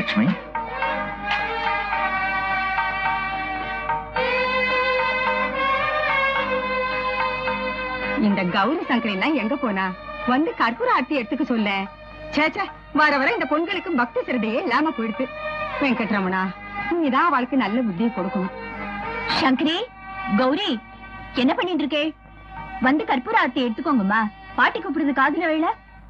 லட்சுமி இந்த கௌரி சங்கரி எல்லாம் எங்க போனா வந்து கற்பூர ஆர்த்தி எடுத்துக்க சொல்ல சேச்சே வர வர இந்த பொண்களுக்கு பக்தி சிரதையே இல்லாம போயிடுது வெங்கட்ரமணா நீதான் அவளுக்கு நல்ல புத்தியை கொடுக்கணும் சங்கரி கௌரி என்ன பண்ணிட்டு இருக்கே வந்து கற்பூர ஆர்த்தி எடுத்துக்கோங்கம்மா பாட்டி கூப்பிடுறது காதுல வேலை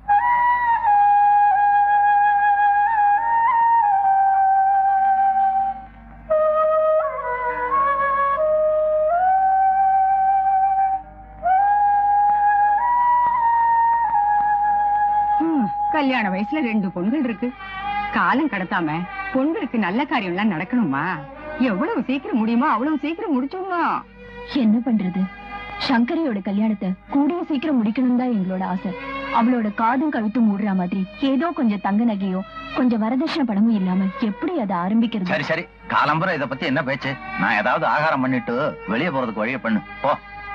ஹம், கல்யாண வயசுல ரெண்டு பொண்கள் இருக்கு காலம் கடத்தாம பொண்களுக்கு நல்ல காரியம் எல்லாம் நடக்கணுமா எவ்வளவு சீக்கிரம் முடியுமோ அவ்வளவு சீக்கிரம் முடிச்சிடணும் என்ன பண்றது சங்கரியோட கல்யாணத்தை கூடிய சீக்கிரம் முடிக்கணும் தான் எங்களோட ஆசை அவளோட காதும் கழுத்து மூடுற மாதிரி ஏதோ கொஞ்சம் தங்க நகையோ கொஞ்சம் வரதட்சணை பணமும் இல்லாம எப்படி அதை ஆரம்பிக்கிறது சரி சரி காலம்பரம் இத பத்தி என்ன பேச்சு நான் ஏதாவது ஆகாரம் பண்ணிட்டு வெளியே போறதுக்கு வழியை பண்ணு போ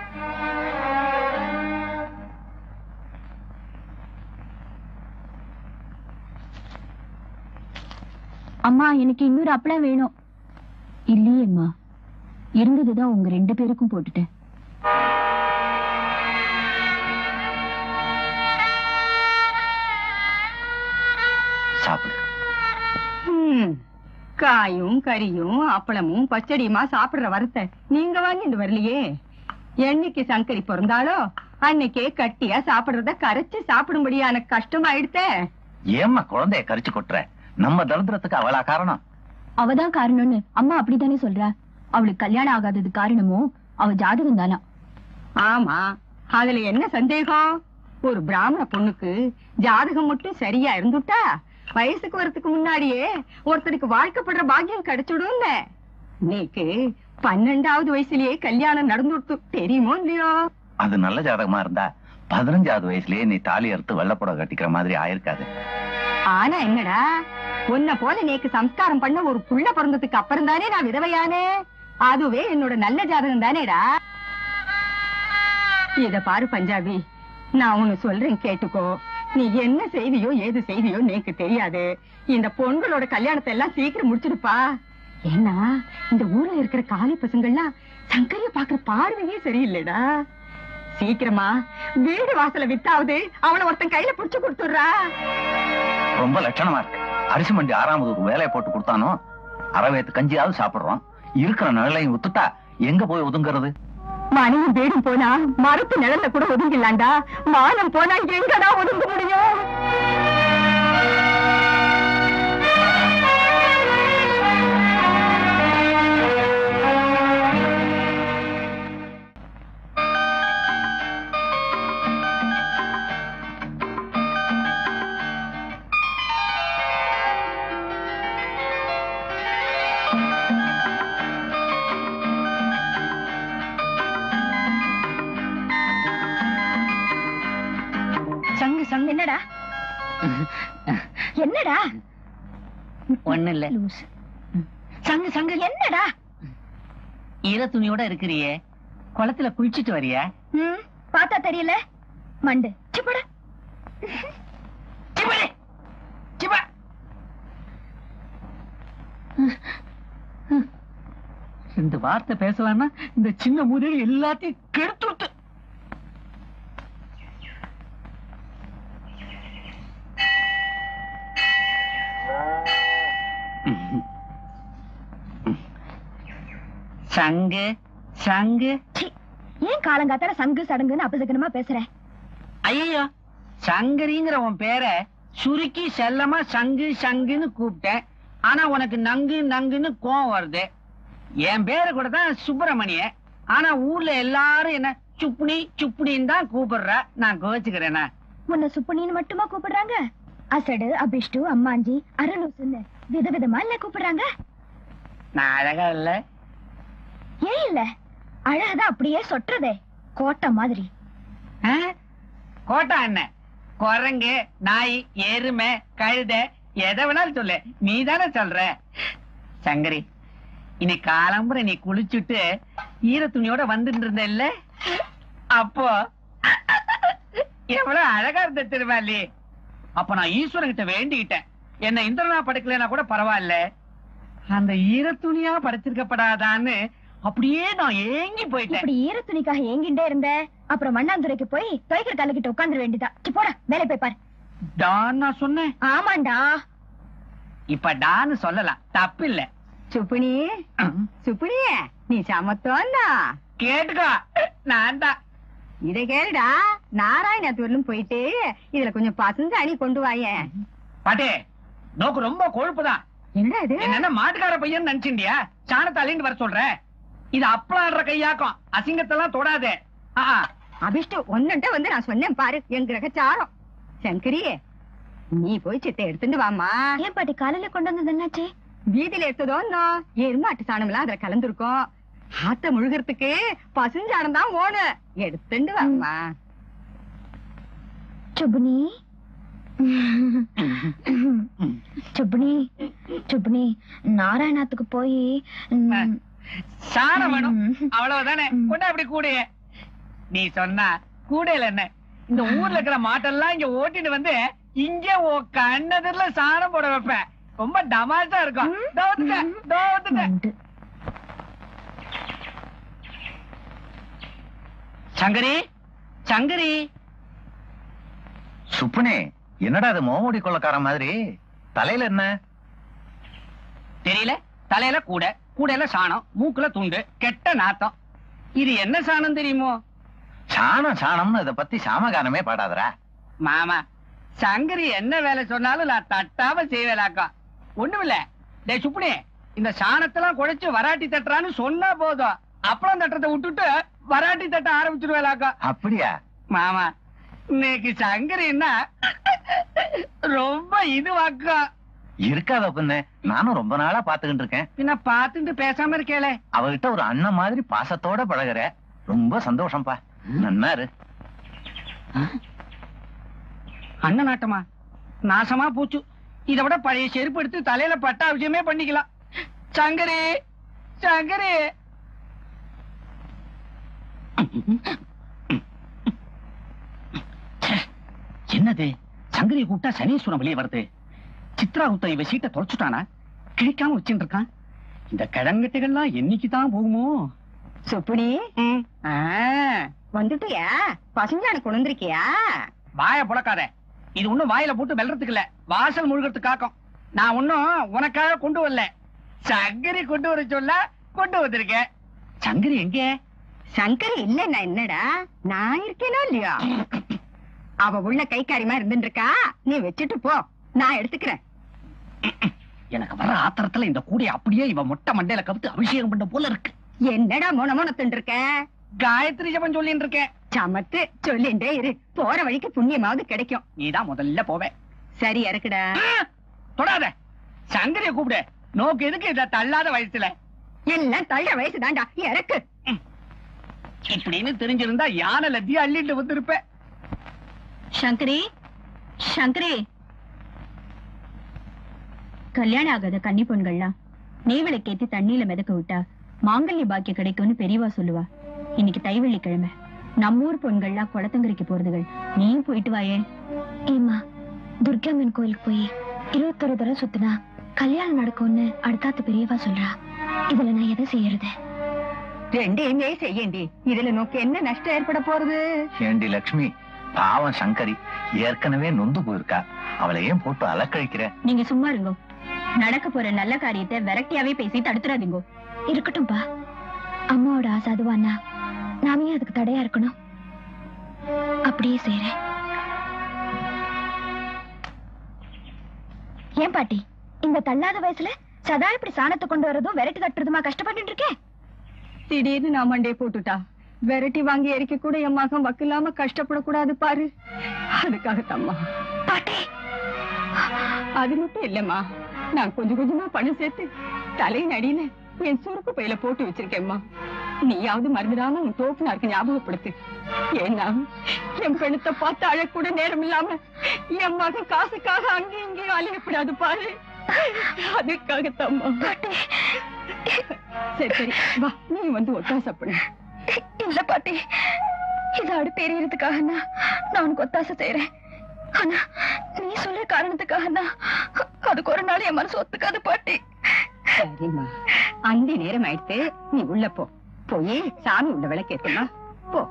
அம்மா எனக்கு இன்னொரு அப்பளம் வேணும் இல்லையேம்மா இருந்ததுதான் உங்க ரெண்டு பேருக்கும் போட்டுட்டேன் சாப்பிடு ஹம், காயும் கறியும் அப்பளமும் பச்சடியுமா சாப்பிடுற வரத்தை நீங்க வாங்கிட்டு வரலையே என்னைக்கு சங்கரி பிறந்தாலோ அன்னைக்கே கட்டியா சாப்பிடுறத கரைச்சு சாப்பிடும்படியான கஷ்டம் ஆயிடுத்தே ஏம்மா குழந்தைய கரிச்சு கொட்டுற நம்ம தரித்திரத்துக்கு அவளா காரணம் அவதான் காரணம்னு அம்மா அப்படித்தானே சொல்றா அவளுக்கு கல்யாணம் ஆகாதது காரணமும் அவ ஜாதகம் தானா ஆமா அதுல என்ன சந்தேகம் ஒரு பிராமண பொண்ணுக்கு ஜாதகம் மட்டும் சரியா இருந்துட்டா வயசுக்கு வரதுக்கு முன்னாடியே ஒருத்தருக்கு வாழ்க்கைப்படுற பாக்கியம் கிடைச்சிடும்ல நீக்கு பன்னெண்டாவது வயசுலயே கல்யாணம் நடந்துடுத்து தெரியுமோ இல்லையோ அது நல்ல ஜாதகமா இருந்தா பதினஞ்சாவது வயசுலயே நீ தாலி அறுத்து வெள்ளப்புட கட்டிக்கிற மாதிரி ஆயிருக்காது ஆனா என்னடா உன்னை போல நேக்கு சம்ஸ்காரம் பண்ண ஒரு புள்ள பிறந்ததுக்கு அப்புறம் தானே நான் விதவையானே அதுவே என்னோட நல்ல ஜாதகம் தானேடா இத பாரு பஞ்சாபி நான் உன்னை சொல்றேன் கேட்டுக்கோ நீ என்ன செய்தியோ ஏது செய்தியோ எனக்கு தெரியாது இந்த பொண்களோட கல்யாணத்தை எல்லாம் சீக்கிரம் முடிச்சிருப்பா ஏன்னா இந்த ஊர்ல இருக்கிற காலி பசங்கள்லாம் சங்கரிய பாக்குற பார்வையே சரியில்லைடா சீக்கிரமா வீடு வாசல வித்தாவது அவனை ஒருத்தன் கையில புடிச்சு கொடுத்துடுறா ரொம்ப லட்சணமா இருக்கு அரிசி மண்டி ஆறாமது வேலையை போட்டு கொடுத்தானோ அறவேத்து கஞ்சியாவது சாப்பிடுறோம் இருக்கிற நிழலையும் வித்துட்டா எங்க போய் ஒதுங்குறது மனைவி வீடும் போனா மரத்து நிழல்ல கூட ஒதுங்கிடலாண்டா மானம் போனா எங்கடா ஒதுங்க முடியும் சங்கு சங்கு என்னடா என்னடா ஒண்ணு இல்ல லூசு. சங்கு சங்கு என்னடா ஈர துணியோட இருக்கிறியே குளத்துல குளிச்சிட்டு வரியா ம், பார்த்தா தெரியல மண்டு சிப்படா சிப்படி, சிப்பா. இந்த வார்த்தை பேசலாம்னா இந்த சின்ன முதல் எல்லாத்தையும் கெடுத்து விட்டு சங்கு சங்கு சீ, ஏன் காலங்காத்தால சங்கு சடங்குன்னு அபசகனமா பேசுற ஐயோ சங்கரிங்கிற உன் பேரை சுருக்கி செல்லமா சங்கு சங்குன்னு கூப்பிட்டேன் ஆனா உனக்கு நங்கு நங்குன்னு கோவம் வருது என் பேரு கூட தான் சுப்பிரமணிய ஆனா ஊர்ல எல்லாரும் என்ன சுப்புனி சுப்புனின்னு தான் கூப்பிடுற நான் கோச்சுக்கிறேனா உன்னை சுப்பனின்னு மட்டுமா கூப்பிடுறாங்க அசடு அபிஷ்டு அம்மாஞ்சி அரலூசுன்னு விதவிதமா இல்ல கூப்பிடுறாங்க நான் அழகா இல்ல ஏன் இல்ல அழகுதான் அப்படியே சொட்டுறதே கோட்டை மாதிரி ஆ? கோட்டா என்ன குரங்கு நாய் எருமை கழுத எதை வேணாலும் சொல்லு நீ தானே சொல்ற சங்கரி இன்னைக்கு காலம்புற நீ குளிச்சுட்டு ஈர துணியோட வந்துட்டு இருந்த இல்ல அப்போ எவ்வளவு அழகா இருந்த திருவாளி அப்ப நான் ஈஸ்வரன் கிட்ட வேண்டிக்கிட்டேன் என்ன இந்திரனா படைக்கலனா கூட பரவாயில்ல அந்த ஈரத்துணியா படைச்சிருக்கப்படாதான்னு அப்படியே நான் ஏங்கி போயிட்டேன் இப்படி ஈர துணிக்காக ஏங்கிட்டே இருந்த அப்புறம் மண்ணாந்துறைக்கு போய் துவைக்கிற கல்லுக்கிட்ட உட்கார்ந்து வேண்டியதா சி, போடா வேலை போய் பாரு டான் நான் சொன்னேன் ஆமாண்டா இப்ப டான்னு சொல்லலாம் தப்பு இல்ல சுப்புனி சுப்புனி நீ சமத்தோன்னா கேட்டுக்கோ நான் தான் இத கேளுடா நாராயணத்தூர்லும் போயிட்டு இதுல கொஞ்சம் பசங்க அணி கொண்டு வாயேன் பாட்டே நோக்கு ரொம்ப கொழுப்புதான் என்னடா இது என்ன மாட்டுக்கார பையன் நினைச்சிண்டியா சாணத்தை அள்ளிட்டு வர சொல்ற இது அப்பளாடுற கையாக்கும் அசிங்கத்தெல்லாம் தொடாதே ஆ, ஆ. அபிஷ்டு ஒன்னுட்ட வந்து நான் சொன்னேன் பாரு என் கிரகச்சாரம் சங்கரி நீ போய் சித்தை எடுத்துட்டு வாமா ஏன் பாட்டி காலையில கொண்டு வந்தது என்னாச்சு வீதியில எடுத்ததோன்னோ எருமாட்டு சாணம் எல்லாம் அதுல கலந்துருக்கும் ஆத்த முழுகிறதுக்கு பசுஞ்சாணம் தான் ஓணும் எடுத்துட்டு வாமா சுப்னி சுப்னி சுப்னி நாராயணத்துக்கு போய் ம், சாணம் வேணும் ம். அவ்வளவுதானே கொண்டா அப்படி கூடைய நீ சொன்னா கூடையில என்ன இந்த ஊர்ல இருக்கிற மாட்டெல்லாம் இங்க ஓட்டிட்டு வந்து இங்க உன் கண்ணதிர்ல சாணம் போட வைப்பேன் ரொம்ப டமாஷா இருக்கும் இதோ வந்துட்டேன், இதோ வந்துட்டேன். நண்டு. சங்கரி சங்கரி சுப்புனே என்னடா அது மோமுடி கொள்ளக்காரன் மாதிரி தலையில என்ன தெரியல தலையில கூடை கூடையில சாணம் மூக்குல துண்டு கெட்ட நாத்தம் இது என்ன சாணம் தெரியுமோ சாணம் சாணம்னு இத பத்தி சாமகானமே பாடாதடா மாமா சங்கரி என்ன வேலை சொன்னாலும் நான் தட்டாம செய்வேலாக்கா ஒண்ணுமில்ல டே சுப்புனி இந்த சாணத்தெல்லாம் குழைச்சு வராட்டி தட்டுறான்னு சொன்னா போதும் அப்புறம் தட்டத்தை விட்டுட்டு வராட்டி தட்ட ஆரம்பிச்சிருவேலாக்கா அப்படியா மாமா இன்னைக்கு சங்கரின்னா ரொம்ப இதுவாக்கா இருக்காத பொண்ணு நானும் ரொம்ப நாளா பாத்துக்கிட்டு இருக்கேன் பின்ன பாத்துட்டு பேசாம இருக்கேளே அவகிட்ட ஒரு அண்ணன் மாதிரி பாசத்தோட பழகுற ரொம்ப சந்தோஷம்ப்பா நன்னாரு அண்ணன் நாட்டமா நாசமா போச்சு இதை விட பழைய செருப்பு எடுத்து தலையில பட்டாபிஷேகமே பண்ணிக்கலாம் சங்கரி சங்கரி ச்சே, என்னது சங்கரியை கூப்பிட்டா சனீஸ்வரம் வெளியே வருது சித்ரா குத்த இவ சீட்டை தொலைச்சுட்டானா கிழிக்காம வச்சுட்டு இருக்கான் இந்த கிழங்கட்டைகள்லாம் என்னைக்கு தான் போகுமோ சுப்புனி ம், ஆ, வந்துட்டியா பசுஞ்சாணம் கொண்டு வந்திருக்கியா வாய புழக்காத இது ஒண்ணும் வாயில போட்டு வெல்றதுக்கு இல்ல வாசல் முழுகிறதுக்கு காக்கும் நான் ஒன்னும் உனக்காக கொண்டு வரல சங்கரி கொண்டு வர சொல்ல கொண்டு வந்திருக்கேன் சங்கரி எங்க சங்கரி இல்லன்னா என்னடா நான் இருக்கேனோ இல்லையா அவ உள்ள கைக்காரியமா இருந்துட்டு இருக்கா நீ வச்சுட்டு போ நான் எடுத்துக்கிறேன் எனக்கு வர ஆத்திரத்துல இந்த கூடைய அப்படியே இவ மொட்டை மண்டையில கவுத்து அபிஷேகம் பண்ண போல இருக்கு என்னடா மொன மொனத்துட்டு இருக்க காயத்ரி ஜபம் சொல்லிட்டு இருக்கேன் சமத்து சொல்லிண்டே இரு போற வழிக்கு புண்ணியமாவது கிடைக்கும் நீதான் முதல்ல போவே சரி இறக்குடா தொடாத சங்கரிய கூப்பிடு நோக்கு எதுக்கு இத தள்ளாத வயசுல எல்லாம் தள்ள வயசு தாண்டா இறக்கு இப்படின்னு தெரிஞ்சிருந்தா யானை லத்தி அள்ளிட்டு வந்திருப்பேன் சங்கரி சங்கரி கல்யாணம் ஆகாத கன்னி பொண்கள்லாம் நெய்விளக்கேத்தி தண்ணியில மிதக்க விட்டா மாங்கல்ய பாக்கியம் கிடைக்கும்னு பெரியவா சொல்லுவா இன்னைக்கு தைவெள்ளி கிழமை நம்ம ஊர் பொண்கள்லாம் குளத்தங்கரைக்கு போறதுகள் நீயும் போயிட்டு வாயே ஏமா துர்காம்மன் கோயிலுக்கு போய் இருபத்தொரு தடவை சுத்தினா கல்யாணம் நடக்கும்னு அடுத்தாத்து பெரியவா சொல்றா இதுல நான் எதை செய்யறது ரெண்டையுமே செய்யண்டி இதுல நோக்கு என்ன நஷ்டம் ஏற்பட போறது ஏண்டி லக்ஷ்மி பாவம் சங்கரி ஏற்கனவே நொந்து போயிருக்கா அவளை ஏன் போட்டு அலக்கழிக்கிற நீங்க சும்மா இருங்க நடக்க போற நல்ல காரியத்தை விரக்தியாவே பேசி தடுத்துறாதீங்க இருக்கட்டும்பா அம்மாவோட ஆசை அதுவானா நாமே அதுக்கு தடையா இருக்கணும் அப்படியே செய்யறேன் ஏன் பாட்டி இந்த தள்ளாத வயசுல சதா இப்படி சாணத்தை கொண்டு வரதும் விரட்டி தட்டுறதுமா கஷ்டப்பட்டு இருக்கேன் திடீர்னு நான் மண்டே போட்டுட்டா விரட்டி வாங்கி எரிக்க கூட என் மகன் வக்கில்லாம கஷ்டப்படக்கூடாது பாரு அதுக்காகத்தாம்மா பாட்டி அது மட்டும் இல்லம்மா நான் கொஞ்சம் கொஞ்சமா பணம் சேர்த்து தலையின் அடியில என் சுருக்கு பையில போட்டு வச்சிருக்கேம்மா நீயாவது மறந்துடாம உன் தோப்புனாருக்கு ஞாபகப்படுத்து ஏன்னா என் பெண்ணத்தை பார்த்து அழக்கூட நேரம் இல்லாம என் மகன் காசுக்காக அங்கேயும் இங்கேயும் அலையப்படாது பாரு அதுக்காகத்தாம்மா சரி சரி வா நீ வந்து ஒத்தாசை பண்ணு இல்ல பாட்டி இது அடுப்பு எரியறதுக்காக நான் உனக்கு ஒத்தாசை செய்யறேன் ஆனா நீ சொல்ற காரணத்துக்காக தான் அதுக்கு ஒரு நாள் என் மனசு ஒத்துக்காது பாட்டி சரிம்மா அந்தி நேரம் ஆயிடுத்து நீ உள்ள போ போய் சாமி உள்ள விளக்கேத்துமா போ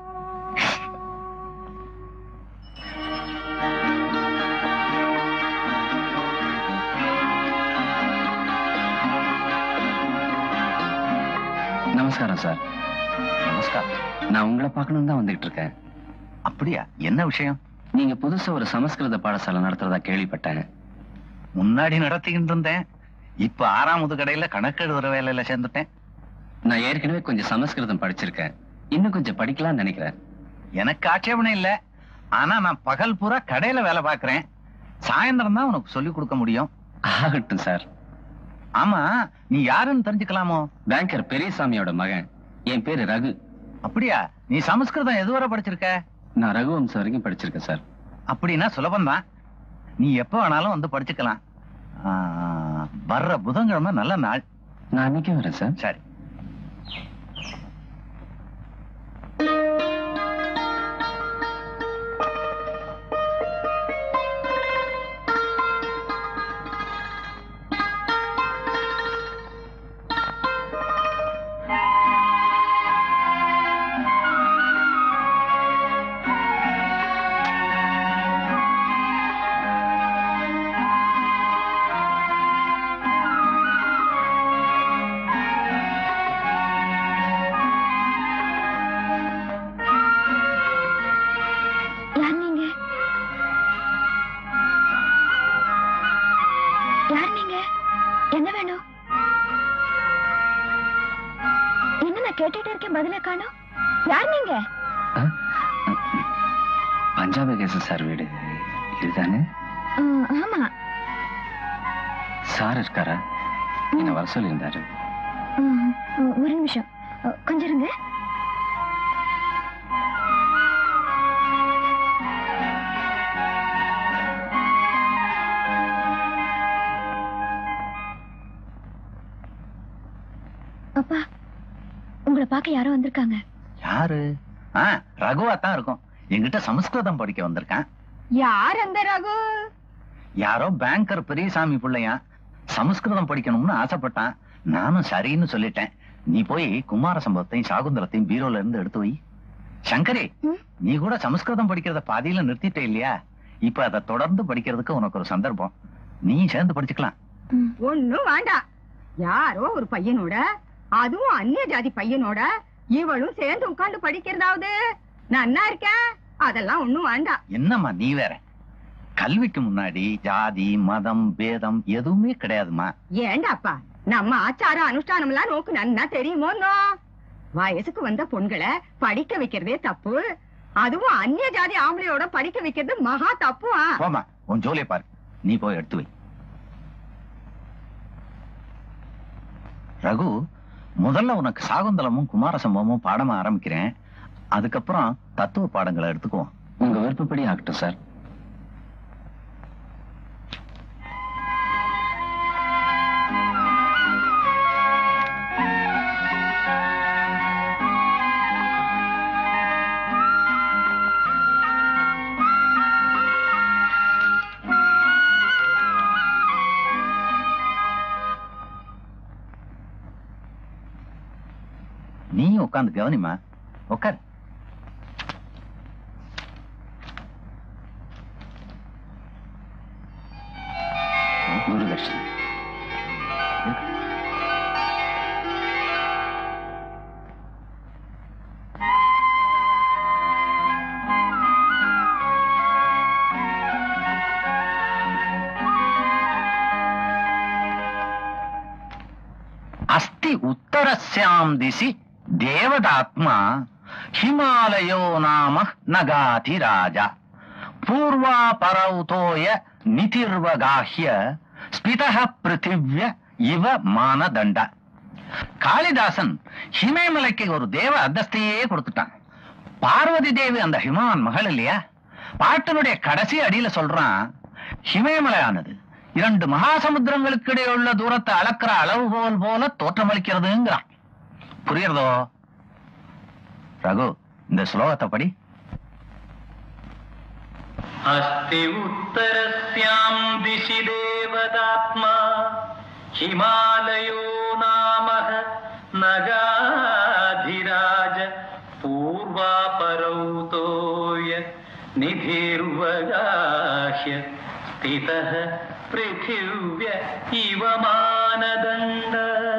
நமஸ்காரம் சார் நமஸ்காரம் நான் உங்களை பார்க்கணும் தான் வந்துகிட்டு இருக்கேன் அப்படியா என்ன விஷயம் நீங்க புதுசா ஒரு சமஸ்கிருத பாடசாலை நடத்துறதா கேள்விப்பட்டேன் முன்னாடி நடத்திக்கிட்டு இருந்தேன் இப்ப ஆறாமது கடையில கணக்கு எழுதுற வேலையில சேர்ந்துட்டேன் நான் ஏற்கனவே கொஞ்சம் சமஸ்கிருதம் படிச்சிருக்கேன் இன்னும் கொஞ்சம் படிக்கலாம்னு நினைக்கிறேன் எனக்கு ஆட்சேபணம் இல்ல ஆனா நான் பகல் பூரா கடையில வேலை பார்க்கறேன் சாயந்தரம் தான் உனக்கு சொல்லி கொடுக்க முடியும் ஆகட்டும் சார் ஆமா நீ யாருன்னு தெரிஞ்சுக்கலாமோ பேங்கர் பெரியசாமியோட மகன் என் பேரு ரகு அப்படியா நீ சமஸ்கிருதம் எதுவரை படிச்சிருக்க நான் ரகுவம்சம் வரைக்கும் படிச்சிருக்கேன் சார் அப்படின்னா சுலபம்தான் நீ எப்ப வேணாலும் வந்து படிச்சுக்கலாம் ஆ, வர்ற புதன்கிழமை நல்ல நாள் நான் அன்னைக்கே வரேன் சார் சரி யார் நீங்க யார் நீங்க என்ன வேணும் என்ன நான் கேட்டுட்டு இருக்கேன் பதில காணோம் யார் நீங்க ஆ? பஞ்சாபகேசன் சார் வீடு இதுதானே ஆ, ஆமா சார் இருக்காரா என்ன வர சொல்லியிருந்தாரு ஆ, ஆ, ஒரு நிமிஷம் ஆ, கொஞ்சம் இருங்க அப்பா உங்களை பார்க்க யாரோ வந்திருக்காங்க யாரு ஆ ரகுவா தான் இருக்கும் என்கிட்ட சமஸ்கிருதம் படிக்க வந்திருக்கான் யார் அந்த ரகு யாரோ பேங்கர் பெரியசாமி பிள்ளையா சமஸ்கிருதம் படிக்கணும்னு ஆசைப்பட்டான் நானும் சரின்னு சொல்லிட்டேன் நீ போய் குமார சம்பவத்தையும் சாகுந்தரத்தையும் பீரோல இருந்து எடுத்து வை சங்கரி ம்? நீ கூட சமஸ்கிருதம் படிக்கிறத பாதியில நிறுத்திட்ட இல்லையா இப்ப அதை தொடர்ந்து படிக்கிறதுக்கு உனக்கு ஒரு சந்தர்ப்பம் நீ சேர்ந்து படிச்சுக்கலாம் ம். ஒண்ணும் வேண்டாம் யாரோ ஒரு பையனோட அதுவும் அந்நிய ஜாதி பையனோட இவளும் சேர்ந்து உட்கார்ந்து படிக்கிறதாவது நன்னா இருக்கேன் அதெல்லாம் ஒண்ணும் வேண்டாம் என்னம்மா நீ வேற கல்விக்கு முன்னாடி ஜாதி மதம் பேதம் எதுவுமே கிடையாதுமா ஏண்டாப்பா நம்ம ஆச்சார அனுஷ்டானம் எல்லாம் நோக்கு நன்னா தெரியுமோன்னோ வயசுக்கு வந்த பொண்களை படிக்க வைக்கிறதே தப்பு அதுவும் அந்நிய ஜாதி ஆம்பளையோட படிக்க வைக்கிறது மகா தப்புவா போமா உன் ஜோலியை பாரு நீ போய் எடுத்து வை ரகு முதல்ல உனக்கு சாகுந்தலமும் குமார சம்பவமும் பாடமா ஆரம்பிக்கிறேன் அதுக்கப்புறம் தத்துவ பாடங்களை எடுத்துக்குவோம் உங்க விருப்பப்படி ஆகட்டும் சார் நீயும் உட்காந்து கவனிமா உட்கார் குருதர்ஷன் அஸ்தி உத்தரஸ்யாம் திசி தேவதாத்மா ஹிமாலயோ நாம நகாதி ராஜா பூர்வா பரௌதோய நிதிர்வகாஹ்ய ஸ்பிதः பிருத்திவ்ய இவ மானதண்ட காளிதாசன் ஹிமேமலைக்கு ஒரு தேவ அந்தஸ்தையே கொடுத்துட்டான் பார்வதி தேவி அந்த ஹிமான் மகள் இல்லையா பாட்டினுடைய கடைசி அடியில சொல்றான் ஹிமேமலையானது இரண்டு மகாசமுத்திரங்களுக்கு இடையே உள்ள தூரத்தை அளக்கிற அளவுகோல் போல தோற்றமளிக்கிறதுங்கிறான் புரியுறதோ ரகு இந்த ஸ்லோகத்தை படி अस्ति उत्तरस्यां दिशि देवतात्मा हिमालयो नामः नगाधिराज पूर्वापरौ तोय निधिर्वगाह्य स्थितः पृथिव्य इव मानदण्ड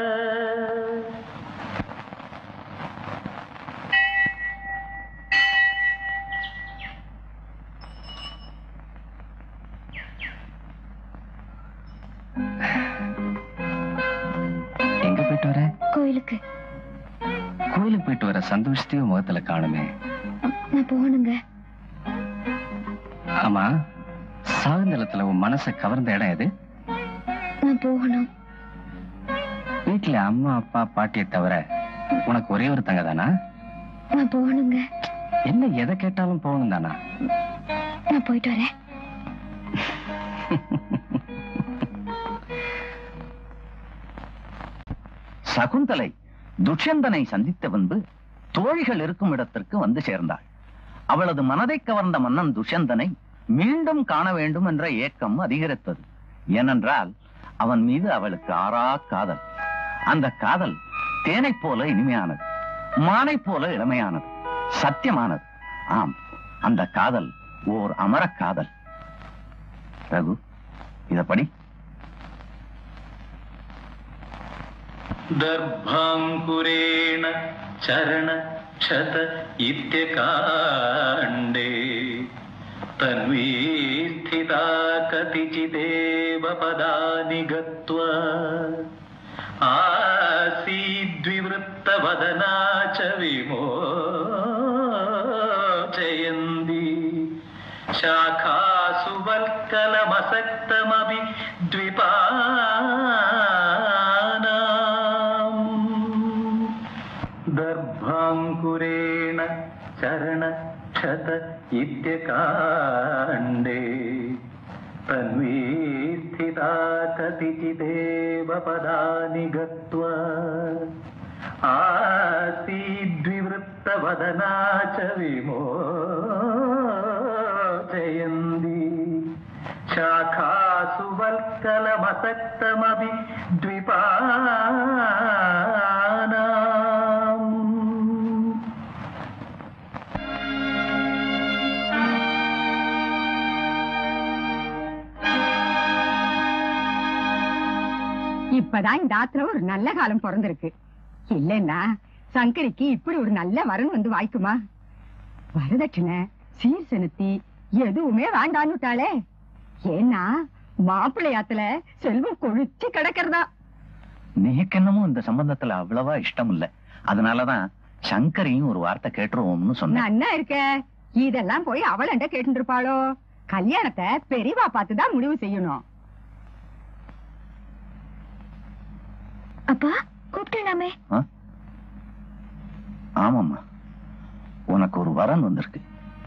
எங்க போயிட்டு வர கோயிலுக்கு கோயிலுக்கு போயிட்டு வர சந்தோஷத்தையும் முகத்துல காணுமே நான் போகணுங்க ஆமா சாகுந்தலத்துல உன் மனசை கவர்ந்த இடம் எது நான் போகணும் வீட்டுல அம்மா அப்பா பாட்டியை தவிர உனக்கு ஒரே ஒரு தங்க தானா நான் போகணுங்க என்ன எதை கேட்டாலும் போகணும் தானா நான் போயிட்டு வரேன் சகுந்தலை துஷ்யந்தனை சந்தித்த பின்பு தோழிகள் இருக்கும் இடத்திற்கு வந்து சேர்ந்தாள் அவளது மனதை கவர்ந்த மன்னன் துஷ்யந்தனை மீண்டும் காண வேண்டும் என்ற ஏக்கம் அதிகரித்தது ஏனென்றால் அவன் மீது அவளுக்கு ஆறா காதல் அந்த காதல் தேனைப் போல இனிமையானது மானைப் போல இளமையானது சத்தியமானது ஆம் அந்த காதல் ஓர் அமரக் காதல் ரகு இத படி दर्भाङ्कुरेण चरण क्षत इत्यकाण्डे तन्वी स्थिता कतिचिदेव पदानि गत्वा आसीद्विवृत्तवदना च विमोचयन्ती शाखासु वल्कलमसक्तमपि द्विपानाम् दर्भाङ्कुरेण चरण क्षत इत्यकाण्डे तन्वी स्थिता कतिचिदेव पदानि गत्वा आसीद्विवृत्तवदना च विमोचयन्ती शाखासु वल्कलमसक्तमपि द्विपानाम् இப்பதான் இந்த ஆத்திர ஒரு நல்ல காலம் பிறந்திருக்கு இல்லைன்னா சங்கரிக்கு இப்படி ஒரு நல்ல வரன் வந்து வாய்க்குமா வரதட்சணை சீர் செலுத்தி எதுவுமே வேண்டான்னுட்டாளே ஏன்னா மாப்பிள்ளையாத்துல செல்வம் கொழிச்சு கிடக்கிறதா நீக்கென்னமோ இந்த சம்பந்தத்துல அவ்வளவா இஷ்டம் இல்ல அதனாலதான் சங்கரையும் ஒரு வார்த்தை கேட்டுருவோம்னு சொன்னேன் நன்னா இருக்க இதெல்லாம் போய் அவளண்ட கேட்டு இருப்பாளோ கல்யாணத்தை பெரியவா பார்த்துதான் முடிவு செய்யணும் அப்பா கூப்பிட்டேனாமே ஆமாம்மா உனக்கு ஒரு வரன் வந்திருக்கு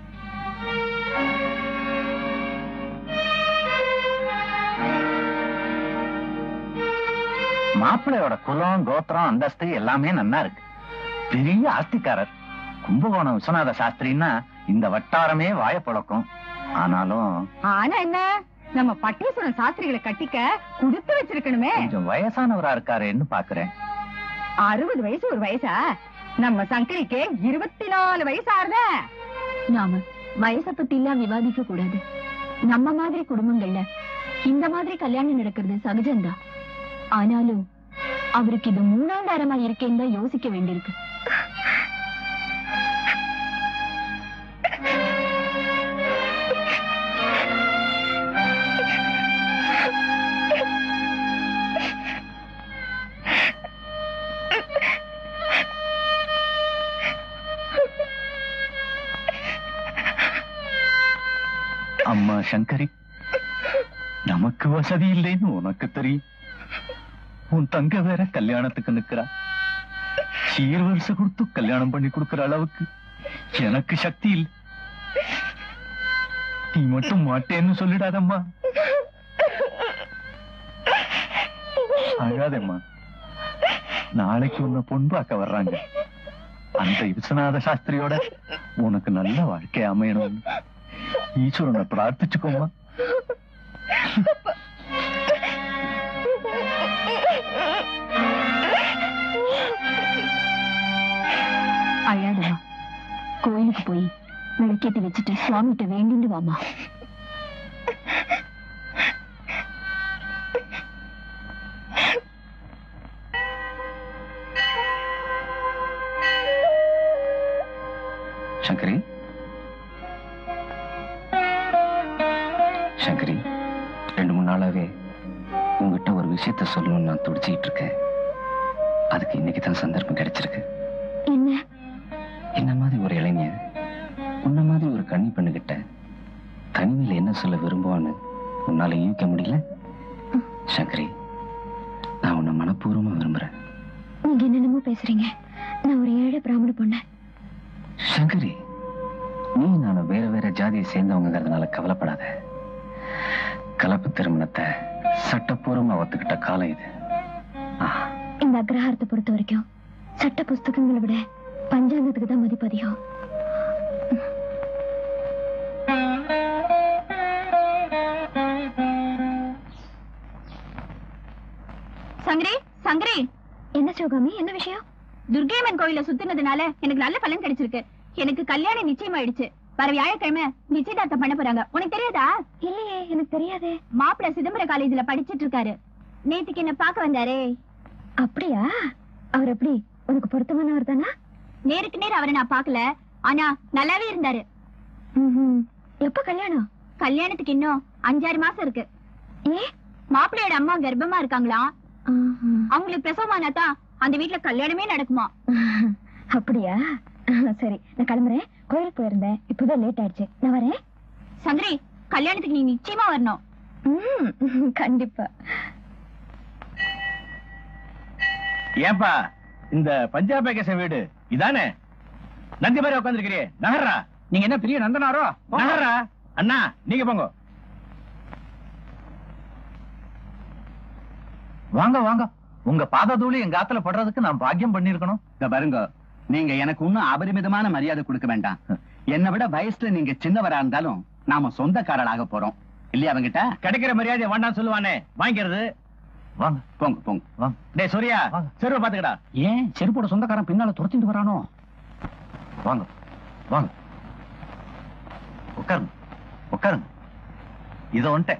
மாப்பிள்ளையோட குலம் கோத்திரம் அந்தஸ்து எல்லாமே நன்னா இருக்கு பெரிய ஆஸ்திக்காரர் கும்பகோணம் விஸ்வநாத சாஸ்திரின்னா இந்த வட்டாரமே வாய பழக்கம் ஆனாலும் ஆனா என்ன நம்ம பட்டீஸ்வரன் சாஸ்திரிகளை கட்டிக்க கொடுத்து வச்சிருக்கணுமே கொஞ்சம் வயசானவரா இருக்காரேன்னு பாக்குறேன் அறுபது வயசு ஒரு வயசா நம்ம சங்கரிக்கு இருபத்தி நாலு வயசு ஆறுத நாம வயசை பத்தி எல்லாம் விவாதிக்க கூடாது நம்ம மாதிரி குடும்பங்கள்ல இந்த மாதிரி கல்யாணம் நடக்கிறது சகஜம்தான் ஆனாலும் அவருக்கு இது மூணாண்டாரமா இருக்கேன்னு தான் யோசிக்க வேண்டியிருக்கு அம்மா சங்கரி நமக்கு வசதி இல்லைன்னு உனக்கு தெரியும் உன் தங்க வேற கல்யாணத்துக்கு நிக்கிறா சீர் வருஷ கொடுத்து கல்யாணம் பண்ணி கொடுக்கிற அளவுக்கு எனக்கு சக்தி இல்லை நீ மட்டும் மாட்டேன்னு சொல்லிடாதம்மா அழாதம்மா நாளைக்கு உன்னை பொன் பார்க்க வர்றாங்க அந்த விஸ்வநாத சாஸ்திரியோட உனக்கு நல்ல வாழ்க்கை அமையணும் ஈஸ்வரனை பிரார்த்திச்சுக்கோமா அழாதமா கோயிலுக்கு போய் விளக்கேத்தி வச்சுட்டு சுவாமிகிட்ட வேண்டிட்டு வாமா சங்கரி சங்கரி ரெண்டு மூணு நாளாவே உங்ககிட்ட ஒரு விஷயத்த சொல்லணும்னு நான் துடிச்சிட்டு இருக்கேன் அதுக்கு இன்னைக்கு தான் சந்தர்ப்பம் கிடைச்சிருக்கு என்ன என்ன மாதிரி ஒரு இளைஞன் உன்ன மாதிரி ஒரு கன்னி பெண்ணுகிட்ட தனிமையில என்ன சொல்ல விரும்புவான்னு உன்னால யூகிக்க முடியல சங்கரி நான் உன்னை மனப்பூர்வமா விரும்புறேன் நீங்க என்னென்னமோ பேசுறீங்க நான் ஒரு ஏழை பிராமண பொண்ணு சங்கரி நீ நானும் வேற வேற ஜாதியை சேர்ந்தவங்கிறதுனால கவலைப்படாத கலப்பு திருமணத்தை சட்டப்பூர்வமா ஒத்துக்கிட்ட காலம் இது ஆ, இந்த அக்ரஹாரத்தை பொறுத்த வரைக்கும் சட்ட புஸ்தகங்களை விட பஞ்சாங்கத்துக்கு தான் மதிப்பு அதிகம் சங்கரி சங்கரி என்ன சிவகாமி என்ன விஷயம் துர்கையம்மன் கோயில சுத்தினதுனால எனக்கு நல்ல பலன் கிடைச்சிருக்கு எனக்கு கல்யாணம் நிச்சயம் ஆயிடுச்சு வர வியாழக்கிழமை நிச்சயதார்த்தம் பண்ண போறாங்க உனக்கு தெரியாதா இல்லையே எனக்கு தெரியாது மாப்பிள்ள சிதம்பரம் காலேஜ்ல படிச்சிட்டு இருக்காரு நேத்துக்கு என்ன பார்க்க வந்தாரே அப்படியா அவர் எப்படி உனக்கு பொருத்தமானவர் தானா நேருக்கு நேர் அவரை நான் பார்க்கல ஆனா நல்லாவே இருந்தாரு எப்ப கல்யாணம் கல்யாணத்துக்கு இன்னும் அஞ்சாறு மாசம் இருக்கு ஏ மாப்பிள்ளையோட அம்மா கர்ப்பமா இருக்காங்களாம் அவங்களுக்கு பிரசவமானாதான் அந்த வீட்ல கல்யாணமே நடக்குமா அப்படியா சரி நான் கிளம்புறேன் கோயிலுக்கு போயிருந்தேன் இப்பதான் லேட் ஆயிடுச்சு நான் வரேன் சந்திரி கல்யாணத்துக்கு நீ நிச்சயமா வரணும் கண்டிப்பா ஏன்பா இந்த பஞ்சாப் பேக்கேச வீடு இதானே நந்தி மாதிரி உட்காந்துருக்கிறியே நகர்றா நீங்க என்ன பெரிய நந்தனாரோ நகர்றா அண்ணா நீங்க போங்க வாங்க வாங்க உங்க பாததூளி எங்க ஆத்துல படுறதுக்கு நான் பாக்கியம் பண்ணிருக்கணும் இத பாருங்க நீங்க எனக்கு இன்னும் அபரிமிதமான மரியாதை கொடுக்க வேண்டாம் என்னை விட வயசுல நீங்க சின்னவரா இருந்தாலும் நாம சொந்தக்காரராக போறோம் இல்லையா அவங்கிட்ட கிடைக்கிற மரியாதை வேண்டாம் சொல்லுவானே வாங்கிக்கிறது வாங்க போங்க போங்க வாங்க டேய் சூர்யா வாங்க. செருவை பாத்துக்கடா ஏன் செருப்போட சொந்தக்காரன் பின்னால துரத்திட்டு வரானோ வாங்க வாங்க உட்காருங்க உட்காருங்க இத வந்துட்டேன்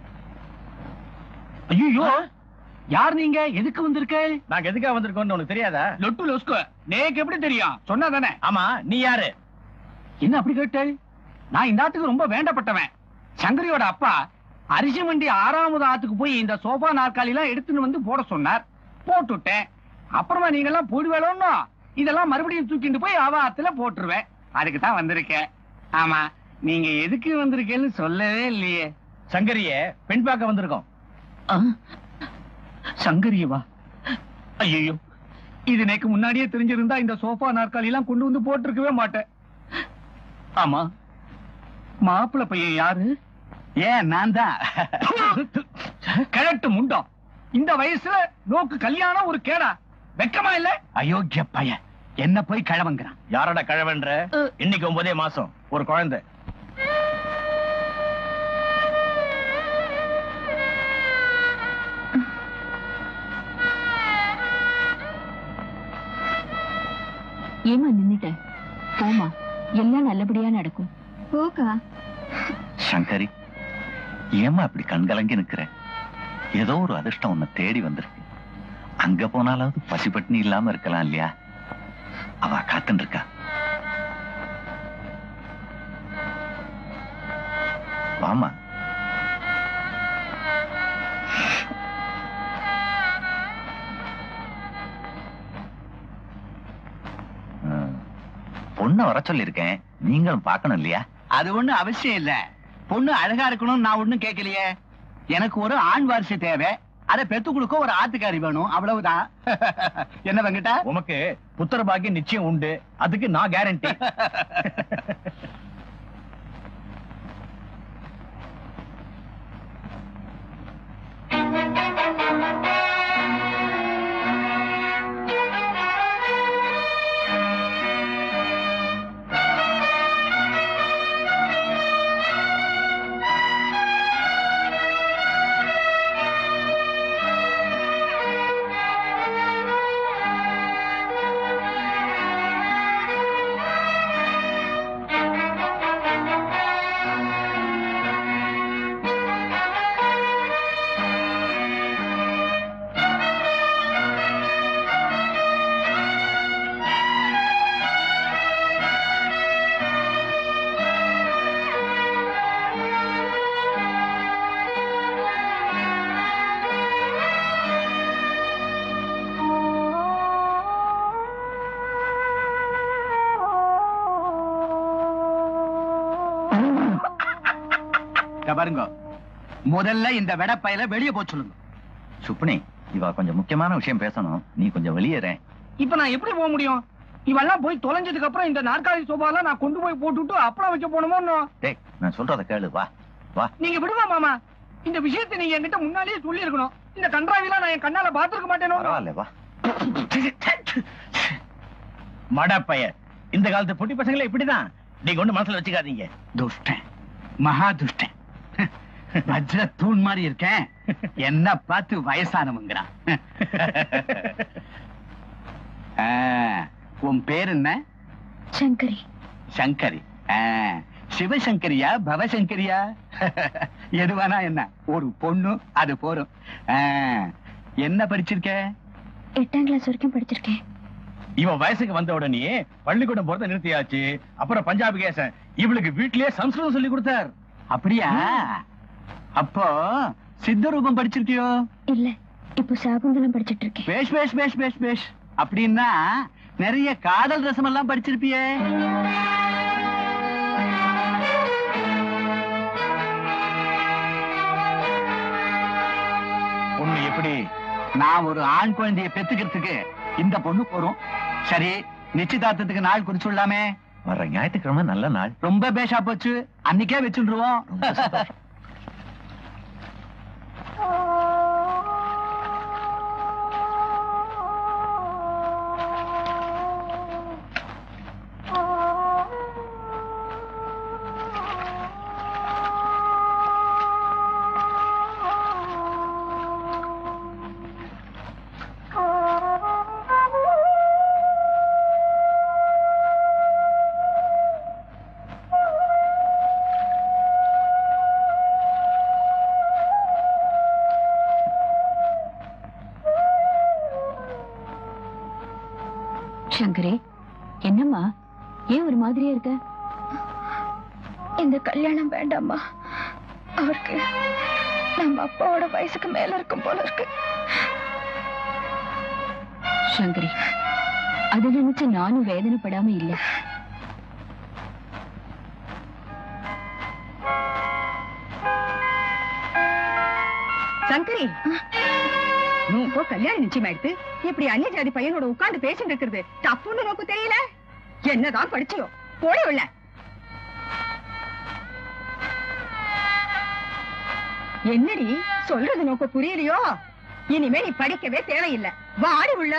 ஐயோ யார் நீங்க எதுக்கு வந்திருக்க நாங்க எதுக்காக வந்திருக்கோம்னு உனக்கு தெரியாதா லொட்டு லொஸ்கு நேக்கு எப்படி தெரியும் சொன்னா தானே ஆமா நீ யாரு என்ன அப்படி கேட்டேள் நான் இந்த ஆத்துக்கு ரொம்ப வேண்டப்பட்டவன் சங்கரியோட அப்பா அரிசி மண்டி ஆறாவது ஆத்துக்கு போய் இந்த சோஃபா நாற்காலி எல்லாம் எடுத்துன்னு வந்து போட சொன்னார் போட்டுட்டேன் அப்புறமா நீங்க எல்லாம் போடுவேலோன்னு இதெல்லாம் மறுபடியும் தூக்கிட்டு போய் அவ ஆத்துல போட்டுருவேன் அதுக்கு தான் வந்திருக்கேன் ஆமா நீங்க எதுக்கு வந்திருக்கேன்னு சொல்லவே இல்லையே சங்கரிய பெண் பார்க்க வந்திருக்கோம் சங்கரியவா ஐயோ இது எனக்கு முன்னாடியே தெரிஞ்சிருந்தா இந்த சோஃபா நாற்காலி எல்லாம் கொண்டு வந்து போட்டிருக்கவே மாட்டேன் ஆமா மாப்பிள்ளை பையன் யாரு ஏன் நான் தான் கிழட்டு முண்டம் இந்த வயசுல நோக்கு கல்யாணம் ஒரு கேடா வெக்கமா இல்ல அயோக்கிய பையன் என்ன போய் கிழவங்கிறான் யாரோட கழவன்ற இன்னைக்கு ஒன்பதே மாசம் ஒரு குழந்தை ஏமா நின்னுட்ட போமா எல்லாம் நல்லபடியா நடக்கும் போக்கா சங்கரி ஏமா இப்படி கண்கலங்கி நிக்கிற ஏதோ ஒரு அதிர்ஷ்டம் உன்னை தேடி வந்திருக்கு அங்க போனாலாவது பசிப்பட்டினி இல்லாம இருக்கலாம் இல்லையா அவ காத்துன்னு இருக்கா வாமா ம். பொண்ணை வர சொல்லியிருக்கேன் நீங்களும் பார்க்கணும் இல்லையா அது ஒண்ணு அவசியம் இல்ல பொண்ணு அழகா இருக்கணும்னு நான் ஒண்ணும் கேட்கலையே எனக்கு ஒரு ஆண் வாரிசு தேவை அதை பெத்து கொடுக்க ஒரு ஆத்துக்காரி வேணும் அவ்வளவுதான் என்ன வெங்கட்டா உமக்கு புத்திர பாக்கியம் நிச்சயம் உண்டு அதுக்கு நான் கேரண்டி பாருங்க முதல்ல இந்த வெடப்பையில வெளியே போக சொல்லுங்க சுப்னி இவ கொஞ்சம் முக்கியமான விஷயம் பேசணும் நீ கொஞ்சம் வெளியேறேன் இப்ப நான் எப்படி போக முடியும் இவெல்லாம் போய் தொலைஞ்சதுக்கு அப்புறம் இந்த நாற்காலி சோபாலாம் நான் கொண்டு போய் போட்டுட்டு அப்புறம் வைக்க போகணுமோ டேய் நான் சொல்றத கேளு வா வா நீங்க விடுவா மாமா இந்த விஷயத்தை நீங்க என்கிட்ட முன்னாலேயே சொல்லி இருக்கணும் இந்த கன்றாவிலாம் நான் என் கண்ணால பாத்துருக்க மாட்டேனோ பரவாயில்ல வா மடப்பைய இந்த காலத்து பொட்டி பசங்களே இப்படிதான் நீங்க ஒண்ணு மனசுல வச்சுக்காதீங்க துஷ்டன் மகா துஷ்டன் வஜ்ர தூண் மாதிரி இருக்கேன் என்ன பார்த்து வயசானவங்கிறான் ஆ, உன் பேர் என்ன சங்கரி சங்கரி ஆ, சிவசங்கரியா பவசங்கரியா எதுவானா என்ன ஒரு பொண்ணு அது போரும் ஆ, என்ன படிச்சிருக்க எட்டாம் கிளாஸ் வரைக்கும் படிச்சிருக்கேன் இவன் வயசுக்கு வந்த உடனே பள்ளிக்கூடம் போறத நிறுத்தியாச்சு அப்புறம் பஞ்சாபி கேசன் இவளுக்கு வீட்லயே சம்ஸ்கிருதம் சொல்லி கொடுத்தார் அப்படியா அப்போ சித்த ரூபம் படிச்சிருக்கியோ இல்ல இப்போ சாகுந்தலம் படிச்சிட்டு இருக்கேன் பேஷ் பேஷ் பேஷ் பேஷ் பேஷ் அப்படின்னா நிறைய காதல் ரசம் எல்லாம் படிச்சிருப்பியே பொண்ணு எப்படி நான் ஒரு ஆண் குழந்தைய பெத்துக்கிறதுக்கு இந்த பொண்ணு போறோம் சரி நிச்சயதார்த்தத்துக்கு நாள் குறிச்சுடலாமே வர்ற ஞாயிற்றுக்கிழமை நல்ல நாள் ரொம்ப பேஷா போச்சு அன்னைக்கே வச்சுருவோம் ரொம்ப சந்தோஷம். சங்கரி என்னம்மா ஏன் ஒரு மாதிரியா இருக்க இந்த கல்யாணம் வேண்டாம்மா அவருக்கு நம்ம அப்பாவோட வயசுக்கு மேல இருக்கும் போல இருக்கு சங்கரி அதை நினைச்சு நானும் வேதனைப்படாம இல்ல சங்கரி நீ இப்போ கல்யாணம் நிச்சயம் எடுத்து இப்படி அந்நிய ஜாதி பையனோட உட்கார்ந்து பேசிட்டு இருக்கிறது தப்புன்னு நோக்கு தெரியல என்னதான் படிச்சியோ போடி உள்ள என்னடி சொல்றது நோக்கு புரியலையோ இனிமே நீ படிக்கவே தேவையில்லை வாடி உள்ள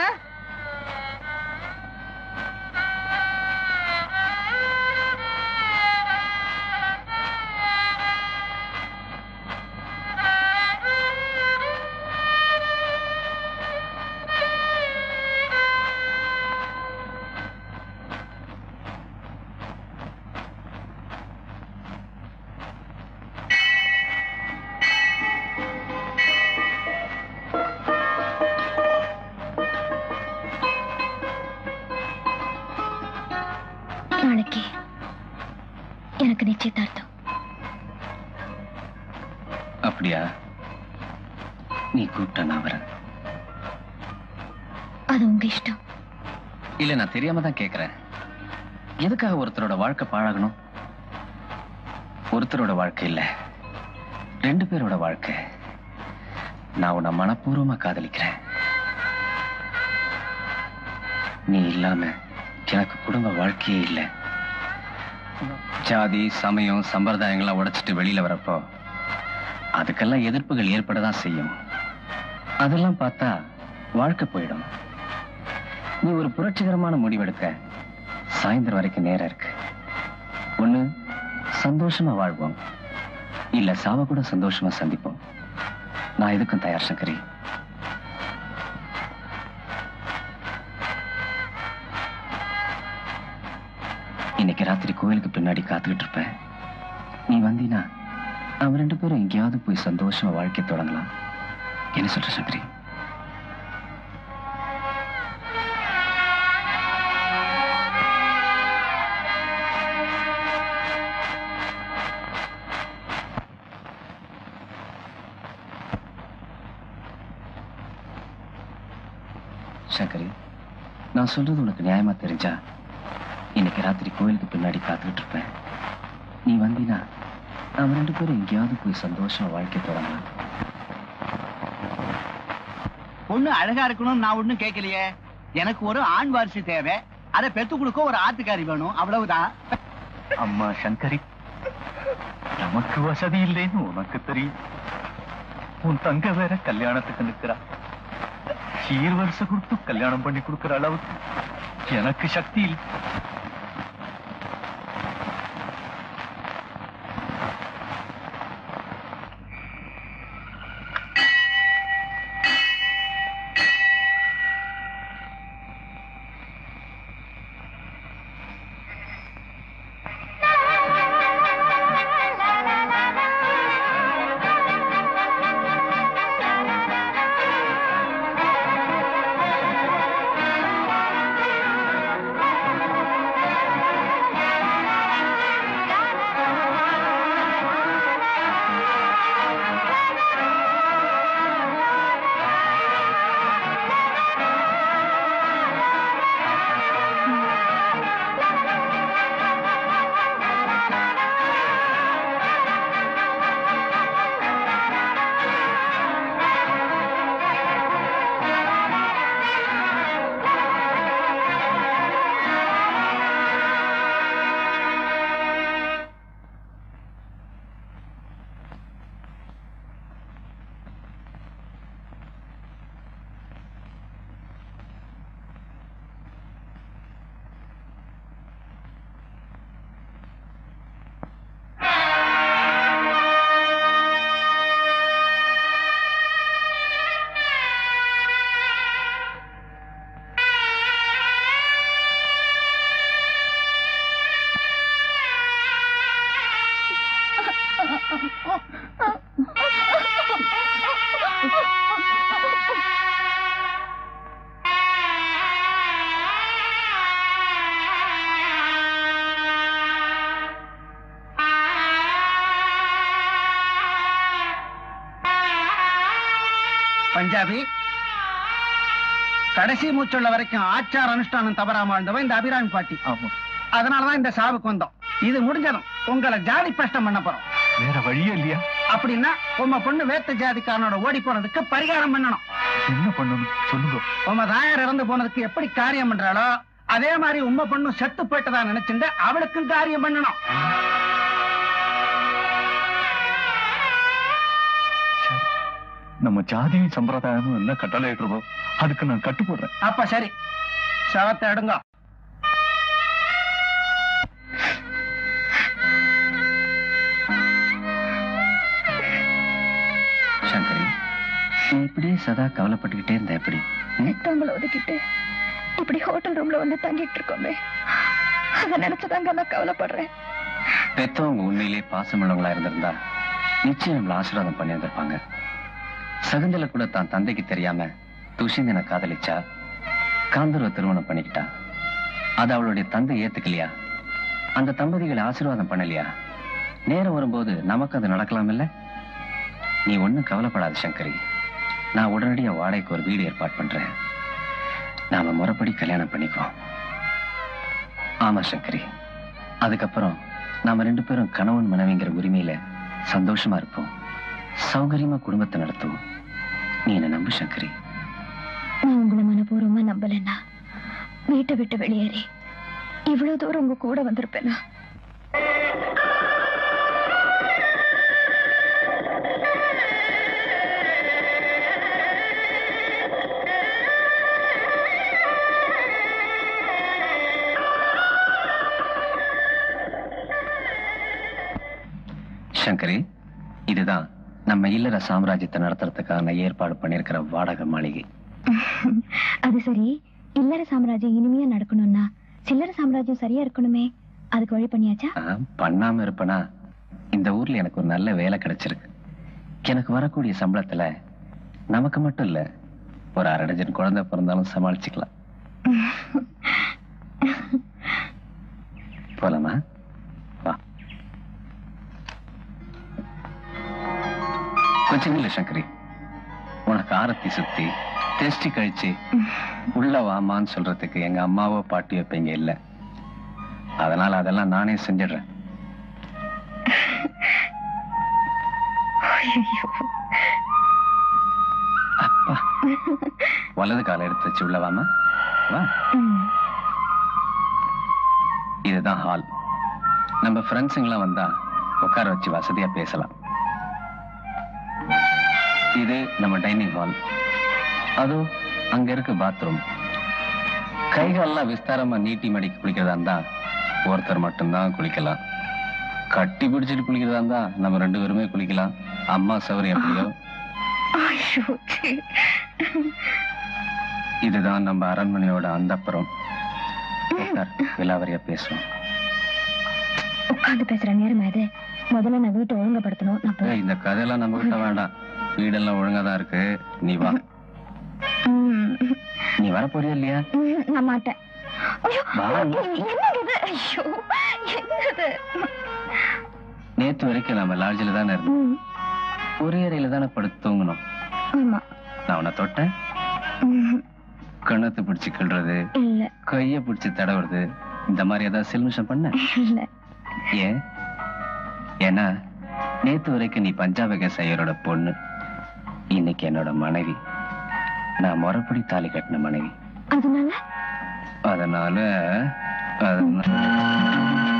நாளைக்கு எனக்கு நிச்சயதார்த்தம் அப்படியா நீ கூப்பிட்ட நான் வரேன் அது உங்க இஷ்டம் இல்ல நான் தெரியாம தான் கேக்குறேன் எதுக்காக ஒருத்தரோட வாழ்க்கை பாழாகணும் ஒருத்தரோட வாழ்க்கை இல்ல ரெண்டு பேரோட வாழ்க்கை நான் உன்னை மனப்பூர்வமா காதலிக்கிறேன் நீ இல்லாம எனக்கு குடும்ப வாழ்க்கையே இல்லை ஜாதி சமயம் சம்பிரதாயங்கள்லாம் உடைச்சிட்டு வெளியில வரப்போ அதுக்கெல்லாம் எதிர்ப்புகள் ஏற்படதான் செய்யும் அதெல்லாம் பார்த்தா வாழ்க்கை போயிடும் நீ ஒரு புரட்சிகரமான முடிவெடுக்க சாயந்தரம் வரைக்கும் நேரம் இருக்கு ஒண்ணு சந்தோஷமா வாழ்வோம் இல்ல சாவ கூட சந்தோஷமா சந்திப்போம் நான் எதுக்கும் தயார் சங்கரி இன்னைக்கு ராத்திரி கோயிலுக்கு பின்னாடி காத்துக்கிட்டு இருப்பேன் நீ வந்தீனா நாம ரெண்டு பேரும் எங்கேயாவது போய் சந்தோஷமா வாழ்க்கை தொடங்கலாம் என்ன சொல்ற சங்கரி சங்கரி நான் சொல்றது உனக்கு நியாயமா தெரிஞ்சா இன்னைக்கு ராத்திரி கோயிலுக்கு பின்னாடி காத்துக்கிட்டு இருப்பேன் நீ வந்தீனா நாம ரெண்டு பேரும் எங்கேயாவது போய் சந்தோஷமா வாழ்க்கை தொடங்கலாம் பொண்ணு அழகா இருக்கணும்னு நான் ஒண்ணும் கேட்கலையே எனக்கு ஒரு ஆண் வாரிசு தேவை அதை பெத்து கொடுக்க ஒரு ஆத்துக்காரி வேணும் அவ்வளவுதான் அம்மா சங்கரி நமக்கு வசதி இல்லைன்னு உனக்கு தெரியும் உன் தங்க வேற கல்யாணத்துக்கு நிக்கிறா சீர் வருஷம் கொடுத்து கல்யாணம் பண்ணி கொடுக்கிற அளவுக்கு எனக்கு சக்தி இல்லை பஞ்சாபி கடைசி மூச்சுள்ள வரைக்கும் ஆச்சார அனுஷ்டானம் தவறாம வாழ்ந்தவன் இந்த அபிராமி பாட்டி ஆமா அதனாலதான் இந்த சாவுக்கு வந்தோம் இது முடிஞ்சதும் உங்களை ஜாதி பிரஷ்டம் பண்ண போறோம் வேற வழியே இல்லையா அப்படின்னா உங்க பொண்ணு வேத்த ஜாதிக்காரனோட ஓடி போனதுக்கு பரிகாரம் பண்ணணும் என்ன பண்ணணும் சொல்லுங்க உங்க தாயார் இறந்து போனதுக்கு எப்படி காரியம் பண்றாளோ அதே மாதிரி உங்க பொண்ணு செத்து போயிட்டதா நினைச்சுட்டு அவளுக்கும் காரியம் பண்ணணும் சரி. நம்ம ஜாதி சம்பிரதாயமும் என்ன கட்டளை இடுறதோ அதுக்கு நான் கட்டுப்படுறேன் அப்ப சரி சவத்தை எடுங்க சங்கரி நீ இப்படியே சதா கவலைப்பட்டுக்கிட்டே இருந்தா எப்படி ம்? பெத்தவங்களை ஒதுக்கிட்டு இப்படி ஹோட்டல் ரூம்ல வந்து தங்கிட்டு இருக்கோமே அத நினைச்சுதாங்க நான் கவலைப்படுறேன் பெத்தவங்க உண்மையிலே பாசமுள்ளவங்களா இருந்திருந்தா நிச்சயம் நம்மள ஆசீர்வாதம் பண்ணி இருந்திருப்பாங்க சகுந்தல கூட தான் தந்தைக்கு தெரியாம துஷிந்தனை காதலிச்சா காந்தர்வ திருமணம் பண்ணிக்கிட்டா அது அவளுடைய தந்தை ஏத்துக்கலையா அந்த தம்பதிகளை ஆசீர்வாதம் பண்ணலையா நேரம் வரும்போது நமக்கு அது நடக்கலாம் இல்ல நீ ஒண்ணும் கவலைப்படாத சங்கரி நான் உடனடியா வாடகைக்கு ஒரு வீடு ஏற்பாடு பண்றேன் நாம முறைப்படி கல்யாணம் பண்ணிக்குவோம் ஆமா சங்கரி அதுக்கப்புறம் நாம ரெண்டு பேரும் கணவன் மனைவிங்கிற உரிமையில சந்தோஷமா இருப்போம் சௌகரியமா குடும்பத்தை நடத்துவோம் நீ என்ன நம்பு சங்கரி நான் உங்களை மனப்பூர்வமா நம்பலன்னா வீட்டை விட்டு வெளியேறி இவ்வளவு தூரம் உங்க கூட வந்திருப்பேனா சங்கரி இதுதான் நம்ம இல்லற சாம்ராஜ்யத்தை நடத்துறதுக்காக ஏற்பாடு பண்ணியிருக்கிற வாடகை மாளிகை அது சரி இல்லற சாம்ராஜ்யம் இனிமையா நடக்கணும்னா சில்லற சாம்ராஜ்யம் சரியா இருக்கணுமே அதுக்கு வழி பண்ணியாச்சா ஆ, பண்ணாம இருப்பனா இந்த ஊர்ல எனக்கு ஒரு நல்ல வேலை கிடைச்சிருக்கு எனக்கு வரக்கூடிய சம்பளத்துல நமக்கு மட்டும் இல்ல ஒரு அரை டஜன் குழந்தை பிறந்தாலும் சமாளிச்சுக்கலாம் போலாமா வா கொஞ்சம் இல்ல சங்கரி உனக்கு ஆரத்தி சுத்தி டெஸ்டி கழிச்சு உள்ள வாமான்னு சொல்றதுக்கு எங்க அம்மாவோ பாட்டியோ இப்ப இங்க இல்ல அதனால அதெல்லாம் நானே செஞ்சிடுறேன் அப்பா வலது காலை எடுத்து வச்சு உள்ள வாமா வா ம். இதுதான் ஹால் நம்ம ஃப்ரெண்ட்ஸுங்களாம் வந்தா உட்கார வச்சு வசதியா பேசலாம் இது நம்ம டைனிங் ஹால் அதோ அங்க இருக்கு பாத்ரூம் கைகாலெல்லாம் விஸ்தாரமா நீட்டி மடிக்கு குளிக்கிறதா இருந்தா ஒருத்தர் மட்டும்தான் குளிக்கலாம் கட்டி பிடிச்சிட்டு குளிக்கிறதா இருந்தா நம்ம ரெண்டு பேருமே குளிக்கலாம் அம்மா சௌரியம் எப்படியோ ஐயோ, சீ. இதுதான் நம்ம அரண்மனையோட அந்தப்புறம் உட்கார், விலாவரியா பேசுவோம் உட்கார்ந்து பேசுற நேரம் இது முதல்ல நான் வீட்டை ஒழுங்குபடுத்தணும் நான் போய் ஏய், இந்த கதையெல்லாம் நம்ம கிட்ட வேண்டாம் வீடெல்லாம் ஒழுங்கா தான் இருக்கு நீ வா ம். நீ வர போறியா இல்லையா ம், நான் மாட்டேன் ஐயோ, வா. என்னது இது ஐயோ என்னது நேத்து வரைக்கும் நம்ம லாட்ஜில தானே இருந்தோம் ம், ஒரே அறையில தானே படுத்து தூங்கணும் ஆமா நான் உன்னை தொட்டேன் ம், கண்ணத்தை பிடிச்சு கிள்றது இல்ல கைய பிடிச்சு தடவுறது இந்த மாதிரி ஏதாவது சில்மிஷம் பண்ண இல்ல ஏன் ஏன்னா நேத்து வரைக்கும் நீ பஞ்சாபக செய்யரோட பொண்ணு இன்னைக்கு என்னோட மனைவி நான் முறைப்படி தாலி கட்டின மனைவி அதனால அதனால அதனால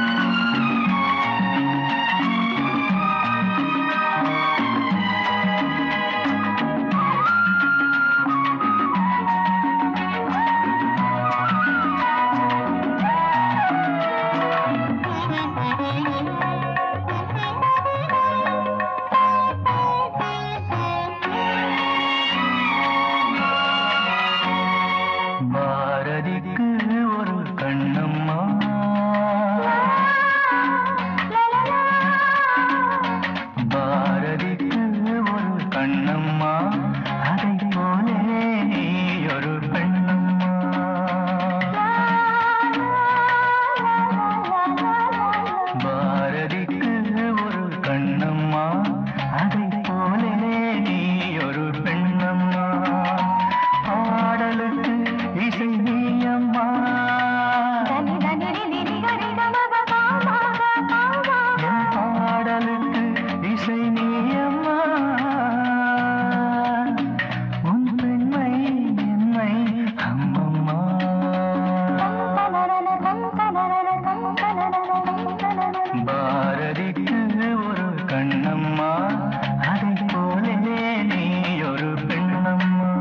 பாரதிக்கு ஒரு கண்ணம்மா பாரதிக்கு ஒரு கண்ணம்மா அதை போலே நீ ஒரு பெண்ணம்மா பாரதிக்கு ஒரு கண்ணம்மா அதை போலே நீ ஒரு பெண்ணம்மா பாடலுக்கு இசை நீயம்மா என் பாடலுக்கு இசை நீயம்மா உன் பெண்மை என்னை அம்மம்மா பாரதிக்கு ஒரு கண்ணம்மா அதை போலே நீ ஒரு பெண்ணம்மா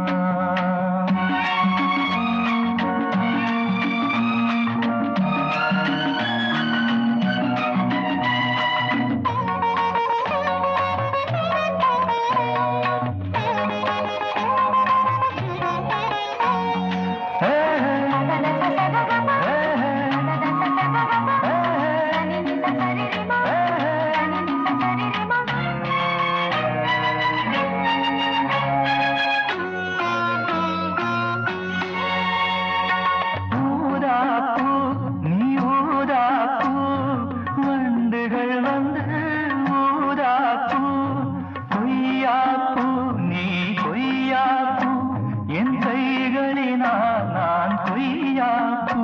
ஊதாப்பூ நீ ஊதாப்பூ வண்டுகள் வந்து ஊதாப்பூ கொய்யாப்பூ நீ கொய்யாப்பூ என் கைகளினால் நான் கொய்யாப்பூ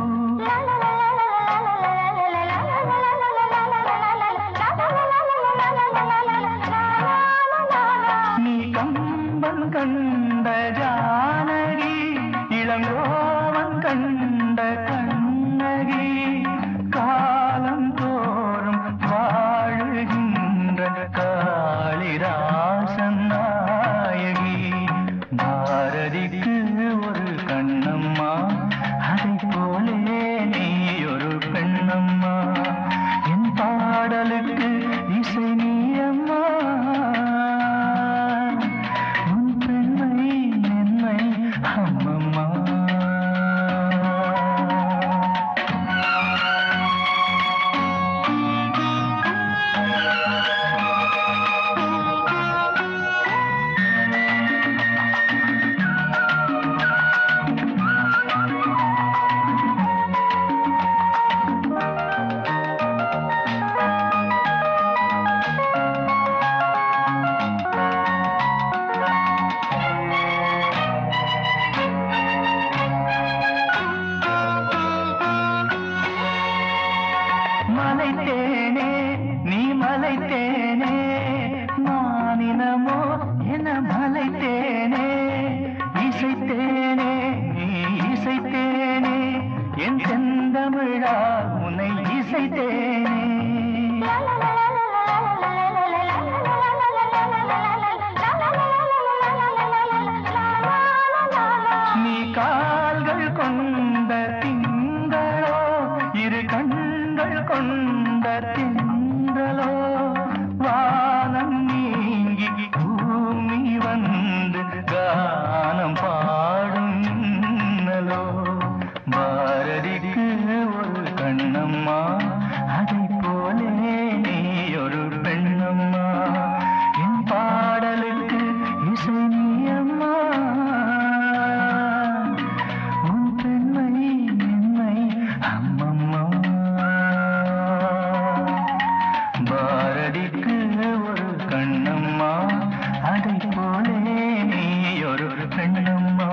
நீ கம்பன் கண்ட ஜானகி இளங்கோவன் கண்ட கண்ணகி காலம் தோறும் வாழுகின்ற காளிராசன் நாயகி பாரதிக்கு ஒரு கண்ணம்மா அதை போலே நீ ஒரு பெண்ணம்மா என் பாடலுக்கு இசை நீயம்மா உன் பெண்மை என்னை அம்மம்மா என் செந்தமிழா உன்னை இசைத்தேனே நீ கால்கள் கொண்ட திங்களோ இரு கண்கள் கொண்ட திங்களோ வானம் நீங்கி பூமி வந்து கானம் பாடும் மின்னலோ பாரதிக்கு ஒரு கண்ணம்மா அதை போலே நீ ஒரு பெண்ணம்மா என் பாடலுக்கு இசை நீ அம்மா உன் பெண்மை என்னை அம்மம்மா பாரதிக்கு ஒரு கண்ணம்மா அதை போலே நீ ஒரு பெண்ணம்மா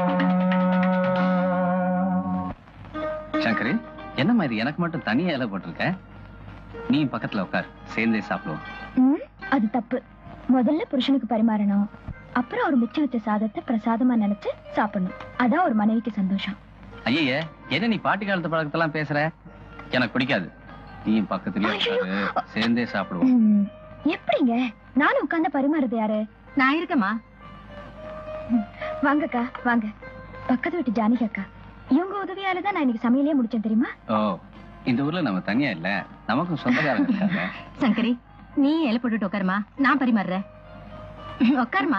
சங்கரி என்னம்மா இது எனக்கு மட்டும் தனியா இலை போட்டிருக்க நீ பக்கத்துல உட்கார் சேர்ந்தே சாப்பிடுவோம் ம், அது தப்பு முதல்ல புருஷனுக்கு பரிமாறணும் அப்புறம் ஒரு மிச்சம் வச்ச சாதத்தை பிரசாதமா நினைச்சு சாப்பிடணும் அதான் ஒரு மனைவிக்கு சந்தோஷம் ஐயே என்ன நீ பாட்டி காலத்து பழக்கத்தெல்லாம் பேசுற எனக்கு பிடிக்காது நீ பக்கத்துலயே உட்காரு சேர்ந்தே சாப்பிடுவோம் ம், எப்படிங்க நானும் உட்கார்ந்து பரிமாறுறது யாரு நான் இருக்கேம்மா வாங்கக்கா வாங்க பக்கத்து வீட்டு ஜானகி அக்கா இவங்க உதவியால தான் நான் இன்னைக்கு சமையலே முடிச்சேன் தெரியுமா ஓ இந்த ஊர்ல நம்ம தனியா இல்ல நமக்கும் சொந்தக்காரங்க இருக்காங்க சங்கரி நீ இலை போட்டுட்டு உட்காருமா நான் பரிமாறுறேன் உட்காருமா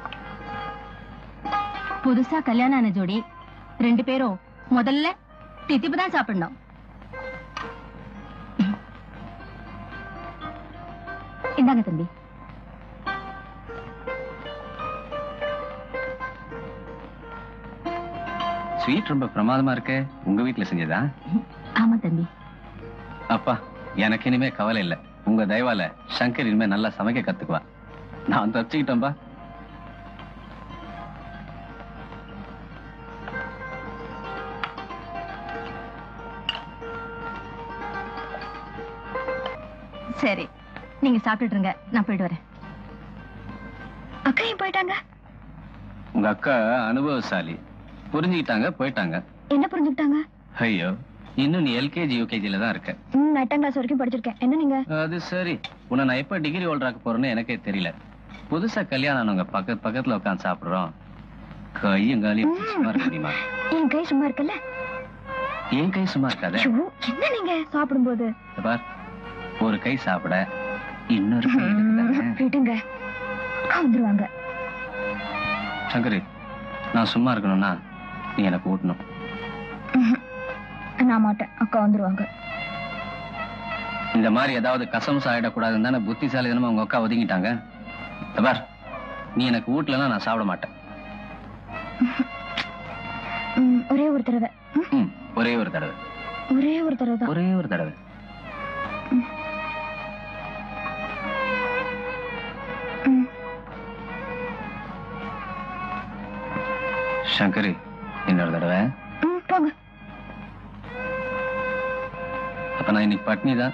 புதுசா கல்யாணம் ஆன ஜோடி ரெண்டு பேரும் முதல்ல தித்திப்பு தான் சாப்பிடணும் இந்தாங்க தம்பி ஸ்வீட் ரொம்ப பிரமாதமா இருக்கு உங்க வீட்டுல செஞ்சதா ஆமா தம்பி அப்பா எனக்கு இனிமே கவலை இல்ல உங்க தயவால சங்கர் இனிமே நல்லா சமைக்க கத்துக்குவா நான் தச்சுக்கிட்டேன்பா சரி நீங்க சாப்பிட்டுட்டு இருங்க நான் போயிட்டு வரேன் அக்கா ஏன் போயிட்டாங்க உங்க அக்கா அனுபவசாலி புரிஞ்சுக்கிட்டாங்க போயிட்டாங்க என்ன புரிஞ்சுக்கிட்டாங்க ஐயோ இன்னும் நீ எல்கேஜி யூகேஜில தான் இருக்க ம், நான் எட்டாம் கிளாஸ் வரைக்கும் படிச்சிருக்கேன் என்ன நீங்க அது சரி உன்னை நான் எப்ப டிகிரி ஹோல்டராக்க போறேன்னு எனக்கே தெரியல புதுசா கல்யாணம் ஆனவங்க பக்கத்து பக்கத்துல உட்காந்து சாப்பிடுறோம் கையும் காலியும் சும்மா இருக்க முடியுமா என் கை சும்மா இருக்குல்ல என் கை சும்மா இருக்காத ஐயோ, என்ன நீங்க சாப்பிடும்போது இத பார் ஒரு கை சாப்பிட இன்னொரு கை இருக்குதானே? விடுங்க அக்கா வந்துருவாங்க சங்கரி நான் சும்மா இருக்கணும்னா நீ எனக்கு ஊட்டணும் ம்ஹும். நான் மாட்டேன் அக்கா வந்துருவாங்க இந்த மாதிரி ஏதாவது கசம்சம் ஆயிடக்கூடாதுன்னு தானே புத்திசாலிதனமா உங்க அக்கா ஒதுங்கிட்டாங்க இத பார் நீ எனக்கு ஊட்டலன்னா நான் சாப்பிட மாட்டேன் ம், ஒரே ஒரு தடவை ம், ம், ஒரே ஒரு தடவை ஒரே ஒரு தடவை தான் ஒரே ஒரு தடவை ம். சங்கரி இன்னொரு தடவை ம், போங்க அப்ப நான் இன்னைக்கு பட்னி தான்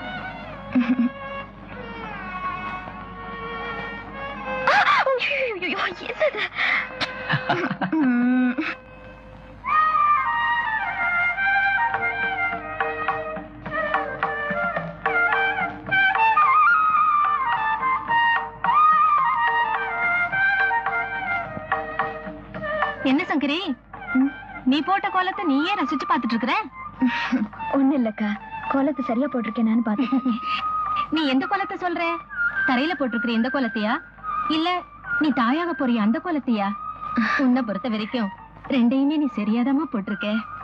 ஐயோ, என்னது ம். என்ன சங்கரி ம். நீ போட்ட கோலத்தை நீயே ரசிச்சு பாத்துட்டு இருக்கிற ஒண்ணும் இல்லக்கா கோலத்தை சரியா போட்டிருக்கேன் பாத்துட்டு இருக்கேன். நீ எந்த கோலத்தை சொல்ற தரையில போட்டிருக்கிற எந்த கோலத்தையா இல்ல நீ தாயாக போறிய அந்த கோலத்தையா உன்னை பொறுத்த வரைக்கும் ரெண்டையுமே நீ சரியாதாம்மா போட்டிருக்க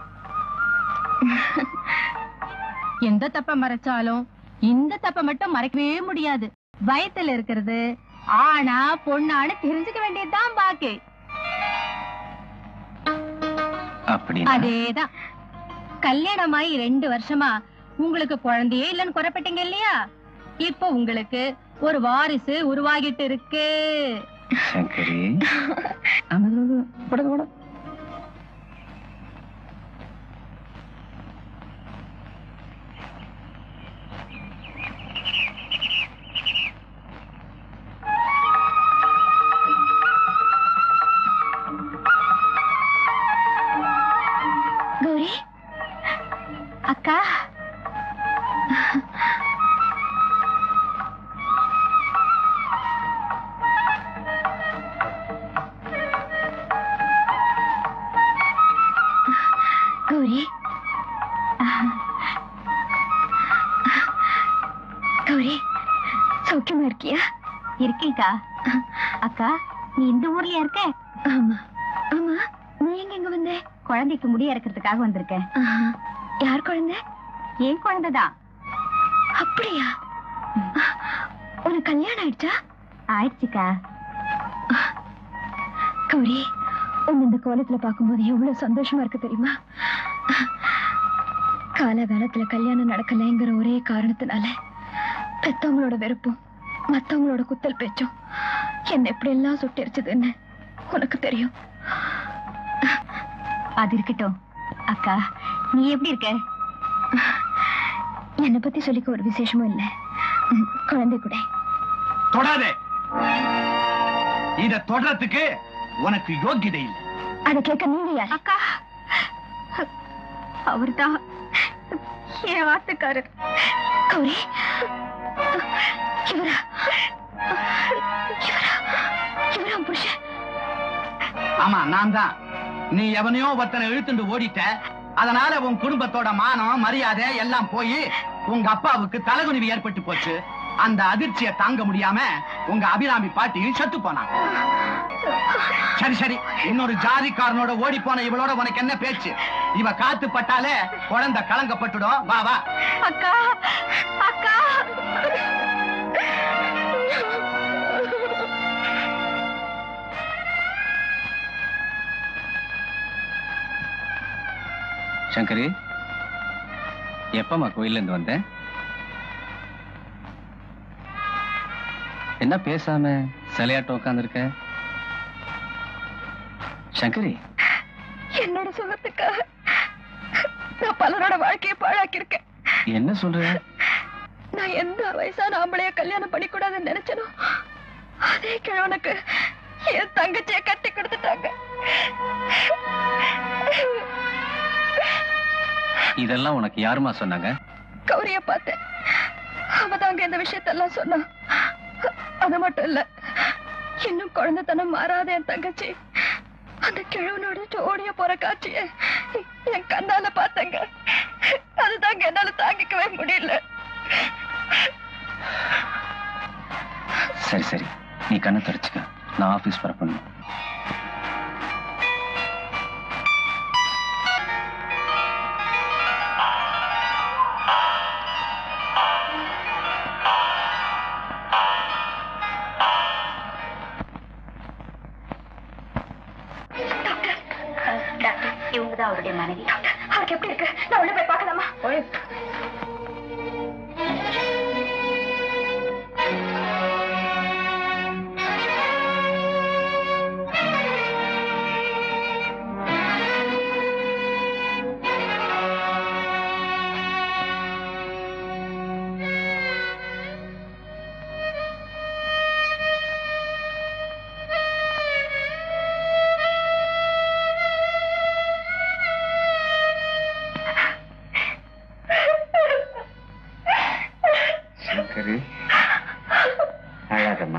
எந்த தப்ப மறைச்சாலும் இந்த தப்ப மட்டும் மறைக்கவே முடியாது வயத்துல இருக்கிறது ஆனா பொண்ணான்னு தெரிஞ்சுக்க வேண்டியதுதான் பாக்கி அப்படி அதேதான் கல்யாணமாயி ரெண்டு வருஷமா உங்களுக்கு குழந்தையே இல்லைன்னு குறைப்பட்டீங்க இல்லையா இப்போ உங்களுக்கு ஒரு வாரிசு உருவாகிட்டு இருக்கு சங்கரி கௌரி அக்கா கௌரி கௌரி சௌக்கியமா இருக்கியா இருக்கேக்கா அக்கா நீ இந்த ஊர்லயா இருக்க ஆமா ஆமா நீ எங்க இங்க வந்த குழந்தைக்கு முடி இறக்கிறதுக்காக வந்திருக்கேன் யார் குழந்தை என் குழந்தைதான் அப்படியா உனக்கு கல்யாணம் ஆயிடுச்சா ஆயிடுச்சுக்கா கௌரி உன் இந்த கோலத்துல பார்க்கும்போது எவ்வளவு சந்தோஷமா இருக்கு தெரியுமா காலகாலத்துல கல்யாணம் நடக்கலைங்கிற ஒரே காரணத்தினால பெத்தவங்களோட வெறுப்பும் மத்தவங்களோட குத்தல் பேச்சும் என்ன எப்படி எல்லாம் சுட்டரிச்சதுன்னு உனக்கு தெரியும் அது இருக்கட்டும் அக்கா நீ எப்படி இருக்க என்னை பத்தி சொல்லிக்க ஒரு விசேஷமும் இல்ல ம், குழந்தை கூட தொடாதே இத தொடறதுக்கு உனக்கு யோக்கியதை இல்லை அதை கேட்க நீங்க யார் அக்கா அவர்தான் என் ஆத்துக்காரர் கௌரி இவரா இவரா இவரா உன் புருஷன் ஆமா நான் தான் நீ எவனையோ ஒருத்தனை இழுத்துட்டு ஓடிட்ட அதனால உன் குடும்பத்தோட மானம் மரியாதை எல்லாம் போய் உங்க அப்பாவுக்கு தலைகுனிவு ஏற்பட்டு போச்சு அந்த அதிர்ச்சியை தாங்க முடியாம உங்க அபிராமி பாட்டியும் செத்து போனான் சரி சரி இன்னொரு ஜாதிக்காரனோட ஓடி போன இவளோட உனக்கு என்ன பேச்சு இவ காத்து பட்டாலே குழந்தை கலங்கப்பட்டுடும் வா வா அக்கா அக்கா சங்கரி எப்பமா கோயில்ல இருந்து வந்த என்ன பேசாம சிலையாட்டம் உட்காந்துருக்க சங்கரி என்னோட சுகத்துக்காக நான் பலரோட வாழ்க்கையை பாழாக்கியிருக்கேன் என்ன சொல்ற நான் எந்த வயசான ஆம்பளைய கல்யாணம் பண்ணிக்கூடாதுன்னு நினைச்சனோ அதே கிழவனுக்கு என் தங்கச்சிய கட்டி கொடுத்துட்டாங்க இதெல்லாம் உனக்கு யாருமா சொன்னாங்க கௌரிய பார்த்தேன் அவ தாங்க இந்த விஷயத்தெல்லாம் சொன்னா அது மட்டும் இல்ல இன்னும் குழந்தைத்தனம் மாறாத என் தங்கச்சி அந்த கிழவனோட ஜோடிய போற காட்சிய என் கண்ணால பார்த்தங்க அதுதாங்க என்னால தாங்கிக்கவே முடியல சரி சரி நீ கண்ணை தொடச்சுக்க நான் ஆபீஸ் பரப்பணும் டாக்டர் இவங்க தான் அவருடைய மனைவி அவருக்கு எப்படி இருக்கு நான் உள்ள போய் பார்க்கலாமா சங்கரி அழாதம்மா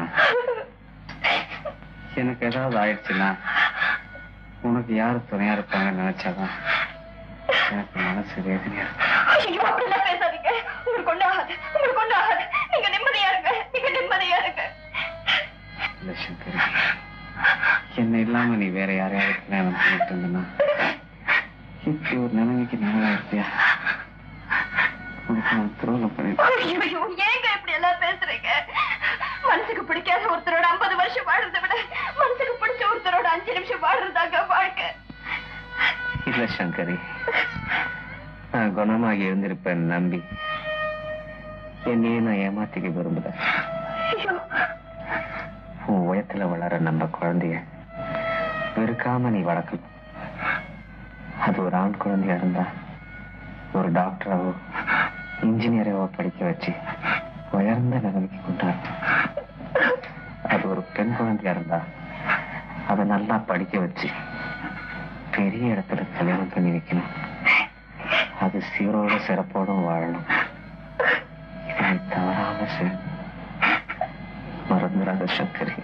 எனக்கு ஏதாவது ஆயிடுச்சுன்னா உனக்கு யாரு துணையா இருப்பாங்கன்னு நினைச்சாதான் எனக்கு மனசு வேதனையா இருக்கு. ஐயோ அப்படிலாம் பேசாதீங்க உங்களுக்கு ஒண்ணு ஆகாது உங்களுக்கு ஒண்ணு ஆகாது நீங்க நிம்மதியா இருங்க நீங்க நிம்மதியா இருங்க இல்ல சங்கரி என்ன இல்லாம நீ வேற யாரையாவது கல்யாணம் பண்ணிட்டு இருந்தனா இப்படி ஒரு நிலைமைக்கு நல்லா இருப்பியா உனக்கு நான் துரோகம் பண்ணிட்டேன் ஐயோ ஏங்க இப்படி எல்லாம் பேசுறீங்க மனசுக்கு பிடிக்காத ஒருத்தரோட ஐம்பது வருஷம் வாழ்றதை விட மனசுக்கு பிடிச்ச ஒருத்தரோட அஞ்சு நிமிஷம் வாழ்றதாங்க வாழ்க்கை இல்ல சங்கரி நான் குணமாகி இருந்திருப்பேன் நம்பி என்னையே நான் ஏமாத்திக்க விரும்பல ஐயோ உன் உயத்துல வளர நம்ம குழந்தைய வெறுக்காம நீ வளர்க்கணும் அது ஒரு ஆண் குழந்தையா இருந்தா ஒரு டாக்டராவோ இன்ஜினியராவோ படிக்க வச்சு உயர்ந்த நிலைமைக்கு கொண்டாடணும் அது ஒரு பெண் குழந்தையா இருந்தா அதை நல்லா படிக்க வச்சு பெரிய இடத்துல கல்யாணம் பண்ணி வைக்கணும் அது சீரோட சிறப்போட வாழணும் இதை தவறாம செய் மறந்துடாத சங்கரி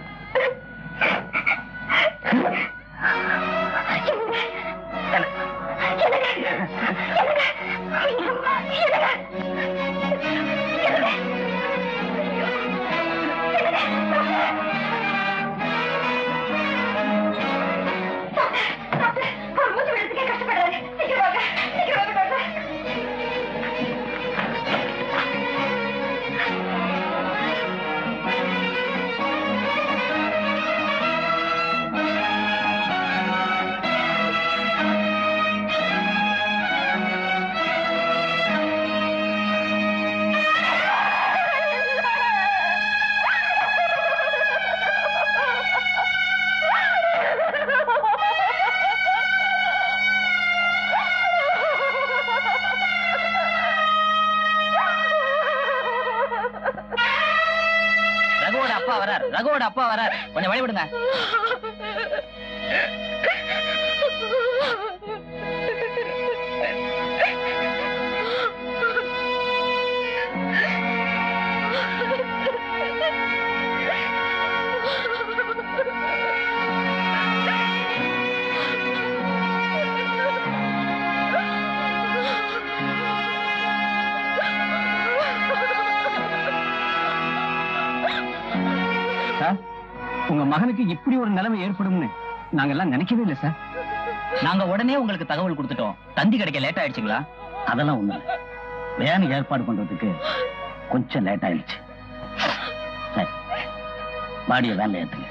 ரகுவோட அப்பா வரார் ரகுவோட அப்பா வரார் கொஞ்சம் வழி விடுங்க சார் உங்க மகனுக்கு இப்படி ஒரு நிலைமை ஏற்படும்னு நாங்க எல்லாம் நினைக்கவே இல்லை சார் நாங்க உடனே உங்களுக்கு தகவல் கொடுத்துட்டோம் தந்தி கிடைக்க லேட் ஆயிடுச்சுங்களா அதெல்லாம் ஒண்ணு இல்ல. வேன் ஏற்பாடு பண்றதுக்கு கொஞ்சம் லேட் ஆயிடுச்சு சரி பாடியை வேன்ல ஏத்துங்க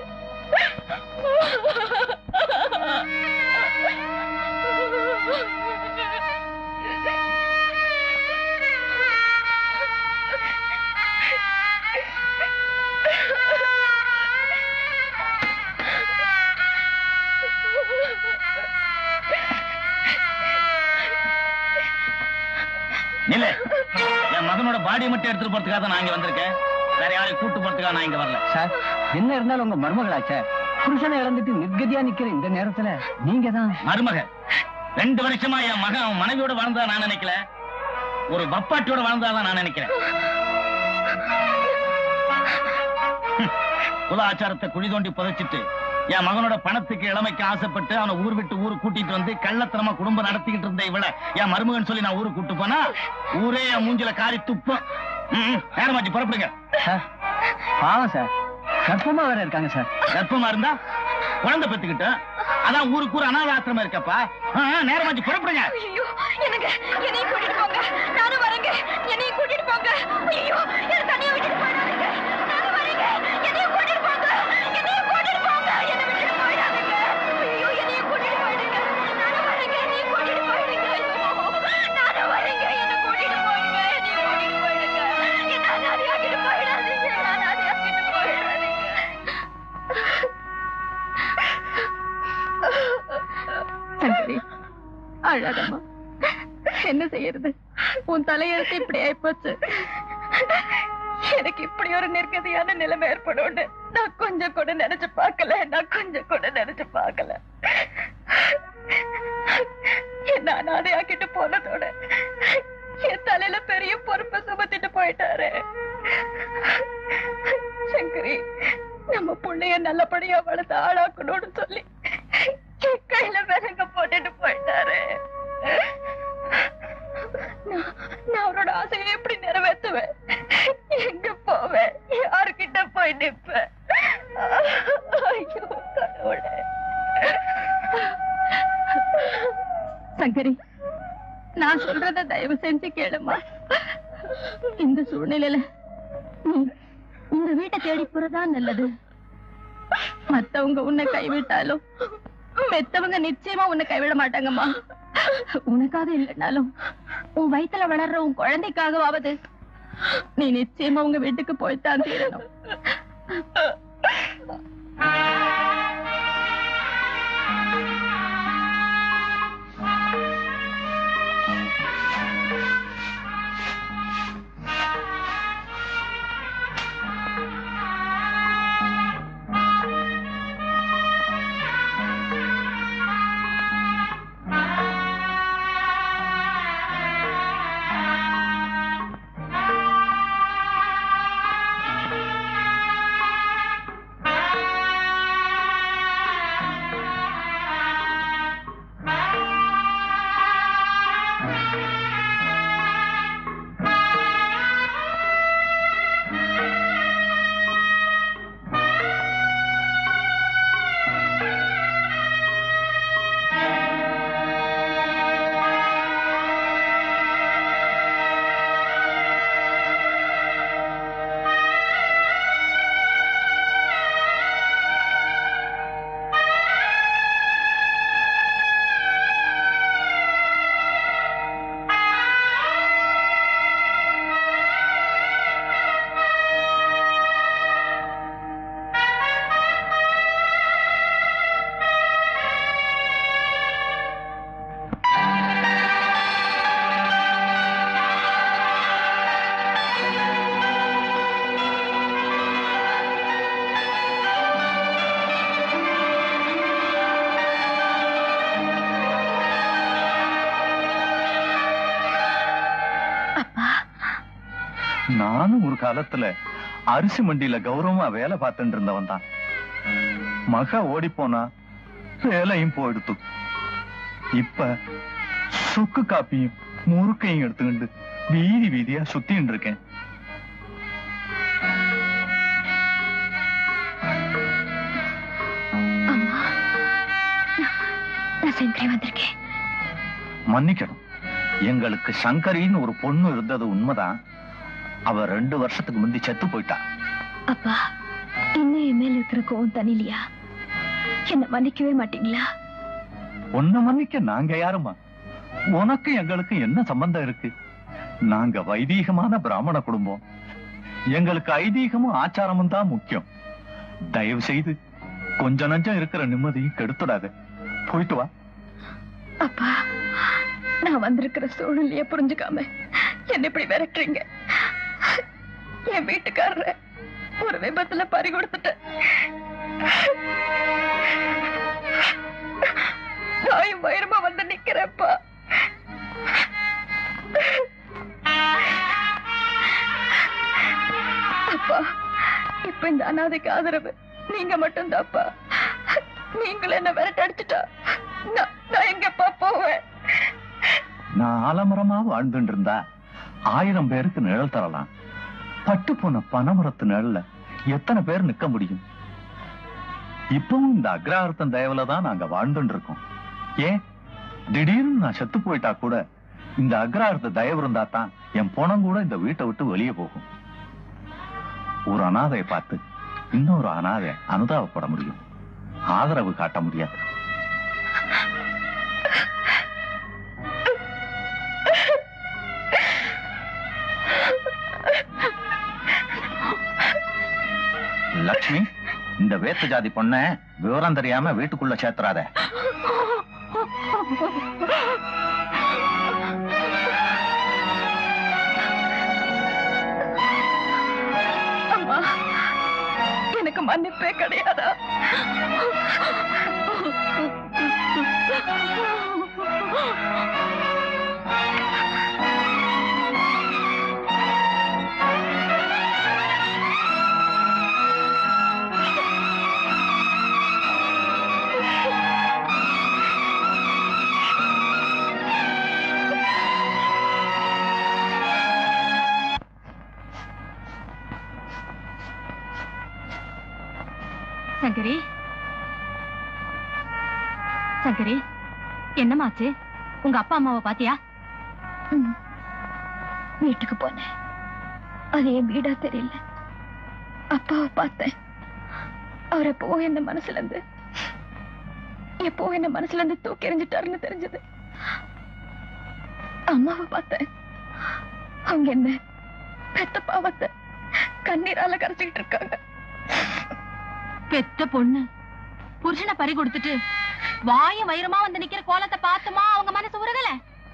நில்லு என் மகனோட பாடியை மட்டும் எடுத்துட்டு போறதுக்காக தான் நான் இங்க வந்திருக்கேன் வேற யாரையும் கூட்டு போறதுக்காக நான் இங்க வரல சார் என்ன இருந்தாலும் உங்க மருமகளாச்சே புருஷனை இழந்துட்டு நிர்கதியா நிக்கிற இந்த நேரத்துல நீங்க தான் மருமக ரெண்டு வருஷமா என் மகன் அவன் மனைவியோட வாழ்ந்ததா நான் நினைக்கல ஒரு பப்பாட்டியோட வாழ்ந்ததா நான் நினைக்கிறேன் ஹம். குல ஆச்சாரத்தை குழி தோண்டி புதைச்சிட்டு என் மகனோட பணத்துக்கு இளமைக்கு ஆசைப்பட்டு அவனை ஊர் விட்டு ஊரு கூட்டிட்டு வந்து கள்ளத்தனமா குடும்பம் நடத்திக்கிட்டு இருந்த இவள என் மருமகன் சொல்லி நான் ஊருக்கு கூட்டு போனா ஊரே என் மூஞ்சில காரி துப்பம் ம், நேரமாச்சு புறப்படுங்க பாவம் சார் கர்ப்பமா வேற இருக்காங்க சார் கர்ப்பமா இருந்தா குழந்தை பெத்துக்கிட்டு அதான் ஊருக்கு ஊர் அனாத ஆசிரமம் இருக்கப்பா ஆ, ஆ, நேரமாச்சு புறப்படுங்க ஐயோ எனக்கு என்னையும் கூட்டிட்டு போங்க நானும் வரேங்க என்னையும் கூட்டிட்டு போங்க ஐயோ என்ன தனியா விட்டுட்டு போயிடாதீங்க நானும் வரேங்க என்னையும் கூட்டிட்டு போங்க என்னையும் கூட்டிட்டு போங்க என்னை விட்டுட்டு போயிடாதீங்க ஐயோ என்னையும் கூட்டிட்டு போயிடுங்க நானும் வரேங்க என்னையும் கூட்டிட்டு போயிடுங்க ஐயோ நானும் வரேங்க என்னை கூட்டிட்டு போங்க என்னையும் கூட்டிட்டு போயிடுங்க என்ன அனாதையாக்கிட்டு போயிடாதீங்க என்ன அனாதையாக்கிட்டு போயிடாதீங்க சங்கரி அழாதம்மா என்ன செய்யறது உன் தலையெழுத்து இப்படி ஆயிப்போச்சு எனக்கு இப்படி ஒரு நிர்கதியான நிலைமை ஏற்படும்னு நான் கொஞ்சம் கூட நினைச்சு பார்க்கல நான் கொஞ்சம் கூட நினைச்சு பார்க்கல என்ன அனாதையாக்கிட்டு போனதோட என் தலையில பெரிய பொறுப்பை சுமத்திட்டு போயிட்டாரு சங்கரி நம்ம புள்ளைய நல்லபடியா வளர்த்து ஆளாக்கணும்னு சொல்லி என் கையில விலங்க போட்டுட்டு போயிட்டாரு நான் நான் அவரோட ஆசையை எப்படி நிறைவேற்றுவேன் எங்க போவேன் யாருக்கிட்ட போய் நிப்பேன் ஐயோ கடவுளே சங்கரி நான் சொல்றத தயவு செஞ்சு கேளுமா இந்த சூழ்நிலையில நீ உங்க வீட்டை தேடி போறதா நல்லது மத்தவங்க உன்னை கைவிட்டாலும் பெத்தவங்க நிச்சயமா உன்னை கைவிட மாட்டாங்கம்மா உனக்காக இல்லைனாலும் உன் வயித்துல வளர்ற உன் குழந்தைக்காகவாவது நீ நிச்சயமா உங்க வீட்டுக்கு போய்த்தான் தீரணும் நானும் ஒரு காலத்துல அரிசி மண்டியில கௌரவமா வேலை பார்த்துட்டு இருந்தவன் தான் மக ஓடி போனா வேலையும் போயிடுத்து இப்ப சுக்கு காப்பியும் முறுக்கையும் எடுத்துக்கிண்டு வீதி வீதியா சுத்தின்னு இருக்கேன் அம்மா நான் சங்கரி வந்திருக்கேன் மன்னிக்கணும் எங்களுக்கு சங்கரின்னு ஒரு பொண்ணு இருந்தது உண்மைதான் அவ ரெண்டு வருஷத்துக்கு முந்தி செத்து போயிட்டா அப்பா இன்னும் என் மேல இருக்கிற கோவம் தனிலையா என்ன மன்னிக்கவே மாட்டீங்களா உன்னை மன்னிக்க நாங்க யாருமா உனக்கு எங்களுக்கு என்ன சம்பந்தம் இருக்கு நாங்க வைதீகமான பிராமண குடும்பம் எங்களுக்கு ஐதீகமும் ஆச்சாரமும் தான் முக்கியம் தயவு செய்து கொஞ்ச நஞ்சம் இருக்கிற நிம்மதியும் கெடுத்துடாத போயிட்டு வா அப்பா நான் வந்திருக்கிற சூழ்நிலைய புரிஞ்சுக்காம என்ன இப்படி விரட்டுறீங்க என் வீட்டுக்காரர ஒரு விபத்துல பறி கொடுத்துட்டேன் நாயும் வயிறுமா வந்து நிக்கிறேன்ப்பா அப்பா இப்ப இந்த அனாதைக்கு ஆதரவு நீங்க மட்டும்தான்ப்பா நீங்களும் என்ன விரட்ட அடிச்சுட்டா நான் நான் எங்கப்பா போவேன் நான் ஆலமரமா வாழ்ந்துட்டு இருந்தா ஆயிரம் பேருக்கு நிழல் தரலாம் பட்டு போன பனைமரத்து நிழல்ல எத்தனை பேர் நிக்க முடியும் இப்பவும் இந்த அக்ரஹாரத்தன் தயவுல தான் நாங்க வாழ்ந்துட்டு இருக்கோம் ஏன் திடீர்னு நான் செத்து போயிட்டா கூட இந்த அக்ரஹாரத்த தயவு இருந்தா தான் என் பணம் கூட இந்த வீட்டை விட்டு வெளியே போகும் ஒரு அனாதையை பார்த்து இன்னொரு அனாதை அனுதாபப்பட முடியும் ஆதரவு காட்ட முடியாது லட்சுமி இந்த வேத்து ஜாதி பொண்ண விவரம் தெரியாம வீட்டுக்குள்ள சேர்த்துறாத அம்மா எனக்கு மன்னிப்பே கிடையாதா சங்கரி சங்கரி என்னமாச்சு உங்க அப்பா அம்மாவை பாத்தியா ம். வீட்டுக்கு போனேன் அது என் வீடா தெரியல அப்பாவை பார்த்தேன் அவர் எப்போ என்ன மனசுல இருந்து எப்போ என்ன மனசுல இருந்து தூக்கி எறிஞ்சிட்டாருன்னு தெரிஞ்சது அம்மாவை பார்த்தேன் அவங்க என்ன பெத்த பாவத்தை கண்ணீரால கரைச்சிக்கிட்டு இருக்காங்க பெத்த பொண்ணு புருஷனை பறி கொடுத்துட்டு வாயும் வயிறுமா வந்து நிக்கிற கோலத்தை பார்த்துமா அவங்க மனசு உருகல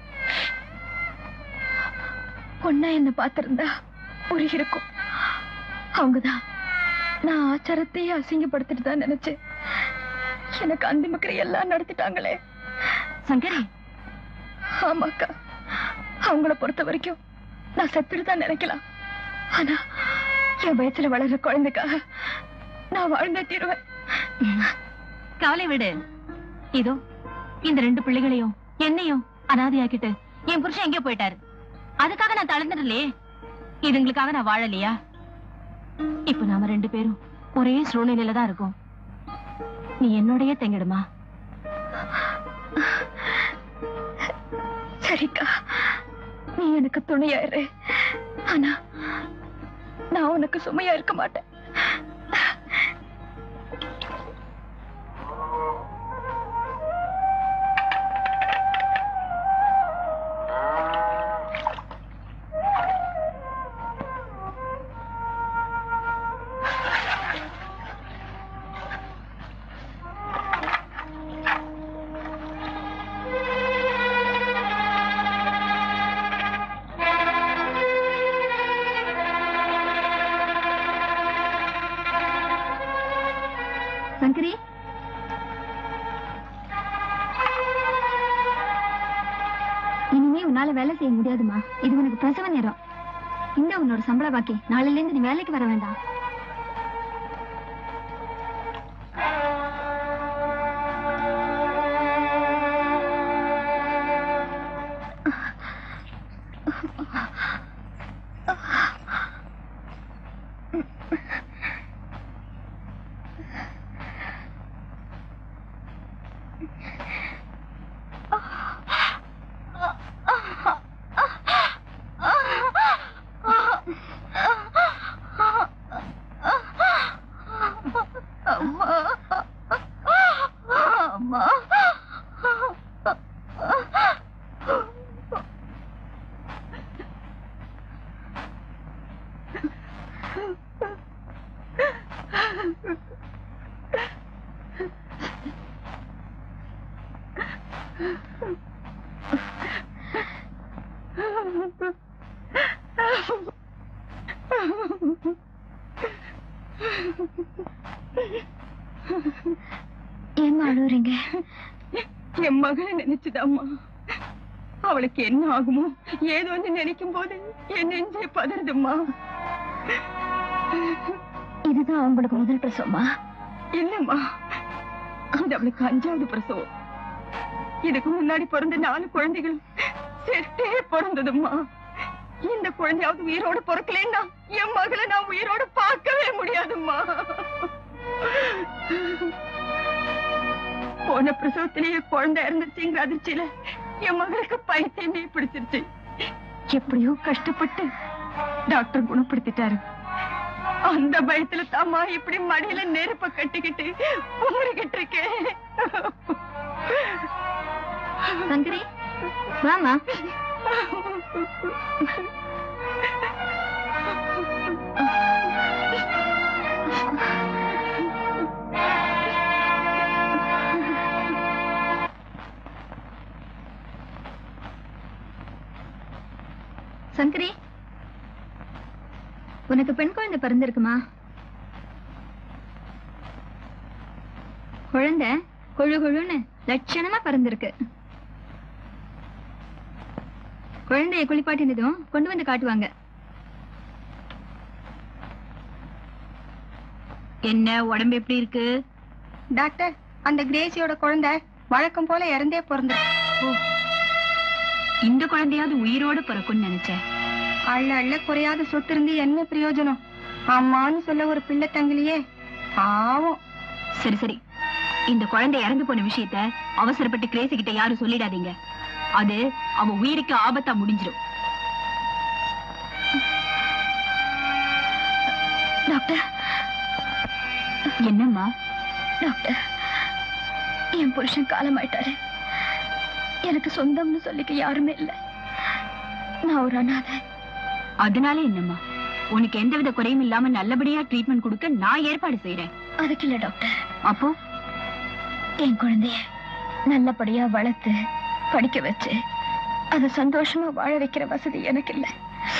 பொண்ணா என்ன பார்த்திருந்தா உருகி இருக்கும் அவங்கதான் நான் ஆச்சாரத்தையே அசிங்கப்படுத்திட்டு தான் நினைச்சேன் எனக்கு அந்திமக்கிற எல்லாம் நடத்திட்டாங்களே சங்கரி ஆமாக்கா அவங்கள பொறுத்த வரைக்கும் நான் செத்துட்டு தான் நினைக்கலாம் ஆனா என் வயசுல வளர்ற குழந்தைக்காக நான் வாழ்ந்தே தீருவேன் கவலை விடு இதோ இந்த ரெண்டு பிள்ளைகளையும் என்னையும் அனாதையாக்கிட்டு என் புருஷன் எங்கேயோ போயிட்டாரு அதுக்காக நான் தளர்ந்துடலையே இதுங்களுக்காக நான் வாழலையா இப்ப நாம ரெண்டு பேரும் ஒரே சூழ்நிலையில தான் இருக்கோம் நீ என்னோடயே தங்கிடுமா சரிக்கா நீ எனக்கு துணையா இரு ஆனா நான் உனக்கு சுமையா இருக்க மாட்டேன் சங்கரி இனிமே உன்னால வேலை செய்ய முடியாதுமா இது உனக்கு பிரசவ நேரம் இந்த உன்னோட சம்பள பாக்கி நாளையில இருந்து நீ வேலைக்கு வர வேண்டாம் ஏமா அழுவுறீங்க என் மகளை நினைச்சுதாம்மா அவளுக்கு என்ன ஆகுமோ ஏதோன்னு நினைக்கும் போது என் நெஞ்சே பதறுதும்மா இதுதான் அவங்களுக்கு முதல் பிரசவமா இல்லம்மா இது அவளுக்கு அஞ்சாவது பிரசவம் இதுக்கு முன்னாடி பிறந்த நாலு குழந்தைகளும் செத்தே பிறந்ததும்மா இந்த குழந்தையாவது உயிரோட பிறக்கலைன்னா என் மகளை நான் உயிரோட பார்க்கவே முடியாதும்மா போன பிரசவத்திலேயே குழந்தை இறந்துச்சுங்கிற அதிர்ச்சியில என் மகளுக்கு பைத்தியமே பிடிச்சிருச்சு எப்படியோ கஷ்டப்பட்டு டாக்டர் குணப்படுத்திட்டாரு அந்த பயத்துல தாமா இப்படி மடியில நெருப்ப கட்டிக்கிட்டு உமரிக்கிட்டு இருக்கேன் சங்கரி வாமா சங்கரி உனக்கு பெண் குழந்தை பிறந்திருக்குமா குழந்தை கொழு கொழுன்னு லட்சணமா பிறந்திருக்கு குழந்தைய குளிப்பாட்டினதும் கொண்டு வந்து காட்டுவாங்க என்ன உடம்பு எப்படி இருக்கு டாக்டர் அந்த கிரேசியோட குழந்தை வழக்கம் போல இறந்தே பிறந்து இந்த குழந்தையாவது உயிரோட பிறக்கும்னு நினைச்சேன் அள்ள அள்ள குறையாத சொத்து இருந்து என்ன பிரயோஜனம் அம்மான்னு சொல்ல ஒரு பிள்ளை தங்கிலியே பாவம் சரி சரி இந்த குழந்தை இறந்து போன விஷயத்த அவசரப்பட்டு கிரேசி கிட்ட யாரும் சொல்லிடாதீங்க அது அவ உயிருக்கு ஆபத்தா முடிஞ்சிடும் டாக்டர் என்னம்மா டாக்டர் என் புருஷன் காலமாயிட்டாரு எனக்கு சொந்தம்னு சொல்லிக்க யாருமே இல்ல நான் ஒரு அனாதை அதனால என்னம்மா உனக்கு எந்தவித குறையும் இல்லாம நல்லபடியா ட்ரீட்மெண்ட் கொடுக்க நான் ஏற்பாடு செய்யறேன் அதுக்கு இல்ல டாக்டர் அப்போ என் குழந்தைய நல்லபடியா வளர்த்து படிக்க வச்சு அதை சந்தோஷமா வாழ வைக்கிற வசதி எனக்கு இல்ல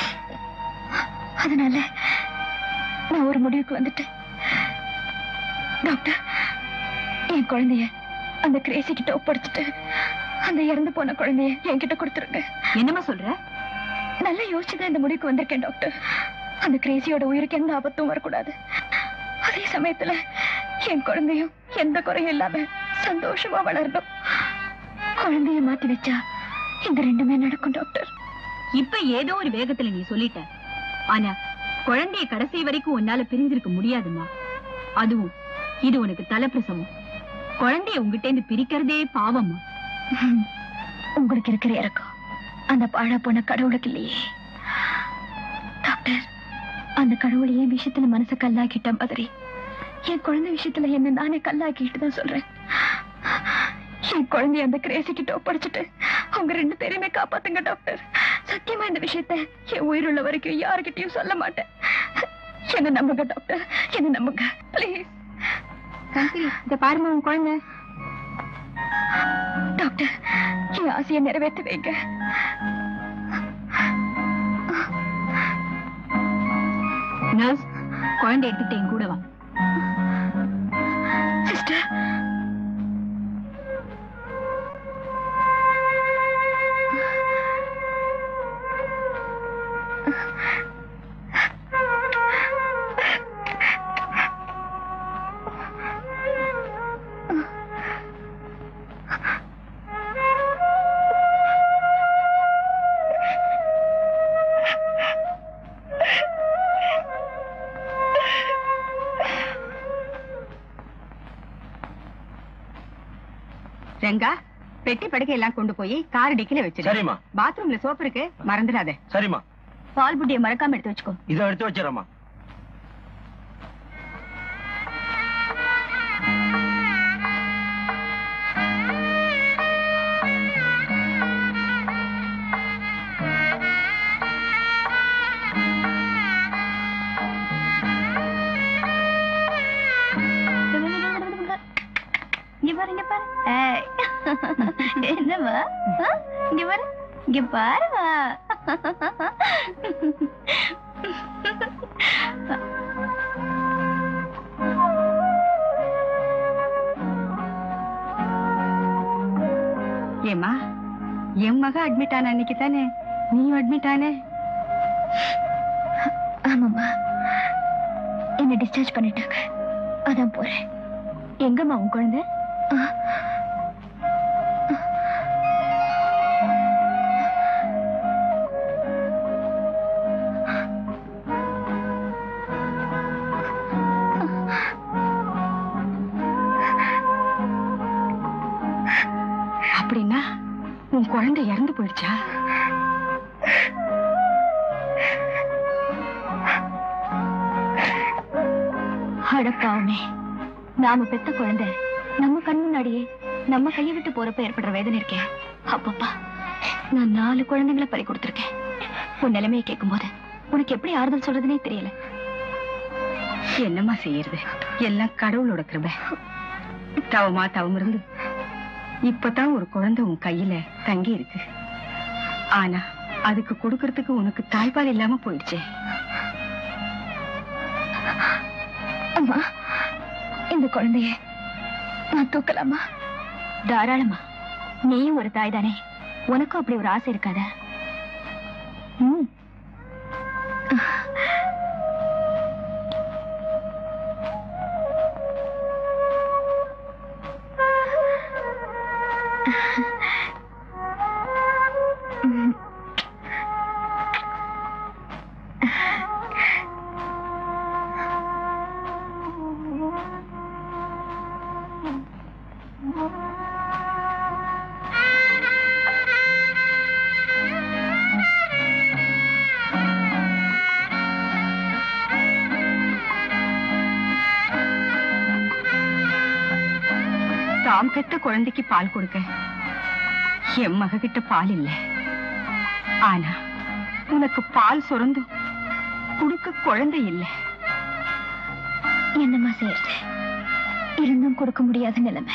அதனால நான் ஒரு முடிவுக்கு வந்துட்டேன் டாக்டர் என் குழந்தைய அந்த கிரேசி கிட்ட ஒப்படைச்சிட்டு அந்த இறந்து போன குழந்தைய என்கிட்ட கொடுத்துருங்க என்னம்மா சொல்ற நல்லா யோசிச்சுதான் இந்த முடிவுக்கு வந்திருக்கேன் டாக்டர் அந்த கிரேசியோட உயிருக்கு எந்த ஆபத்தும் வரக்கூடாது அதே சமயத்துல என் குழந்தையும் எந்த குறையும் இல்லாம சந்தோஷமா வளரணும் குழந்தைய மாத்தி வச்சா இந்த ரெண்டுமே நடக்கும் டாக்டர் இப்ப ஏதோ ஒரு வேகத்துல நீ சொல்லிட்ட ஆனா குழந்தைய கடைசி வரைக்கும் உன்னால பிரிஞ்சிருக்க முடியாதும்மா அதுவும் இது உனக்கு தலைப்பிரசவம் குழந்தைய உங்ககிட்ட இருந்து பிரிக்கிறதே பாவம்மா ஹம், உங்களுக்கு இருக்கிற இறக்கம் அந்த பாழா போன கடவுளுக்கு இல்லையே டாக்டர் அந்த கடவுள் என் விஷயத்துல மனசை கல்லாக்கிட்ட மாதிரி என் குழந்தை விஷயத்துல என்ன நானே கல்லாக்கிட்டு தான் சொல்றேன் என் குழந்தைய அந்த கிரேசி கிட்ட ஒப்படைச்சிட்டு அவங்க ரெண்டு பேரையுமே காப்பாத்துங்க டாக்டர் சத்தியமா இந்த விஷயத்த என் உயிருள்ள வரைக்கும் யாருக்கிட்டையும் சொல்ல மாட்டேன் என்ன நம்புங்க டாக்டர் என்ன நம்புங்க ப்ளீஸ் இத பாருமா உன் குழந்தை டாக்டர் என் ஆசையை நிறைவேற்றி வைங்க நர்ஸ் குழந்தை எடுத்துட்டு என் கூட வா சிஸ்டர் ரெங்கா பெட்டி படுக்கை எல்லாம் கொண்டு போய் கார் டிக்கில வச்சிரு சரிம்மா பாத்ரூம்ல சோப்பு இருக்கு மறந்துடாத சரிம்மா பால் புட்டியை மறக்காம எடுத்து வச்சுக்கோ இதை எடுத்து வச்சிடறேம்மா இங்க பாரு இங்க பாரு ஏய். என்னம்மா ஆ? இங்க பாரு இங்க பாருமா ஏமா என் மக அட்மிட் ஆன அன்னைக்கு தானே நீயும் அட்மிட் ஆனே ஆமாம்மா என்ன டிஸ்சார்ஜ் பண்ணிட்டாங்க அதான் போறேன் எங்கம்மா உன் குழந்தை ஆ. அப்படின்னா உன் குழந்தை இறந்து போயிடுச்சா அடப்பாவுமே நாம பெத்த குழந்தை நம்ம கண் முன்னாடியே நம்ம கையை விட்டு போறப்ப ஏற்படுற வேதனை இருக்கே அப்பப்பா நான் நாலு குழந்தைங்களை பறி கொடுத்திருக்கேன் உன் நிலைமையை கேட்கும்போது உனக்கு எப்படி ஆறுதல் சொல்றதுனே தெரியல என்னம்மா செய்யறது எல்லாம் கடவுளோட கிருபை தவமா தவம் இருந்து இப்பதான் ஒரு குழந்தை உன் கையில தங்கி இருக்கு ஆனா அதுக்கு கொடுக்கறதுக்கு உனக்கு தாய்ப்பால் இல்லாம போயிடுச்சே அம்மா இந்த குழந்தைய நான் தூக்கலாமா தாராளமா நீயும் ஒரு தாய் தானே உனக்கும் அப்படி ஒரு ஆசை இருக்காதா ம் தாம் பெத்த குழந்தைக்கு பால் கொடுக்க என் மக கிட்ட பால் இல்ல ஆனா உனக்கு பால் சுரந்தும் கொடுக்க குழந்தை இல்ல என்னம்மா செய்யறது இருந்தும் கொடுக்க முடியாத நிலைமை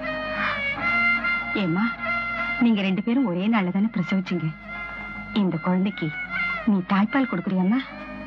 ஏமா நீங்க ரெண்டு பேரும் ஒரே நாள்ல தானே பிரசவிச்சீங்க இந்த குழந்தைக்கு நீ தாய்ப்பால் கொடுக்குறியம்மா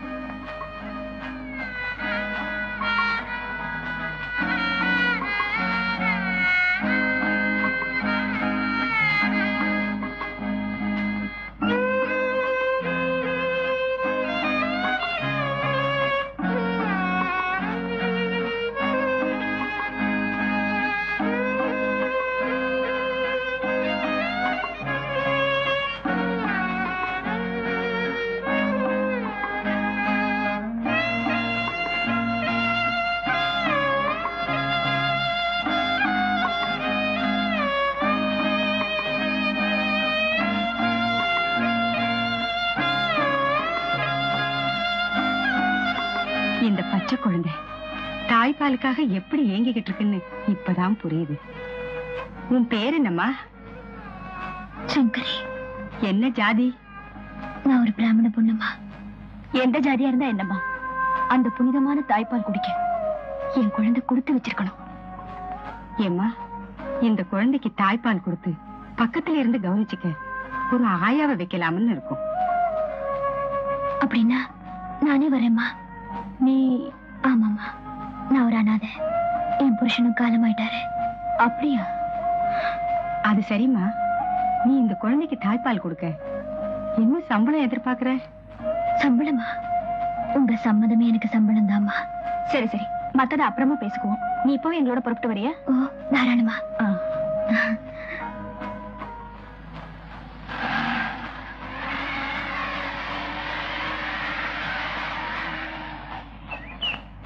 இந்த பச்சை குழந்தை தாய்ப்பாலுக்காக எப்படி ஏங்கிக்கிட்டு இருக்குன்னு இப்பதான் புரியுது உன் பேர் என்னம்மா சங்கரி என்ன ஜாதி நான் ஒரு பிராமண பொண்ணுமா எந்த ஜாதியா இருந்தா என்னம்மா அந்த புனிதமான தாய்ப்பால் குடிக்க என் குழந்தை கொடுத்து வச்சிருக்கணும் ஏம்மா இந்த குழந்தைக்கு தாய்ப்பால் கொடுத்து பக்கத்துல இருந்து கவனிச்சுக்க ஒரு ஆயாவை வைக்கலாம்னு இருக்கும் அப்படின்னா நானே வரேம்மா நீ ஆமாம்மா நான் ஒரு அனாதை என் புருஷனும் காலமாயிட்டாரு அப்படியா அது சரிம்மா நீ இந்த குழந்தைக்கு தாய்ப்பால் கொடுக்க என்ன சம்பளம் எதிர்பார்க்கற சம்பளமா உங்க சம்மதமே எனக்கு சம்பளம் தாம்மா சரி சரி மத்தத அப்புறமா பேசுக்குவோம் நீ இப்பவே எங்களோட புறப்பட்டு வரியா ஓ தாராளமா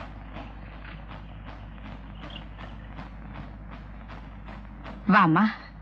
வாம்மா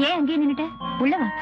ஏன் அங்கேயே நின்னுட்ட உள்ள வா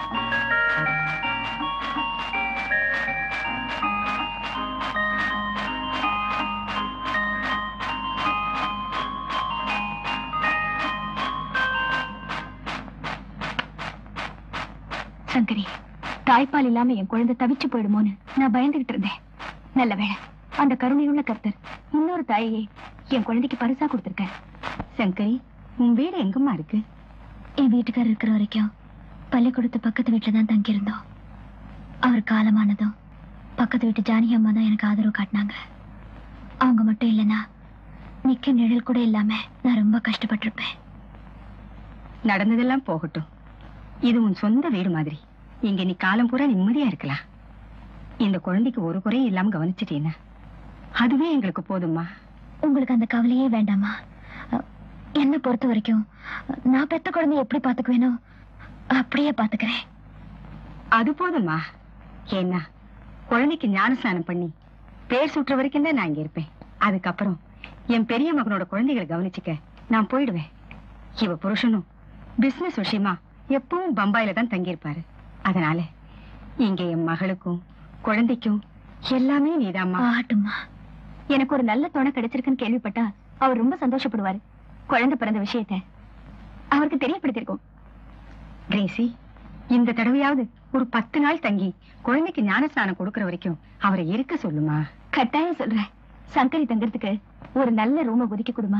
சங்கரி தாய்ப்பால் இல்லாம என் குழந்தை தவிச்சு போயிடுமோன்னு நான் பயந்துகிட்டு இருந்தேன் நல்ல வேளை அந்த கருணையுள்ள கர்த்தர் இன்னொரு தாயையே என் குழந்தைக்கு பரிசா கொடுத்திருக்காரு சங்கரி உன் வீடு எங்கம்மா இருக்கு என் வீட்டுக்காரர் இருக்கிற வரைக்கும் பள்ளிக்கூடத்து பக்கத்து வீட்டுல தான் தங்கியிருந்தோம் அவர் காலமானதும் பக்கத்து வீட்டு ஜானகி அம்மா தான் எனக்கு ஆதரவு காட்டினாங்க அவங்க மட்டும் இல்லைன்னா நிக்க நிழல் கூட இல்லாம நான் ரொம்ப கஷ்டப்பட்டிருப்பேன் நடந்ததெல்லாம் போகட்டும் இது உன் சொந்த வீடு மாதிரி இங்க நீ காலம் பூரா நிம்மதியா இருக்கலாம் இந்த குழந்தைக்கு ஒரு குறையும் இல்லாம கவனிச்சிட்டீன்னா அதுவே எங்களுக்கு போதும்மா உங்களுக்கு அந்த கவலையே வேண்டாமா அஹ், என்னை பொறுத்த வரைக்கும் அஹ், நான் பெத்த குழந்தைய எப்படி பாத்துக்குவேனோ அப்படியே பாத்துக்கிறேன் அது போதும்மா ஏன்னா குழந்தைக்கு ஞானஸ்நானம் பண்ணி பேர் சுற்ற வரைக்கும் தான் நான் இங்க இருப்பேன் அதுக்கப்புறம் என் பெரிய மகனோட குழந்தைகளை கவனிச்சுக்க நான் போயிடுவேன் இவ புருஷனும் பிசினஸ் விஷயமா எப்பவும் பம்பாயில தான் தங்கியிருப்பாரு அதனால இங்க என் மகளுக்கும் குழந்தைக்கும் எல்லாமே நீதாம்மா ஆகட்டும்மா எனக்கு ஒரு நல்ல துணை கிடைச்சிருக்குன்னு கேள்விப்பட்டா அவர் ரொம்ப சந்தோஷப்படுவாரு குழந்தை பிறந்த விஷயத்த அவருக்கு தெரியப்படுத்திருக்கோம் கிரேசி இந்த தடவையாவது ஒரு பத்து நாள் தங்கி குழந்தைக்கு ஞானஸ்நானம் கொடுக்கற வரைக்கும் அவரை இருக்க சொல்லுமா கட்டாயம் சொல்றேன் சங்கரி தங்கறதுக்கு ஒரு நல்ல ரூமை ஒதுக்கி கொடுமா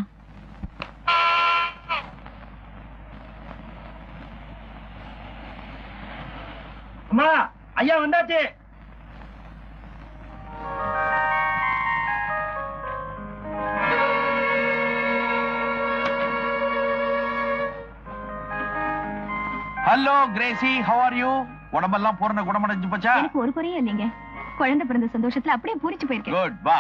அம்மா ஐயா வந்தாச்சு hello Gracy how are you உடம்பெல்லாம் பூரண குணமடைஞ்சு போச்சா எனக்கு ஒரு குறையும் இல்லைங்க குழந்தை பிறந்த சந்தோஷத்துல அப்படியே பூரிச்சு போயிருக்கேன் குட் வா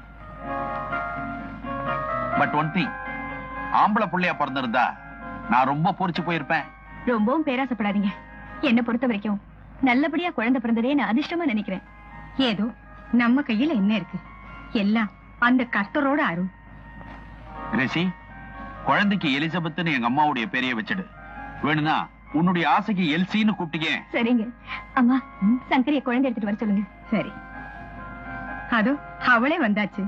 பட் ஒன் திங் ஆம்பளை புள்ளையா பிறந்திருந்தா நான் ரொம்ப பூரிச்சு போயிருப்பேன் ரொம்பவும் பேராசப்படாதீங்க என்ன பொறுத்த வரைக்கும் நல்லபடியா குழந்தை பிறந்ததே நான் அதிர்ஷ்டமா நினைக்கிறேன் ஏதோ நம்ம கையில என்ன இருக்கு எல்லாம் அந்த கர்த்தரோட அருள் கிரேசி குழந்தைக்கு எலிசபெத்னு எங்க அம்மாவுடைய பேரைய வச்சிடு வேணும்னா உன்னுடைய ஆசைக்கு எல்சின்னு கூப்பிட்டீங்க சரிங்க அம்மா சங்கரிய குழந்தை எடுத்துட்டு வர சொல்லுங்க சரி அதோ அவளே வந்தாச்சு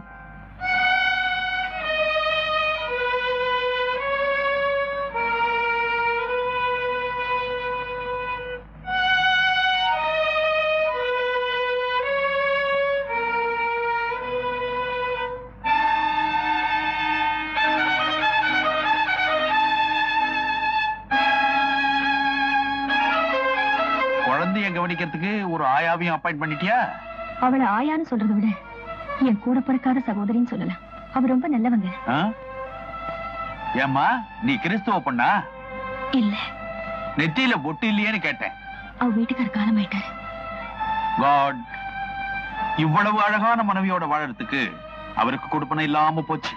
குழந்தைய கவனிக்கிறதுக்கு ஒரு ஆயாவையும் அப்பாயிண்ட் பண்ணிட்டியா அவளை ஆயான்னு சொல்றதை விட என் கூட பிறக்காத சகோதரின்னு சொல்லலாம் அவ ரொம்ப நல்லவங்க ஆ? ஏம்மா நீ கிறிஸ்துவ பொண்ணா இல்ல நெத்தியில பொட்டு இல்லையேன்னு கேட்டேன் அவ வீட்டுக்கார காலமாயிட்டாரு காட் இவ்வளவு அழகான மனைவியோட வாழறதுக்கு அவருக்கு கொடுப்பன இல்லாம போச்சு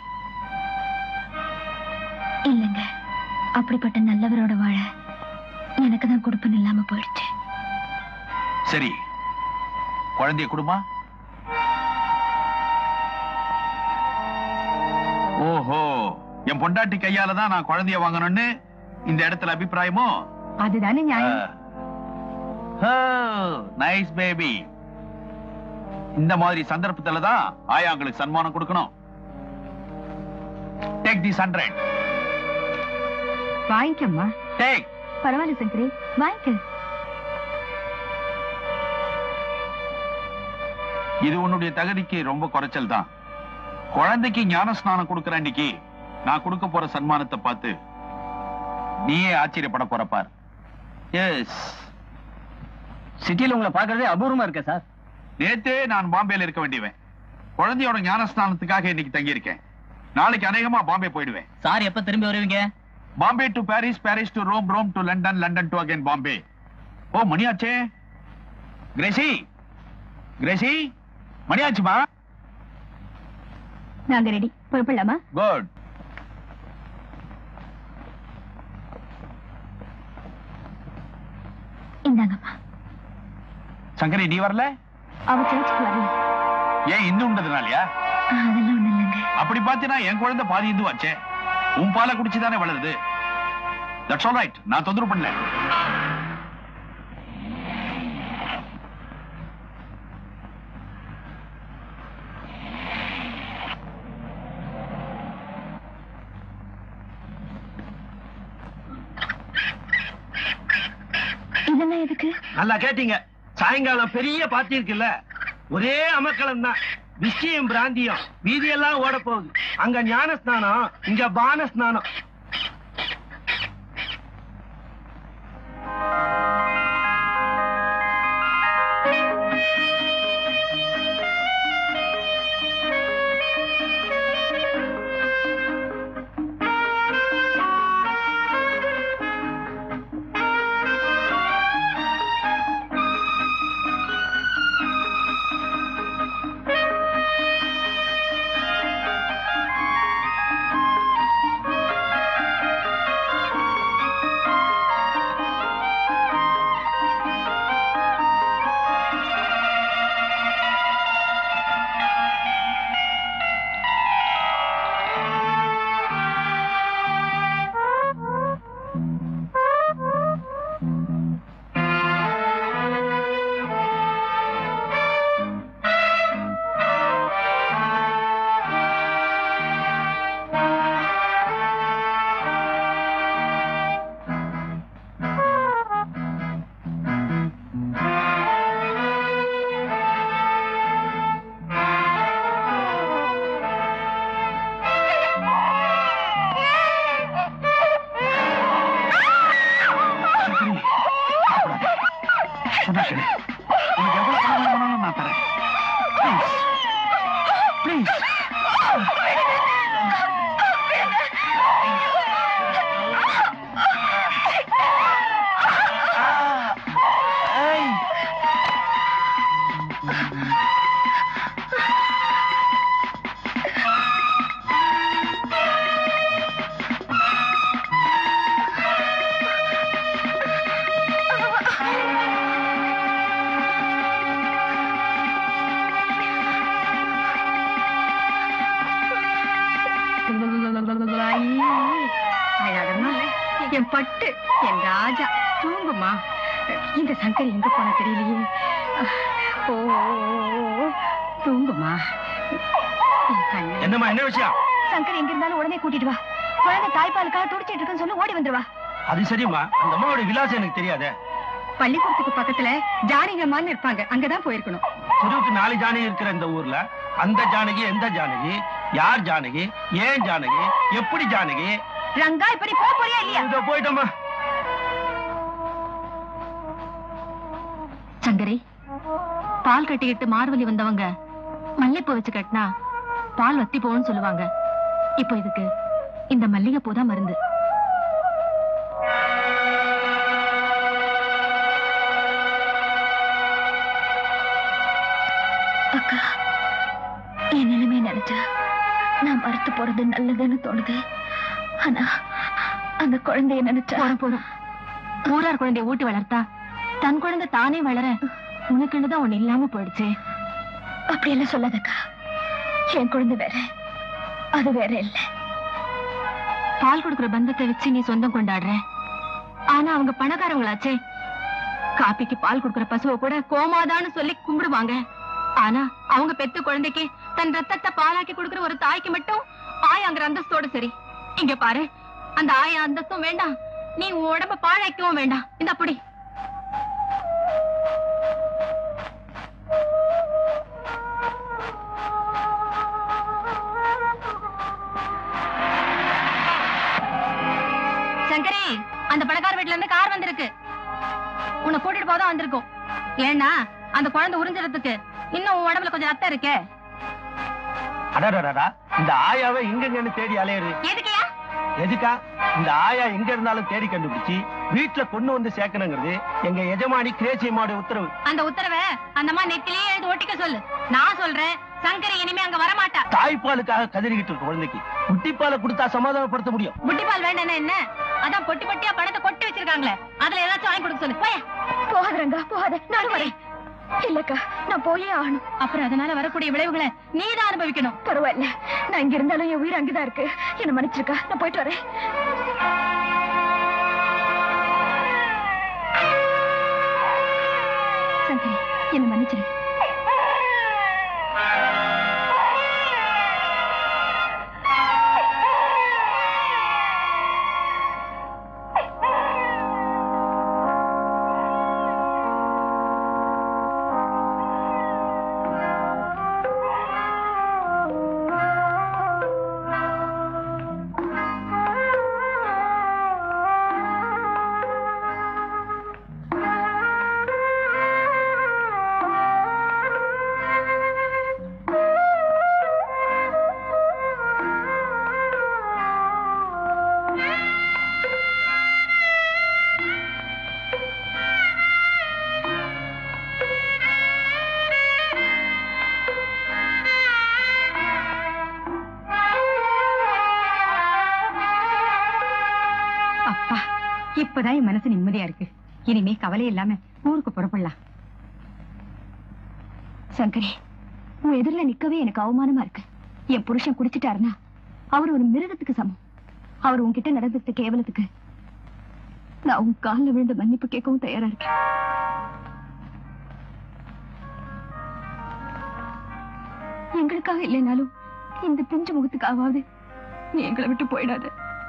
இல்லைங்க அப்படிப்பட்ட நல்லவரோட வாழ எனக்கு தான் கொடுப்பன் இல்லாம போயிடுச்சு சரி குழந்தைய குடுமா ஓஹோ என் பொண்டாட்டி கையால தான் நான் குழந்தைய வாங்கணும்னு இந்த இடத்துல அபிப்பிராயமோ அதுதானே நியாயம் நைஸ் பேபி இந்த மாதிரி சந்தர்ப்பத்துல தான் ஆயாங்களுக்கு சன்மானம் கொடுக்கணும் டேக் திஸ் ஹண்ட்ரட் வாங்கிக்கம்மா டேக் பரவாயில்ல சங்கரி வாங்கிக்க இது உன்னுடைய தகுதிக்கு ரொம்ப குறைச்சல் தான் குழந்தைக்கு ஞான ஸ்நானம் கொடுக்கிற அன்னைக்கு நான் கொடுக்க போற சன்மானத்தை பார்த்து நீயே ஆச்சரியப்பட போற பார் எஸ் சிட்டில உங்களை பாக்குறதே அபூர்வமா இருக்க சார் நேத்தே நான் பாம்பேல இருக்க வேண்டியவன் குழந்தையோட ஞான ஸ்நானத்துக்காக இன்னைக்கு தங்கியிருக்கேன் நாளைக்கு அநேகமா பாம்பே போயிடுவேன் சார் எப்ப திரும்பி வருவீங்க Bombay to Paris Paris to Rome Rome to London London to again Bombay ஓ மணியாச்சே கிரேசி கிரேசி மணியாச்சுமா நாங்க ரெடி புறப்படலாமா குட் இந்தாங்கம்மா சங்கரி நீ வரல அவ சர்ச்சுக்கு வரல ஏன் இந்து உண்டதுனாலயா அதெல்லாம் ஒண்ணு இல்லைங்க அப்படி பாத்தீங்கன்னா என் குழந்தை பாதி இந்து ஆச்சே உன் பாலை குடிச்சுதானே வளருது தட்ஸ் ஆல் ரைட் நான் தொந்தரவு பண்ணல இதெல்லாம் எதுக்கு நல்லா கேட்டீங்க சாயங்காலம் பெரிய பார்ட்டி இருக்குல்ல ஒரே அமக்களம் தான் விஷயம் பிராந்தியம் வீதியெல்லாம் ஓட போகுது அங்க ஞான ஸ்நானம் இங்க பான ஸ்நானம் சொன்னா கேளு. உனக்கு எவ்வளவு பணம் வேணும்னாலும் நான் தரேன் ப்ளீஸ் ப்ளீஸ் அழகமா இல்ல? என் பட்டு என் ராஜா தூங்குமா இந்த சங்கரி எங்க போன தெரியலையே ஓ தூங்குமா என் கண்ணு. என்னம்மா என்ன விஷயம் சங்கர் எங்க இருந்தாலும் உடனே கூட்டிட்டு வா குழந்தை தாய்ப்பாலுக்காக துடிச்சிட்டு இருக்குன்னு சொல்லி ஓடி வந்துருவா அது சரிம்மா அந்த அம்மாவோட விலாசம் எனக்கு தெரியாதே பள்ளிக்கூடத்துக்கு பக்கத்துல ஜானகிமான்னு இருப்பாங்க அங்கதான் போயிருக்கணும் தெருவுக்கு நாலு ஜானகி இருக்கிற இந்த ஊர்ல அந்த ஜானகி எந்த ஜானகி யார் ஜானகி ஏன் ஜானகி எப்படி ஜானகி ரங்கா இப்ப நீ போக போறியா இல்லையா இதோ போயிட்டோம்மா சங்கரி பால் கட்டிக்கிட்டு மார்வலி வந்தவங்க மல்லிப்பூ வச்சு கட்டினா பால் வத்தி போகும்னு சொல்லுவாங்க இப்போ இதுக்கு இந்த மல்லிகைப்பூ தான் மருந்து அக்கா என் நிலைமை நினைச்சா நான் மறுத்து போறது நல்லதுன்னு தோணுது ஆனா அந்த குழந்தைய நினைச்சா போறோம் போறோம் ஊரார் குழந்தைய ஊட்டி வளர்த்தா தன் குழந்தை தானே வளர உனக்குன்னு தான் ஒண்ணு இல்லாம போயிடுச்சு அப்படியெல்லாம் சொல்லாதக்கா என் குழந்தை வேற அது வேற இல்ல பால் கொடுக்கிற பந்தத்தை வச்சு நீ சொந்தம் கொண்டாடுற ஆனா அவங்க பணக்காரங்களாச்சே காப்பிக்கு பால் கொடுக்கிற பசுவை கூட கோமாதான்னு சொல்லி கும்பிடுவாங்க ஆனா அவங்க பெத்த குழந்தைக்கு தன் ரத்தத்தை பாலாக்கி கொடுக்கிற ஒரு தாய்க்கு மட்டும் ஆயாங்கிற அந்தஸ்தோட சரி இங்க பாரு அந்த ஆயா அந்தஸ்தும் வேண்டாம் நீ உன் உடம்ப பாழாக்கவும் வேண்டாம் இந்த அப்படி சங்கரி அந்த பணக்கார வீட்டுல இருந்து கார் வந்திருக்கு உன்னை கூட்டிட்டு போதான் வந்திருக்கும் ஏன்னா அந்த குழந்தை உறிஞ்சிடறதுக்கு இன்னும் உன் உடம்புல கொஞ்சம் ரத்தம் இருக்கே அடடடா இந்த ஆயாவை எங்கெங்கன்னு தேடி அலையுது எதுக்கையா எதுக்கா இந்த ஆயா எங்க இருந்தாலும் தேடி கண்டுபிடிச்சு வீட்டுல கொண்டு வந்து சேர்க்கணுங்கிறது எங்க எஜமானி கிரேச்சியம்மாவுடைய உத்தரவு அந்த உத்தரவை அந்த அம்மா நெத்திலேயே எழுதி ஒட்டிக்க சொல்லு நான் சொல்றேன் சங்கரி இனிமே அங்க வரமாட்டா தாய்ப்பாலுக்காக கதறிக்கிட்டு இருக்க குழந்தைக்கு குட்டிப்பாலை கொடுத்தா சமாதானப்படுத்த முடியும் புட்டிப்பால் வேண்டாம் என்ன அதான் பொட்டி பொட்டியா பணத்தை கொட்டி வச்சிருக்காங்களே அதுல ஏதாச்சும் வாங்கி கொடுக்க சொல்லு போய போகாத ரங்கா போகாத நான் வரேன் இல்லக்கா நான் போயே ஆகணும் அப்புறம் அதனால வரக்கூடிய விளைவுகளை நீதான் அனுபவிக்கணும் பரவாயில்ல நான் இங்க இருந்தாலும் என் உயிர் அங்கதான் இருக்கு என்ன மன்னிச்சிருக்கா நான் போயிட்டு வரேன் சங்கரி என்ன மன்னிச்சிரு அப்பா இப்பதான் என் மனசு நிம்மதியா இருக்கு இனிமே கவலை இல்லாம ஊருக்கு புறப்படலாம் சங்கரி உன் எதிரில நிக்கவே எனக்கு அவமானமா இருக்கு என் புருஷன் குடிச்சிட்டாருன்னா அவர் ஒரு மிருகத்துக்கு சமம் அவர் உன்கிட்ட நடந்துட்ட கேவலத்துக்கு நான் உன் காலில் விழுந்து மன்னிப்பு கேட்கவும் தயாரா இருக்கேன் எங்களுக்காக இல்லைனாலும் இந்த பிஞ்சு முகத்துக்காவது நீ எங்களை விட்டு போயிடாத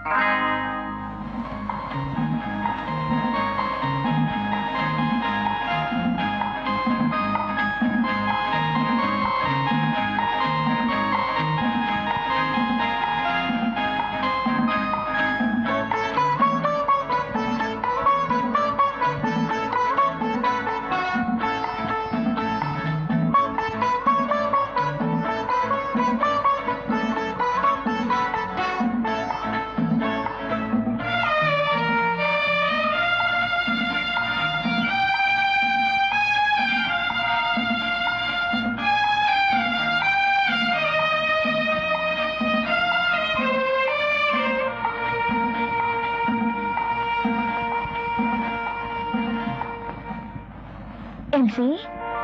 எல்சி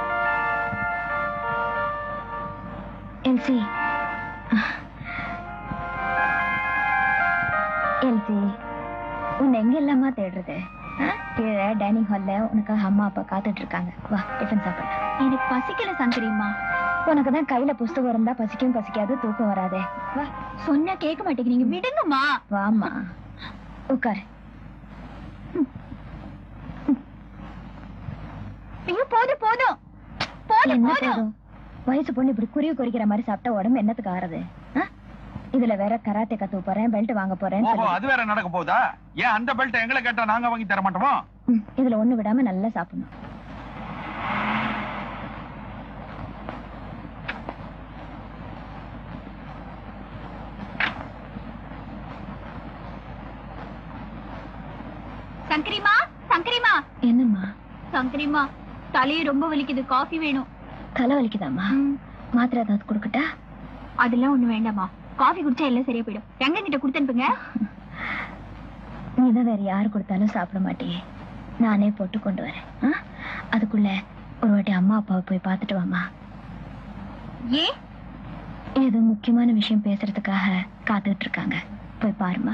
எல்சி எல்சி உன்னை எங்க எல்லாமா தேடுறது ஆ? கீழே டைனிங் ஹால்ல உனக்காக அம்மா அப்பா காத்துட்டு இருக்காங்க வா டிஃபன் சாப்பிடலாம் எனக்கு பசிக்கல சங்கரிம்மா உனக்கு தான் கையில புஸ்தகம் இருந்தா பசிக்கும் பசிக்காது தூக்கம் வராதே வா சொன்னா கேட்க மாட்டேங்கிறீங்க விடுங்கம்மா வாம்மா உட்காரு ஐயோ போதும் போதும் போதும் போதும் வயசு பொண்ணு இப்படி குருவி குறிக்கிற மாதிரி சாப்பிட்டா உடம்பு என்னத்துக்கு ஆறுது ஆ? இதுல வேற கராத்தே கத்து போறேன் பெல்ட் வாங்க போறேன் ஓஹோ அது வேற நடக்க போகுதா ஏன் அந்த பெல்ட் எங்களை கேட்டா நாங்க வாங்கி தர மாட்டோமோ இதுல ஒண்ணு விடாம நல்லா சாப்பிடணும் சங்கரிமா சங்கரிமா என்னம்மா சங்கரிமா தலையை ரொம்ப வலிக்குது காஃபி வேணும் தலை வலிக்குதாம்மா மாத்திரை ஏதாவது கொடுக்கட்டா அதெல்லாம் ஒண்ணு வேண்டாமா காஃபி குடிச்சா எல்லாம் சரியா போயிடும் எங்க கிட்ட கொடுத்து அனுப்புங்க நீதான் வேற யாரு கொடுத்தாலும் சாப்பிட மாட்டியே நானே போட்டு கொண்டு வரேன் ஆ? அதுக்குள்ள ஒரு வாட்டி அம்மா அப்பாவை போய் பார்த்துட்டு வாமா ஏ ஏதோ முக்கியமான விஷயம் பேசுறதுக்காக காத்துட்டு இருக்காங்க போய் பாருமா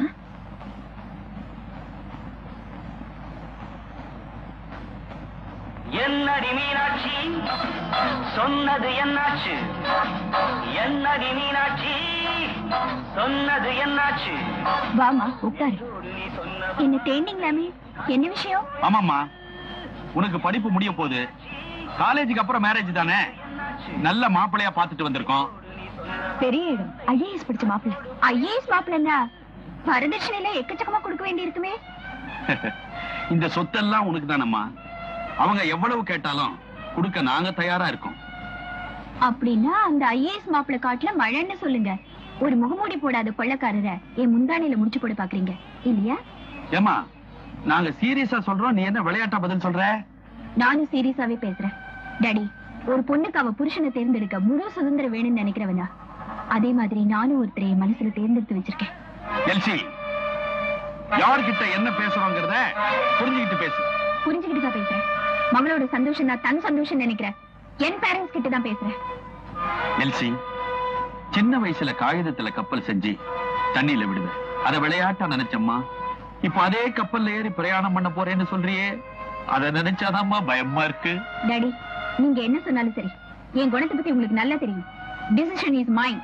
என்னடி மீனாட்சி சொன்னது என்னாச்சு என்னடி மீனாட்சி சொன்னது என்னாச்சு வாமா உட்காரு என்ன தேண்டிங்களாமே என்ன விஷயம் ஆமாம்மா உனக்கு படிப்பு முடிய போகுது காலேஜுக்கு அப்புறம் மேரேஜ் தானே நல்ல மாப்பிள்ளையா பார்த்துட்டு வந்திருக்கோம் பெரிய இடம் ஐஏஎஸ் படிச்ச மாப்பிள்ள ஐஏஎஸ் மாப்பிள்ளா வரதட்சணையில எக்கச்சக்கமா கொடுக்க வேண்டி இருக்குமே இந்த சொத்தெல்லாம் உனக்கு தானம்மா அவங்க எவ்வளவு கேட்டாலும் கொடுக்க நாங்க தயாரா இருக்கோம் அப்படின்னா அந்த ஐஏஎஸ் மாப்பிள்ள காட்டுல மழைன்னு சொல்லுங்க ஒரு முகமூடி போடாத கொள்ளக்காரர என் முந்தானையில முடிச்சு போட பாக்குறீங்க இல்லையா ஏமா நாங்க சீரியஸா சொல்றோம் நீ என்ன விளையாட்டா பதில் சொல்ற நானும் சீரியஸாவே பேசுறேன் டாடி ஒரு பொண்ணுக்கு அவ புருஷனை தேர்ந்தெடுக்க முழு சுதந்திரம் வேணும்னு நினைக்கிறவனா அதே மாதிரி நானும் ஒருத்தரை என் மனசுல தேர்ந்தெடுத்து வச்சிருக்கேன் எல்சி யார்கிட்ட என்ன பேசுறோங்கிறத புரிஞ்சுக்கிட்டு பேசு புரிஞ்சுக்கிட்டு தான் பேசுறேன் மகளோட சந்தோஷம் தான் தன் சந்தோஷம் நினைக்கிறேன் என் பேரண்ட்ஸ் கிட்ட தான் பேசுறேன் எல்சி சின்ன வயசுல காகிதத்துல கப்பல் செஞ்சு தண்ணியில விடுவேன் அத விளையாட்டா நினைச்சம்மா இப்ப அதே கப்பல்ல ஏறி பிரயாணம் பண்ண போறேன்னு சொல்றியே அத நினைச்சாதாம்மா பயமா இருக்கு டாடி நீங்க என்ன சொன்னாலும் சரி என் குணத்தை பத்தி உங்களுக்கு நல்லா தெரியும் டிசிஷன் இஸ் மைண்ட்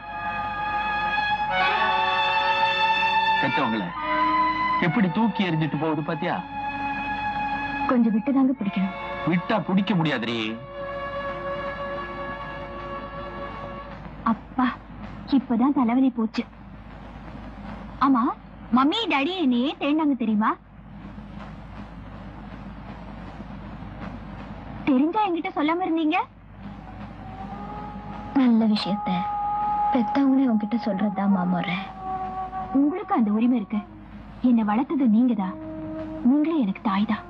பெத்தவங்கள எப்படி தூக்கி எறிஞ்சிட்டு போகுது பாத்தியா கொஞ்சம் விட்டுதாங்க பிடிக்கணும் விட்டா பிடிக்க முடியாதுரி அப்பா இப்பதான் தலைவலி போச்சு ஆமா மம்மி டாடி என்னையே தேண்டாங்க தெரியுமா தெரிஞ்சா என்கிட்ட சொல்லாம இருந்தீங்க நல்ல விஷயத்த பெத்தவங்களே உங்ககிட்ட சொல்றதுதான் மாமோற உங்களுக்கு அந்த உரிமை இருக்கு என்னை வளர்த்தது நீங்கதான் நீங்களே எனக்கு தாய்தான்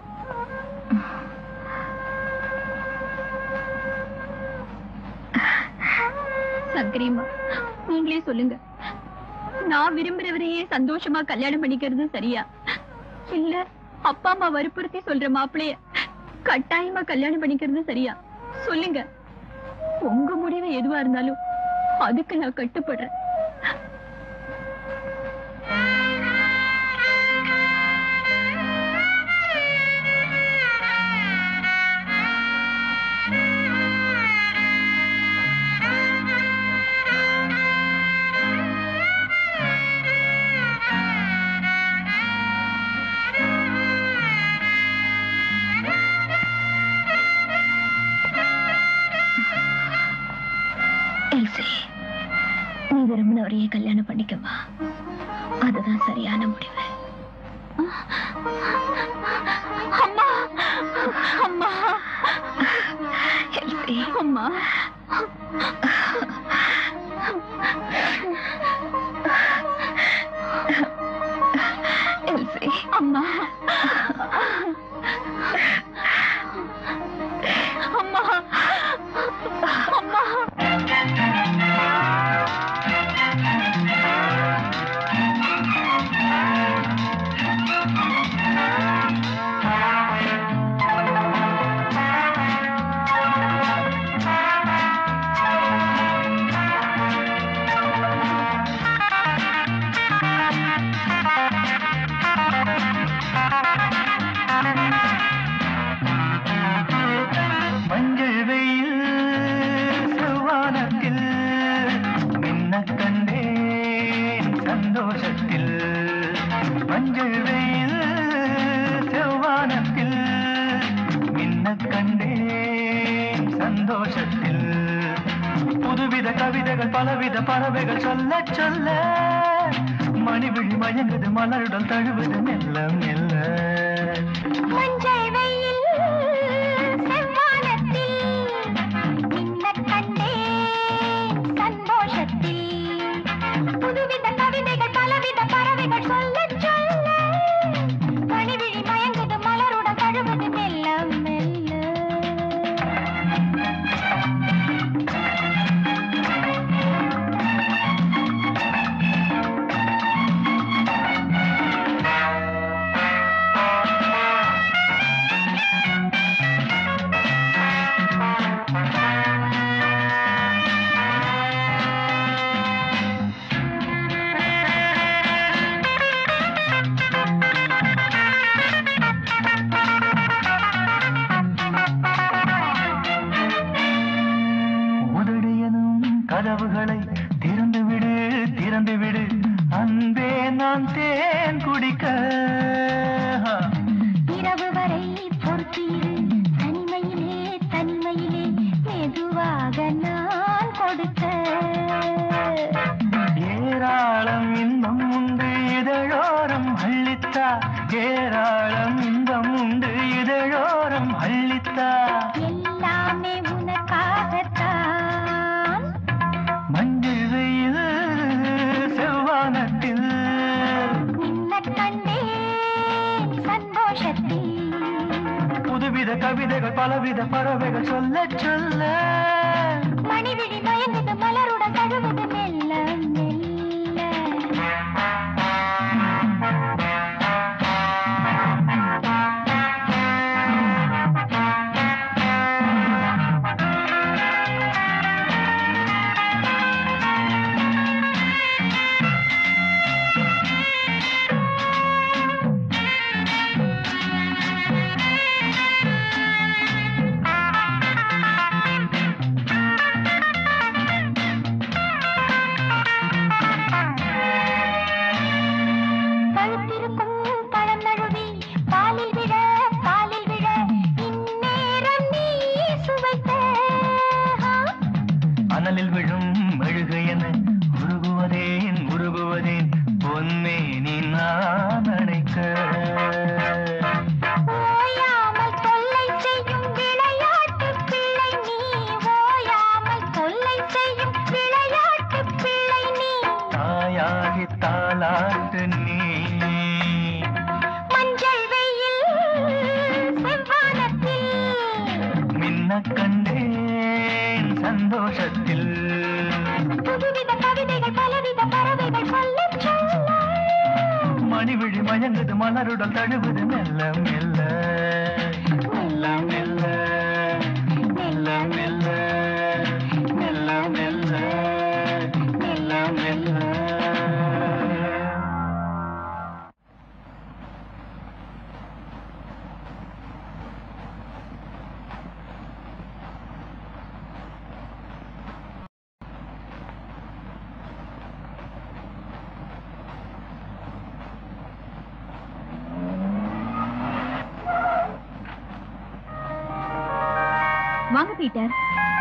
சங்கரிமா நீங்களே சொல்லுங்க நான் விரும்புறவரையே சந்தோஷமா கல்யாணம் பண்ணிக்கிறது சரியா இல்ல அப்பா அம்மா வற்புறுத்தி சொல்ற மாப்பிளைய கட்டாயமா கல்யாணம் பண்ணிக்கிறது சரியா சொல்லுங்க உங்க முடிவு எதுவா இருந்தாலும் அதுக்கு நான் கட்டுப்படுறேன் எல்சி நீ விரும்பினவரையே கல்யாணம் பண்ணிக்கமா அதுதான் சரியான முடிவு அம்மா அம்மா எல்சி அம்மா எல்சி அம்மா அம்மா அம்மா மஞ்சள் வெயில் செவ்வானத்தில் மின்ன கண்டேன் சந்தோஷத்தில் மஞ்சள் வெயில் செவ்வானத்தில் மின்ன கண்டேன் சந்தோஷத்தில் புதுவித கவிதைகள் பலவித பறவைகள் சொல்ல சொல்ல மணிவிழி மயங்குது மலருடன் தழுவுது மெல்ல மெல்ல மஞ்சள் வெயில் செவ்வானத்தில் மின்னக் கண்டேன் சந்தோஷத்தில் புதுவித கவிதைகள் பலவித பறவைகள் சொல்லச் சொல்ல மணிவிழி மயங்குது மலருடன் தழுவுது மெல்ல மெல்ல உதடியனும் கதவுகளை திறந்து விடு திறந்து விடு அன்பே நான் தேன் குடிக்க இரவு வரை பொறுத்தீரு தனிமையிலே தனிமையிலே மெதுவாக நான் கொடுக்க ஏராளம் இன்பம் உண்டு இதழோரம் அள்ளித்தா ஏராளம் இன்பம் உண்டு இதழோரம் அள்ளித்தா எல்லாமே உனக்காகத்தான் மஞ்சள் வெயில் செவ்வானத்தில் மின்னக் கண்டேன் சந்தோஷத்தில் புதுவித கவிதைகள் பலவித பறவைகள் சொல்ல சொல்ல மணிவிழி மயங்குது மலருடன் தழுவுது மெல்ல மெல்ல மஞ்சள் கண்ணில் விழும் மெழுகு என உருகுவதேன் உருகுவதேன் பொன்னே நீ நான் அணைக்க ஓயாமல் தொல்லை செய்யும் விளையாட்டு பிள்ளை நீ ஓயாமல் தொல்லை செய்யும் விளையாட்டு பிள்ளை நீ தாயாகி தாளாட்டு நீ மஞ்சள் வெயில் செவ்வானத்தில் மின்ன கண்டேன் சந்தோஷத்தில் புதுவித கவிதைகள் பலவித பறவைகள் சொல்லும் சொல்ல மணிவிழி மயங்குது மலருடல் தழுவுது மெல்ல மெல்ல மெல்ல மெல்ல மெல்ல மெல்ல மெல்ல மெல்ல மெல்ல மெல்ல வாங்க பீட்டர்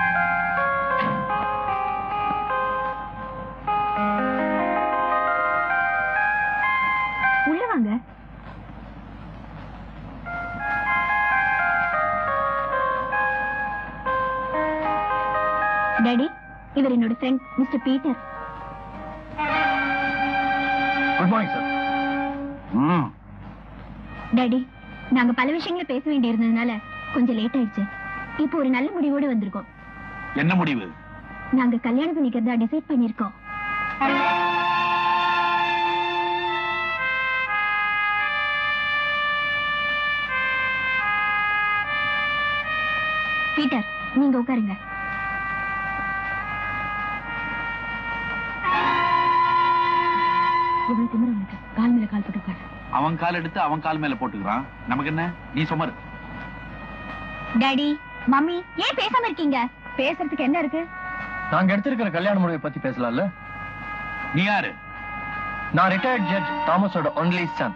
உள்ள வாங்க டாடி இவர் என்னோட friend mister Peter good morning sir ம் டாடி நாங்க பல விஷயங்களை பேச வேண்டியிருந்ததுனால கொஞ்சம் லேட் ஆயிடுச்சு இப்போ ஒரு நல்ல முடிவோடு வந்திருக்கோம் என்ன முடிவு நாங்க கல்யாணம் பண்ணிக்கிறதா டிசைட் பண்ணிருக்கோம் பீட்டர் நீங்க உட்காருங்க இவ்வளவு திமிரு உனக்கு கால் மேல கால் போட்டு உட்காரு அவன் கால் எடுத்து அவன் கால் மேல போட்டுக்கிறான் நமக்கு என்ன நீ சுமரு டாடி மம்மி ஏன் பேசாம இருக்கீங்க பேசுறதுக்கு என்ன இருக்கு நாங்க எடுத்திருக்கிற கல்யாண முடிவை பத்தி பேசலாம்ல நீ யாரு நான் ரிட்டையர்ட் ஜட்ஜ் தாமஸோட ஒன்லி சன்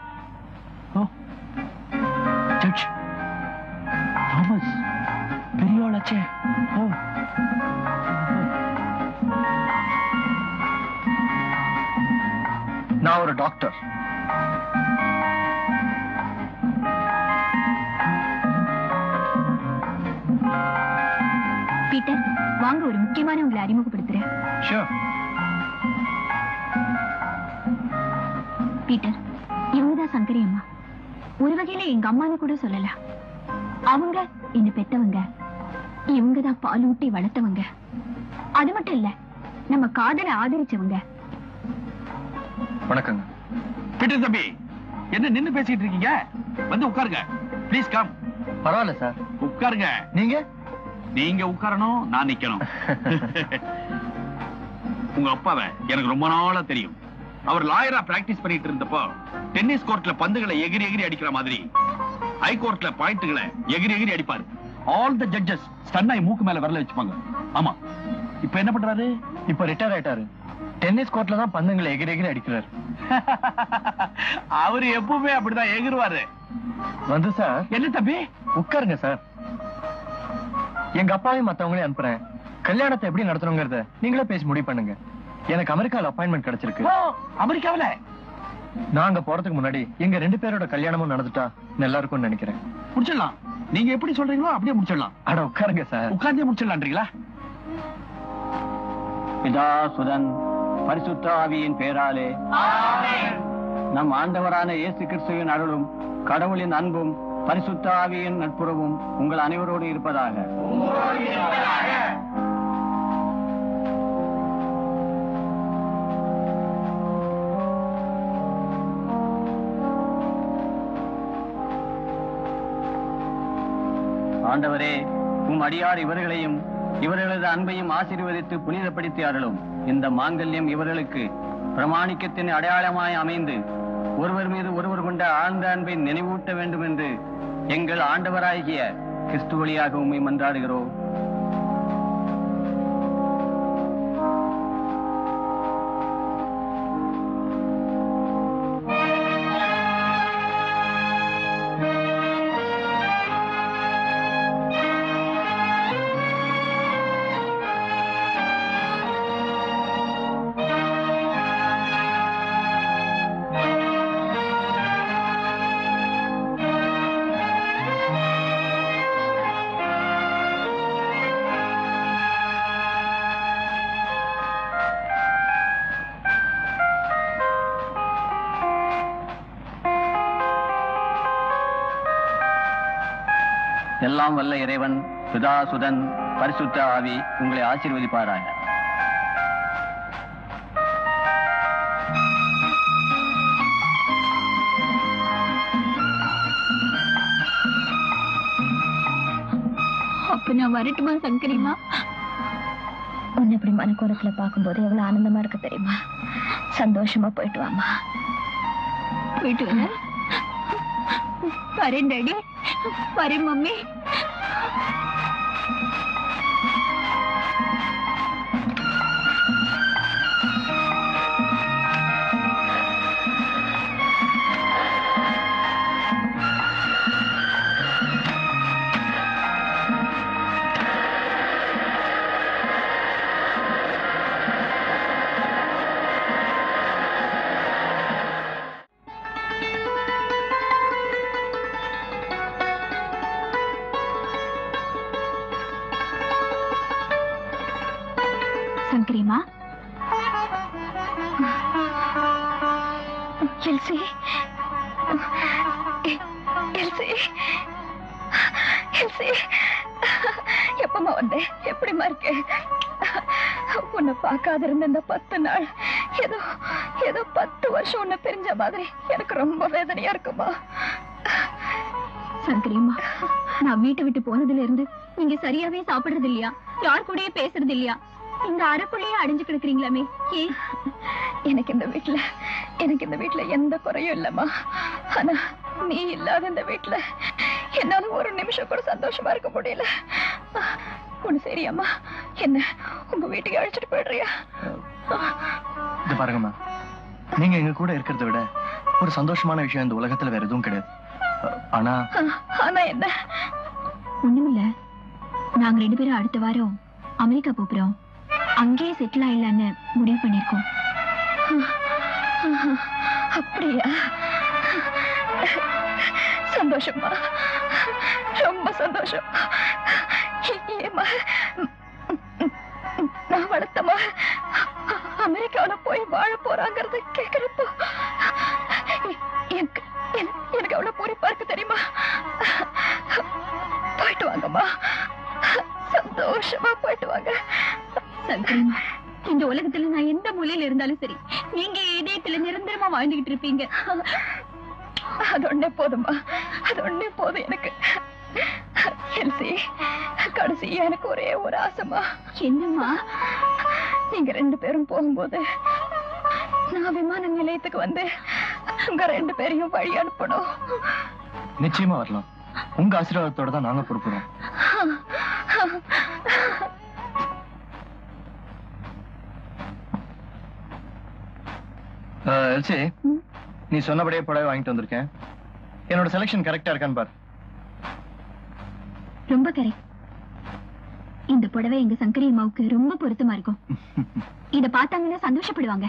ஜட்ஜ் தாமஸ் பெரியாளாச்சே ஓ நான் ஒரு டாக்டர் பீட்டர் வாங்க ஒரு முக்கியமான உங்களை அறிமுகப்படுத்துறேன் ஷூர் பீட்டர் இவங்கதான் சங்கரி அம்மா ஒரு வகையில எங்க அம்மான்னு கூட சொல்லலாம் அவங்க என்ன பெத்தவங்க இவங்கதான் பால் ஊட்டி வளர்த்தவங்க அது மட்டும் இல்ல நம்ம காதலை ஆதரிச்சவங்க வணக்கங்க பீட்டர் தம்பி என்ன நின்னு பேசிட்டு இருக்கீங்க வந்து உட்காருங்க ப்ளீஸ் கம் பரவாயில்ல சார் உட்காருங்க நீங்க நீங்க உட்காரணும் நான் நிக்கணும் உங்க அப்பாவை எனக்கு ரொம்ப நாளா தெரியும் அவர் லாயரா பிராக்டிஸ் பண்ணிட்டு இருந்தப்போ டென்னிஸ் கோர்ட்ல பந்துகளை எகிரி எகிரி அடிக்கிற மாதிரி ஹை கோர்ட்ல பாயிண்ட்களை எகிரி எகிரி அடிப்பாரு ஆல் த ஜட்ஜஸ் ஸ்டன்னாய் மூக்கு மேல விரல வச்சுப்பாங்க ஆமா இப்ப என்ன பண்றாரு இப்ப ரிட்டையர் ஆயிட்டாரு டென்னிஸ் கோர்ட்ல தான் பந்துங்களை எகிரி எகிரி அடிக்கிறார் அவரு எப்பவுமே அப்படிதான் எகிருவாரு வந்து சார் என்ன தம்பி உட்காருங்க சார் எங்க அப்பாவையும் மத்தவங்களையும் அனுப்புறேன் கல்யாணத்தை எப்படி நடத்தணுங்கிறத நீங்களே பேசி முடிவு பண்ணுங்க எனக்கு அமெரிக்கால அப்பாயின்மெண்ட் கிடைச்சிருக்கு அமெரிக்காவில நாங்க போறதுக்கு முன்னாடி எங்க ரெண்டு பேரோட கல்யாணமும் நடந்துட்டா நல்லா இருக்கும்னு நினைக்கிறேன் முடிச்சிடலாம் நீங்க எப்படி சொல்றீங்களோ அப்படியே முடிச்சிடலாம் அட உட்காருங்க சார் உட்கார்ந்தே முடிச்சிடலான்றீங்களா பிதா சுதன் பரிசுத்த ஆவியின் பேராலே நம் ஆண்டவரான இயேசு கிறிஸ்துவின் அருளும் கடவுளின் அன்பும் பரிசுத்த ஆவியின் நட்புறவும் உங்கள் அனைவரோடு இருப்பதாக ஆண்டவரே உம் அடியார் இவர்களையும் இவர்களது அன்பையும் ஆசீர்வதித்து புனிதப்படுத்தி அருளும் இந்த மாங்கல்யம் இவர்களுக்கு பிரமாணிக்கத்தின் அடையாளமாய் அமைந்து ஒருவர் மீது ஒருவர் கொண்ட ஆழ்ந்த அன்பை நினைவூட்ட வேண்டும் என்று எங்கள் ஆண்டவராகிய கிறிஸ்து வழியாக உம்மை மன்றாடுகிறோம் எல்லாம் வல்ல இறைவன் சுதா சுதன் பரிசுத்த ஆவி உங்களை ஆசீர்வதிப்பாராக அப்ப நான் வரட்டுமா சங்கரிமா உன்னை இப்படி மனக்கோலத்துல பார்க்கும்போது எவ்வளவு ஆனந்தமா இருக்கு தெரியுமா சந்தோஷமா போயிட்டு வாமா போயிட்டு வரேன் வரேன் டாடி வரேன் மம்மி சங்கரிமா எல்சி எல்சி எல்சி எப்பமா வந்த எப்படிமா இருக்க உன்னை பார்க்காத இருந்த இந்த பத்து நாள் ஏதோ ஏதோ பத்து வருஷம் உன்னை பிரிஞ்ச மாதிரி எனக்கு ரொம்ப வேதனையா இருக்குமா சங்கரிமா நான் வீட்டை விட்டு போனதுல இருந்து நீங்க சரியாவே சாப்பிடுறது இல்லையா யார் கூடயே பேசுறது இல்லையா இந்த அறைக்குள்ளேயே அடைஞ்சு கிடக்குறீங்களாமே ஏன் எனக்கு இந்த வீட்ல எனக்கு இந்த வீட்ல எந்த குறையும் இல்லம்மா ஆனா நீ இல்லாத இந்த வீட்ல என்னால ஒரு நிமிஷம் கூட சந்தோஷமா இருக்க முடியல ஒண்ணு சரியாம்மா என்ன உங்க வீட்டுக்கு அழைச்சிட்டு போயிடுறியா இது பாருங்கம்மா நீங்க எங்க கூட இருக்கிறத விட ஒரு சந்தோஷமான விஷயம் இந்த உலகத்துல வேற எதுவும் கிடையாது அஹ், ஆனா ஆனா என்ன ஒண்ணுமில்ல நாங்க ரெண்டு பேரும் அடுத்த வாரம் அமெரிக்கா போகிறோம் அங்கேயே செட்டில் ஆயிடலான்னு முடிவு பண்ணிருக்கோம் அப்படியா சந்தோஷமா ரொம்ப சந்தோஷம் ஏம்மா நான் வளர்த்தமா அமெரிக்காவுல போய் வாழ போறாங்கறத கேக்குறப்போ எனக்கு எனக்கு எனக்கு அவ்வளவு பூரிப்பா இருக்கு தெரியுமா போயிட்டு வாங்கம்மா சந்தோஷமா போயிட்டு வாங்க சங்கரிமா இந்த உலகத்துல நான் எந்த மூலையில இருந்தாலும் சரி நீங்க இதயத்துல நிரந்தரமா வாழ்ந்துகிட்டு இருப்பீங்க அது ஒண்ணே போதுமா அது ஒண்ணே போதும் எனக்கு எல்சி கடைசியா எனக்கு ஒரே ஒரு ஆசைமா என்னம்மா நீங்க ரெண்டு பேரும் போகும்போது நான் விமான நிலையத்துக்கு வந்து உங்க ரெண்டு பேரையும் வழி அனுப்பணும் நிச்சயமா வரலாம் உங்க ஆசீர்வாதத்தோட தான் நாங்க பொறுப்புறோம் எல்சி நீ சொன்னபடியே புடவை வாங்கிட்டு வந்திருக்கேன் என்னோட செலெக்ஷன் கரெக்டா இருக்கான்னு பாரு ரொம்ப கரெக்ட் இந்த புடவை எங்க சங்கரி அம்மாவுக்கு ரொம்ப பொருத்தமா இருக்கும் இத பார்த்தாங்கன்னா சந்தோஷப்படுவாங்க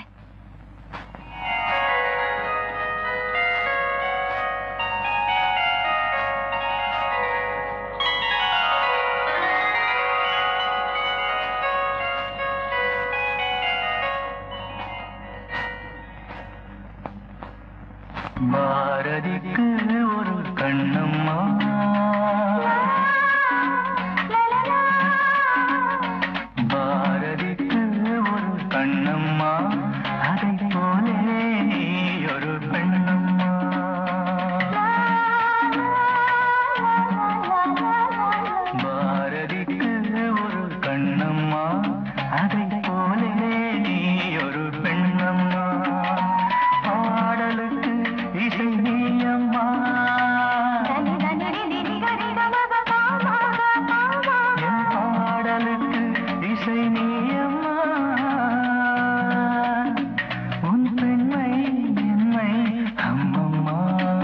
பாரதிக்கு ஒரு கண்ணம்மா பாரதிக்கு ஒரு கண்ணம்மா அதை போலே நீ ஒரு பெண்ணம்மா பாரதிக்கு ஒரு கண்ணம்மா அதை போலே நீ ஒரு பெண்ணம்மா பாடலுக்கு இசை நீயம்மா என் பாடலுக்கு இசை நீயம்மா உன் பெண்மை என்மை அம்மம்மா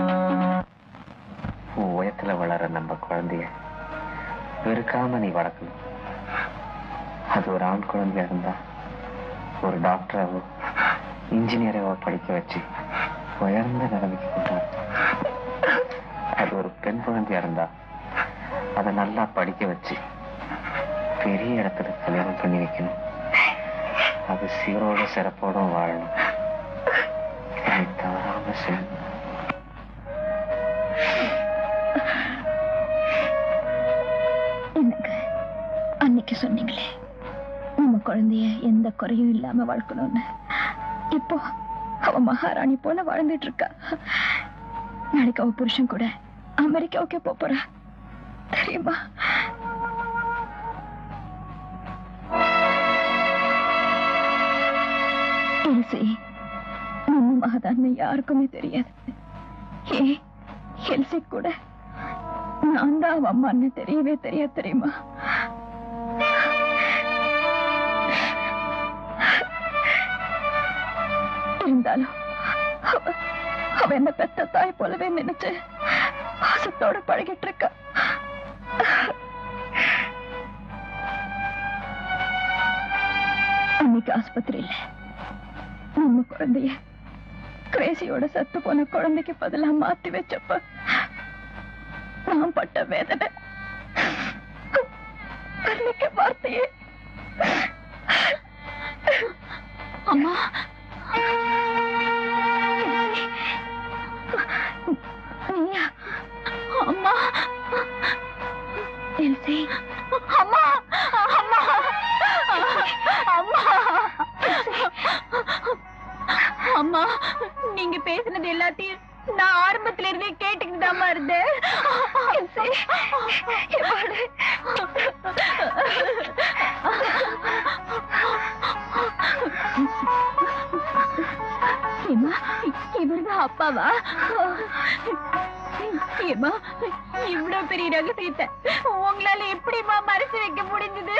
உயரத்துல வளர நம்ம குழந்தைய வெறுக்காம நீ வளர்க்கணும் அது ஒரு ஆண் குழந்தையா இருந்தா ஒரு டாக்டராவோ இன்ஜினியராவோ படிக்க வச்சு உயர்ந்த நிலைமைக்கு கொண்டு வரணும். அது ஒரு பெண் குழந்தையா இருந்தா அதை நல்லா படிக்க வச்சு பெரிய இடத்துல கல்யாணம் பண்ணி வைக்கணும் அது சீரோட சிறப்போட வாழணும் இதை தவறாம செய்யணும் அன்னைக்கு சொன்னீங்களே நம்ம குழந்தைய எந்த குறையும் இல்லாம வளர்க்கணும்னு இப்போ அவ மகாராணி போல வாழ்ந்துட்டு இருக்கா நாளைக்கு அவ புருஷன் கூட அமெரிக்காவுக்கே போப் போறா தெரியுமா எல்சி நம்ம மகதான் யாருக்குமே தெரியாது ஏ எல்சி கூட நான் தான் அவ அம்மான்னு தெரியவே தெரியாது தெரியுமா இருந்தாலும் அவ- அவ என்ன பெத்த தாய் போலவே நினைச்சு பாசத்தோட பழகிட்டு இருக்கா அன்னைக்கு ஆஸ்பத்திரியில நம்ம குழந்தைய கிரேசியோட சத்து போன குழந்தைக்கு பதிலா மாத்தி வச்சப்ப நான் பட்ட வேதனை அன்னைக்கு வார்த்தையே அம்மா நீயா அம்மா எல்சி அம்மா அம்மா அம்மா அம்மா நீங்க பேசுனது எல்லாத்தையும் நான் ஆரம்பத்துல இருந்தே கேட்டுக்கிட்டு தாமா இருந்தேன் ஏம்மா, இவர்தான் அப்பாவா ஏமா இவ்வளவு பெரிய ரகசியத்தை உங்களால எப்படிமா மறைச்சு வைக்க முடிஞ்சது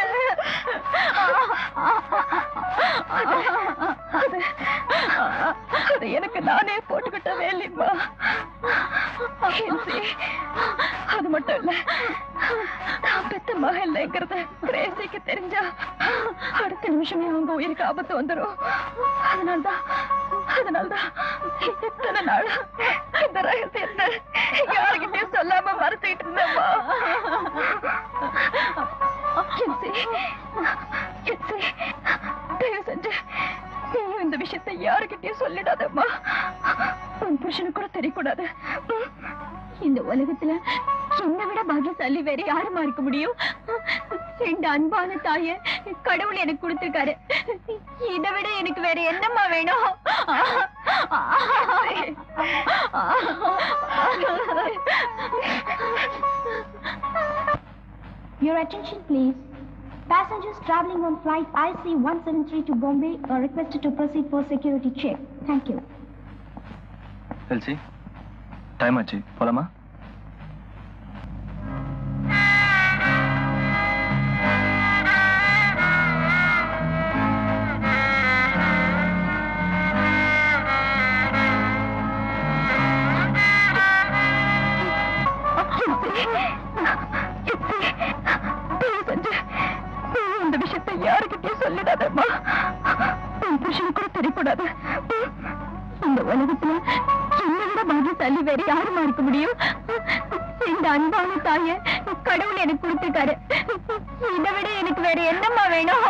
அது அது எனக்கு நானே போட்டுக்கிட்ட வேலைம்மா எல்சி, அது மட்டும் இல்ல நான் பெத்த மகன் இல்லைங்கிறத கிரேசிக்கு தெரிஞ்சா அடுத்த நிமிஷமே அவங்க உயிருக்கு ஆபத்து வந்துரும் அதனால்தான் அதனால்தான் இத்தனை நாள் இந்த ரகசியத்தை யாருக்கிட்டையும் சொல்லாம மறைச்சிட்டு இருந்தேம்மா எல்சி, எல்சி, தயவு செஞ்சு நீயும் இந்த விஷயத்தை யாருக்கிட்டையும் சொல்லிடாதம்மா உன் புருஷனுக்கு கூட தெரியக்கூடாது ம்? இந்த உலகத்துல என்னை விட பாகியசாலி வேற யாருமா இருக்க முடியும் ரெண்டு அன்பான தாய கடவுள் எனக்கு கொடுத்திருக்காரு இதை விட எனக்கு வேற என்னம்மா வேணும் Your attention, please. Passengers traveling on flight IC-173 to Bombay are requested to proceed for security check. Thank you. Elsie time ஆச்சு போலாமா தயவு செஞ்சு நீயும் இந்த விஷயத்தை யாருக்கிட்டையும் சொல்லிடாதம்மா உன் புருஷனுக்கு கூட தெரியக்கூடாது ம்? இந்த உலகத்துல என்னை விட பாகியசாலி வேற யாருமா இருக்க முடியும் இந்த அன்பான தாய கடவுள் எனக்கு கொடுத்திருக்காரு இதை விட எனக்கு வேற என்னம்மா வேணும்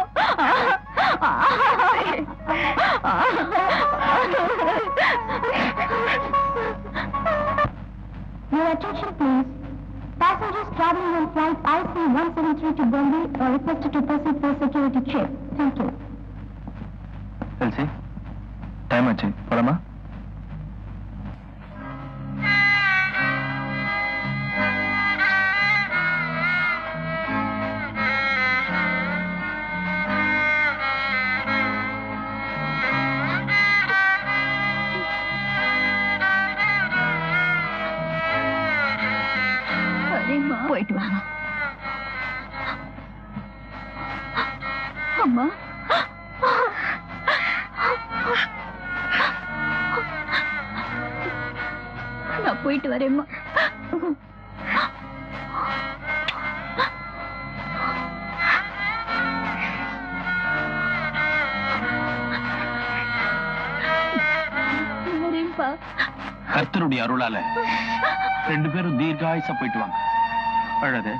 Your attention, please. Passengers traveling on flight IC-173 to Bombay are requested to proceed for security check. Thank you. Elsie time ஆச்சு போலாமா சரிம்மா போயிட்டு வாமா அம்மா நான் போயிட்டு வரேம்மா வரேன்ப்பா கர்த்தருடைய அருளால ரெண்டு பேரும் தீர்காயுசா போயிட்டு வாங்க அழகு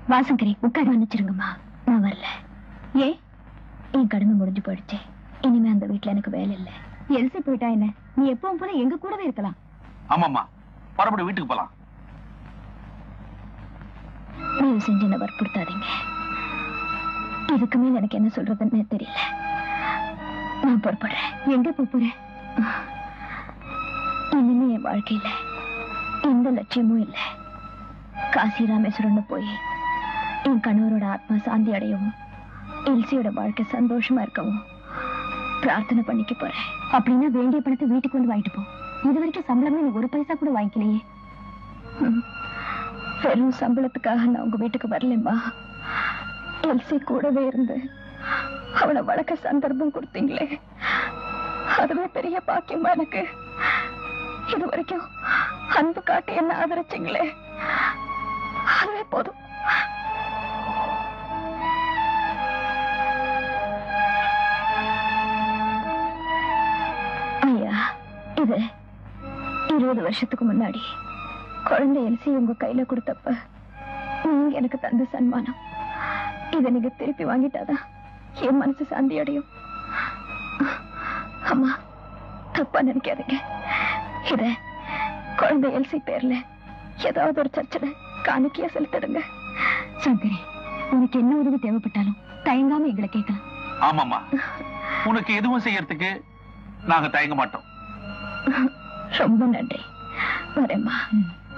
வாசங்கரி உட்கார் மன்னிச்சிருங்கம்மா நான் வரல ஏ என் கடமை முடிஞ்சு போயிடுச்சு இனிமே அந்த வீட்டுல எனக்கு வேலை இல்லை எல்சி போயிட்டா என்ன நீ எப்பவும் போல எங்க கூடவே இருக்கலாம் ஆமாம்மா மறுபடியும் வீட்டுக்கு போலாம் தயவு செஞ்சு என்ன வற்புறுத்தாதீங்க இதுக்கு மேல எனக்கு என்ன சொல்றதுன்னு தெரியல நான் புறப்படுறேன் எங்க போப் போறேன் இனிமே என் வாழ்க்கையில எந்த லட்சியமும் இல்லை காசி ராமேஸ்வரம்னு போய் என் கணவரோட ஆத்மா சாந்தி அடையவும் எல்சியோட வாழ்க்கை சந்தோஷமா இருக்கவும் பிரார்த்தனை பண்ணிக்க போறேன் அப்படின்னா வேண்டிய பணத்தை வீட்டுக்கு வந்து வாங்கிட்டு போ இது வரைக்கும் சம்பளமே நீ ஒரு பைசா கூட வாங்கிக்கலையே ம். வெறும் சம்பளத்துக்காக நான் உங்க வீட்டுக்கு வரலம்மா எல்சி கூடவே இருந்து அவளை வளர்க்க சந்தர்ப்பம் கொடுத்தீங்களே அதுவே பெரிய பாக்கியமா எனக்கு இது வரைக்கும் அன்பு காட்டி என்ன ஆதரிச்சீங்களே அதுவே போதும் ஐயா இது இருபது வருஷத்துக்கு முன்னாடி குழந்தை எல்சி உங்க கையில கொடுத்தப்ப நீங்க எனக்கு தந்த சன்மானம் இதை நீங்க திருப்பி வாங்கிட்டாதான் என் மனசு சாந்தி அடையும் அம்மா தப்பா நினைக்காதீங்க இத குழந்தை எல்சி பேர்ல ஏதாவது ஒரு சர்ச்சில் காணிக்கையா செலுத்திடுங்க சங்கரி உனக்கு என்ன உதவி தேவைப்பட்டாலும் தயங்காம எங்களை கேட்கலாம் ஆமாம்மா உனக்கு எதுவும் செய்யறதுக்கு நாங்க தயங்க மாட்டோம் ரொம்ப நன்றி வரேம்மா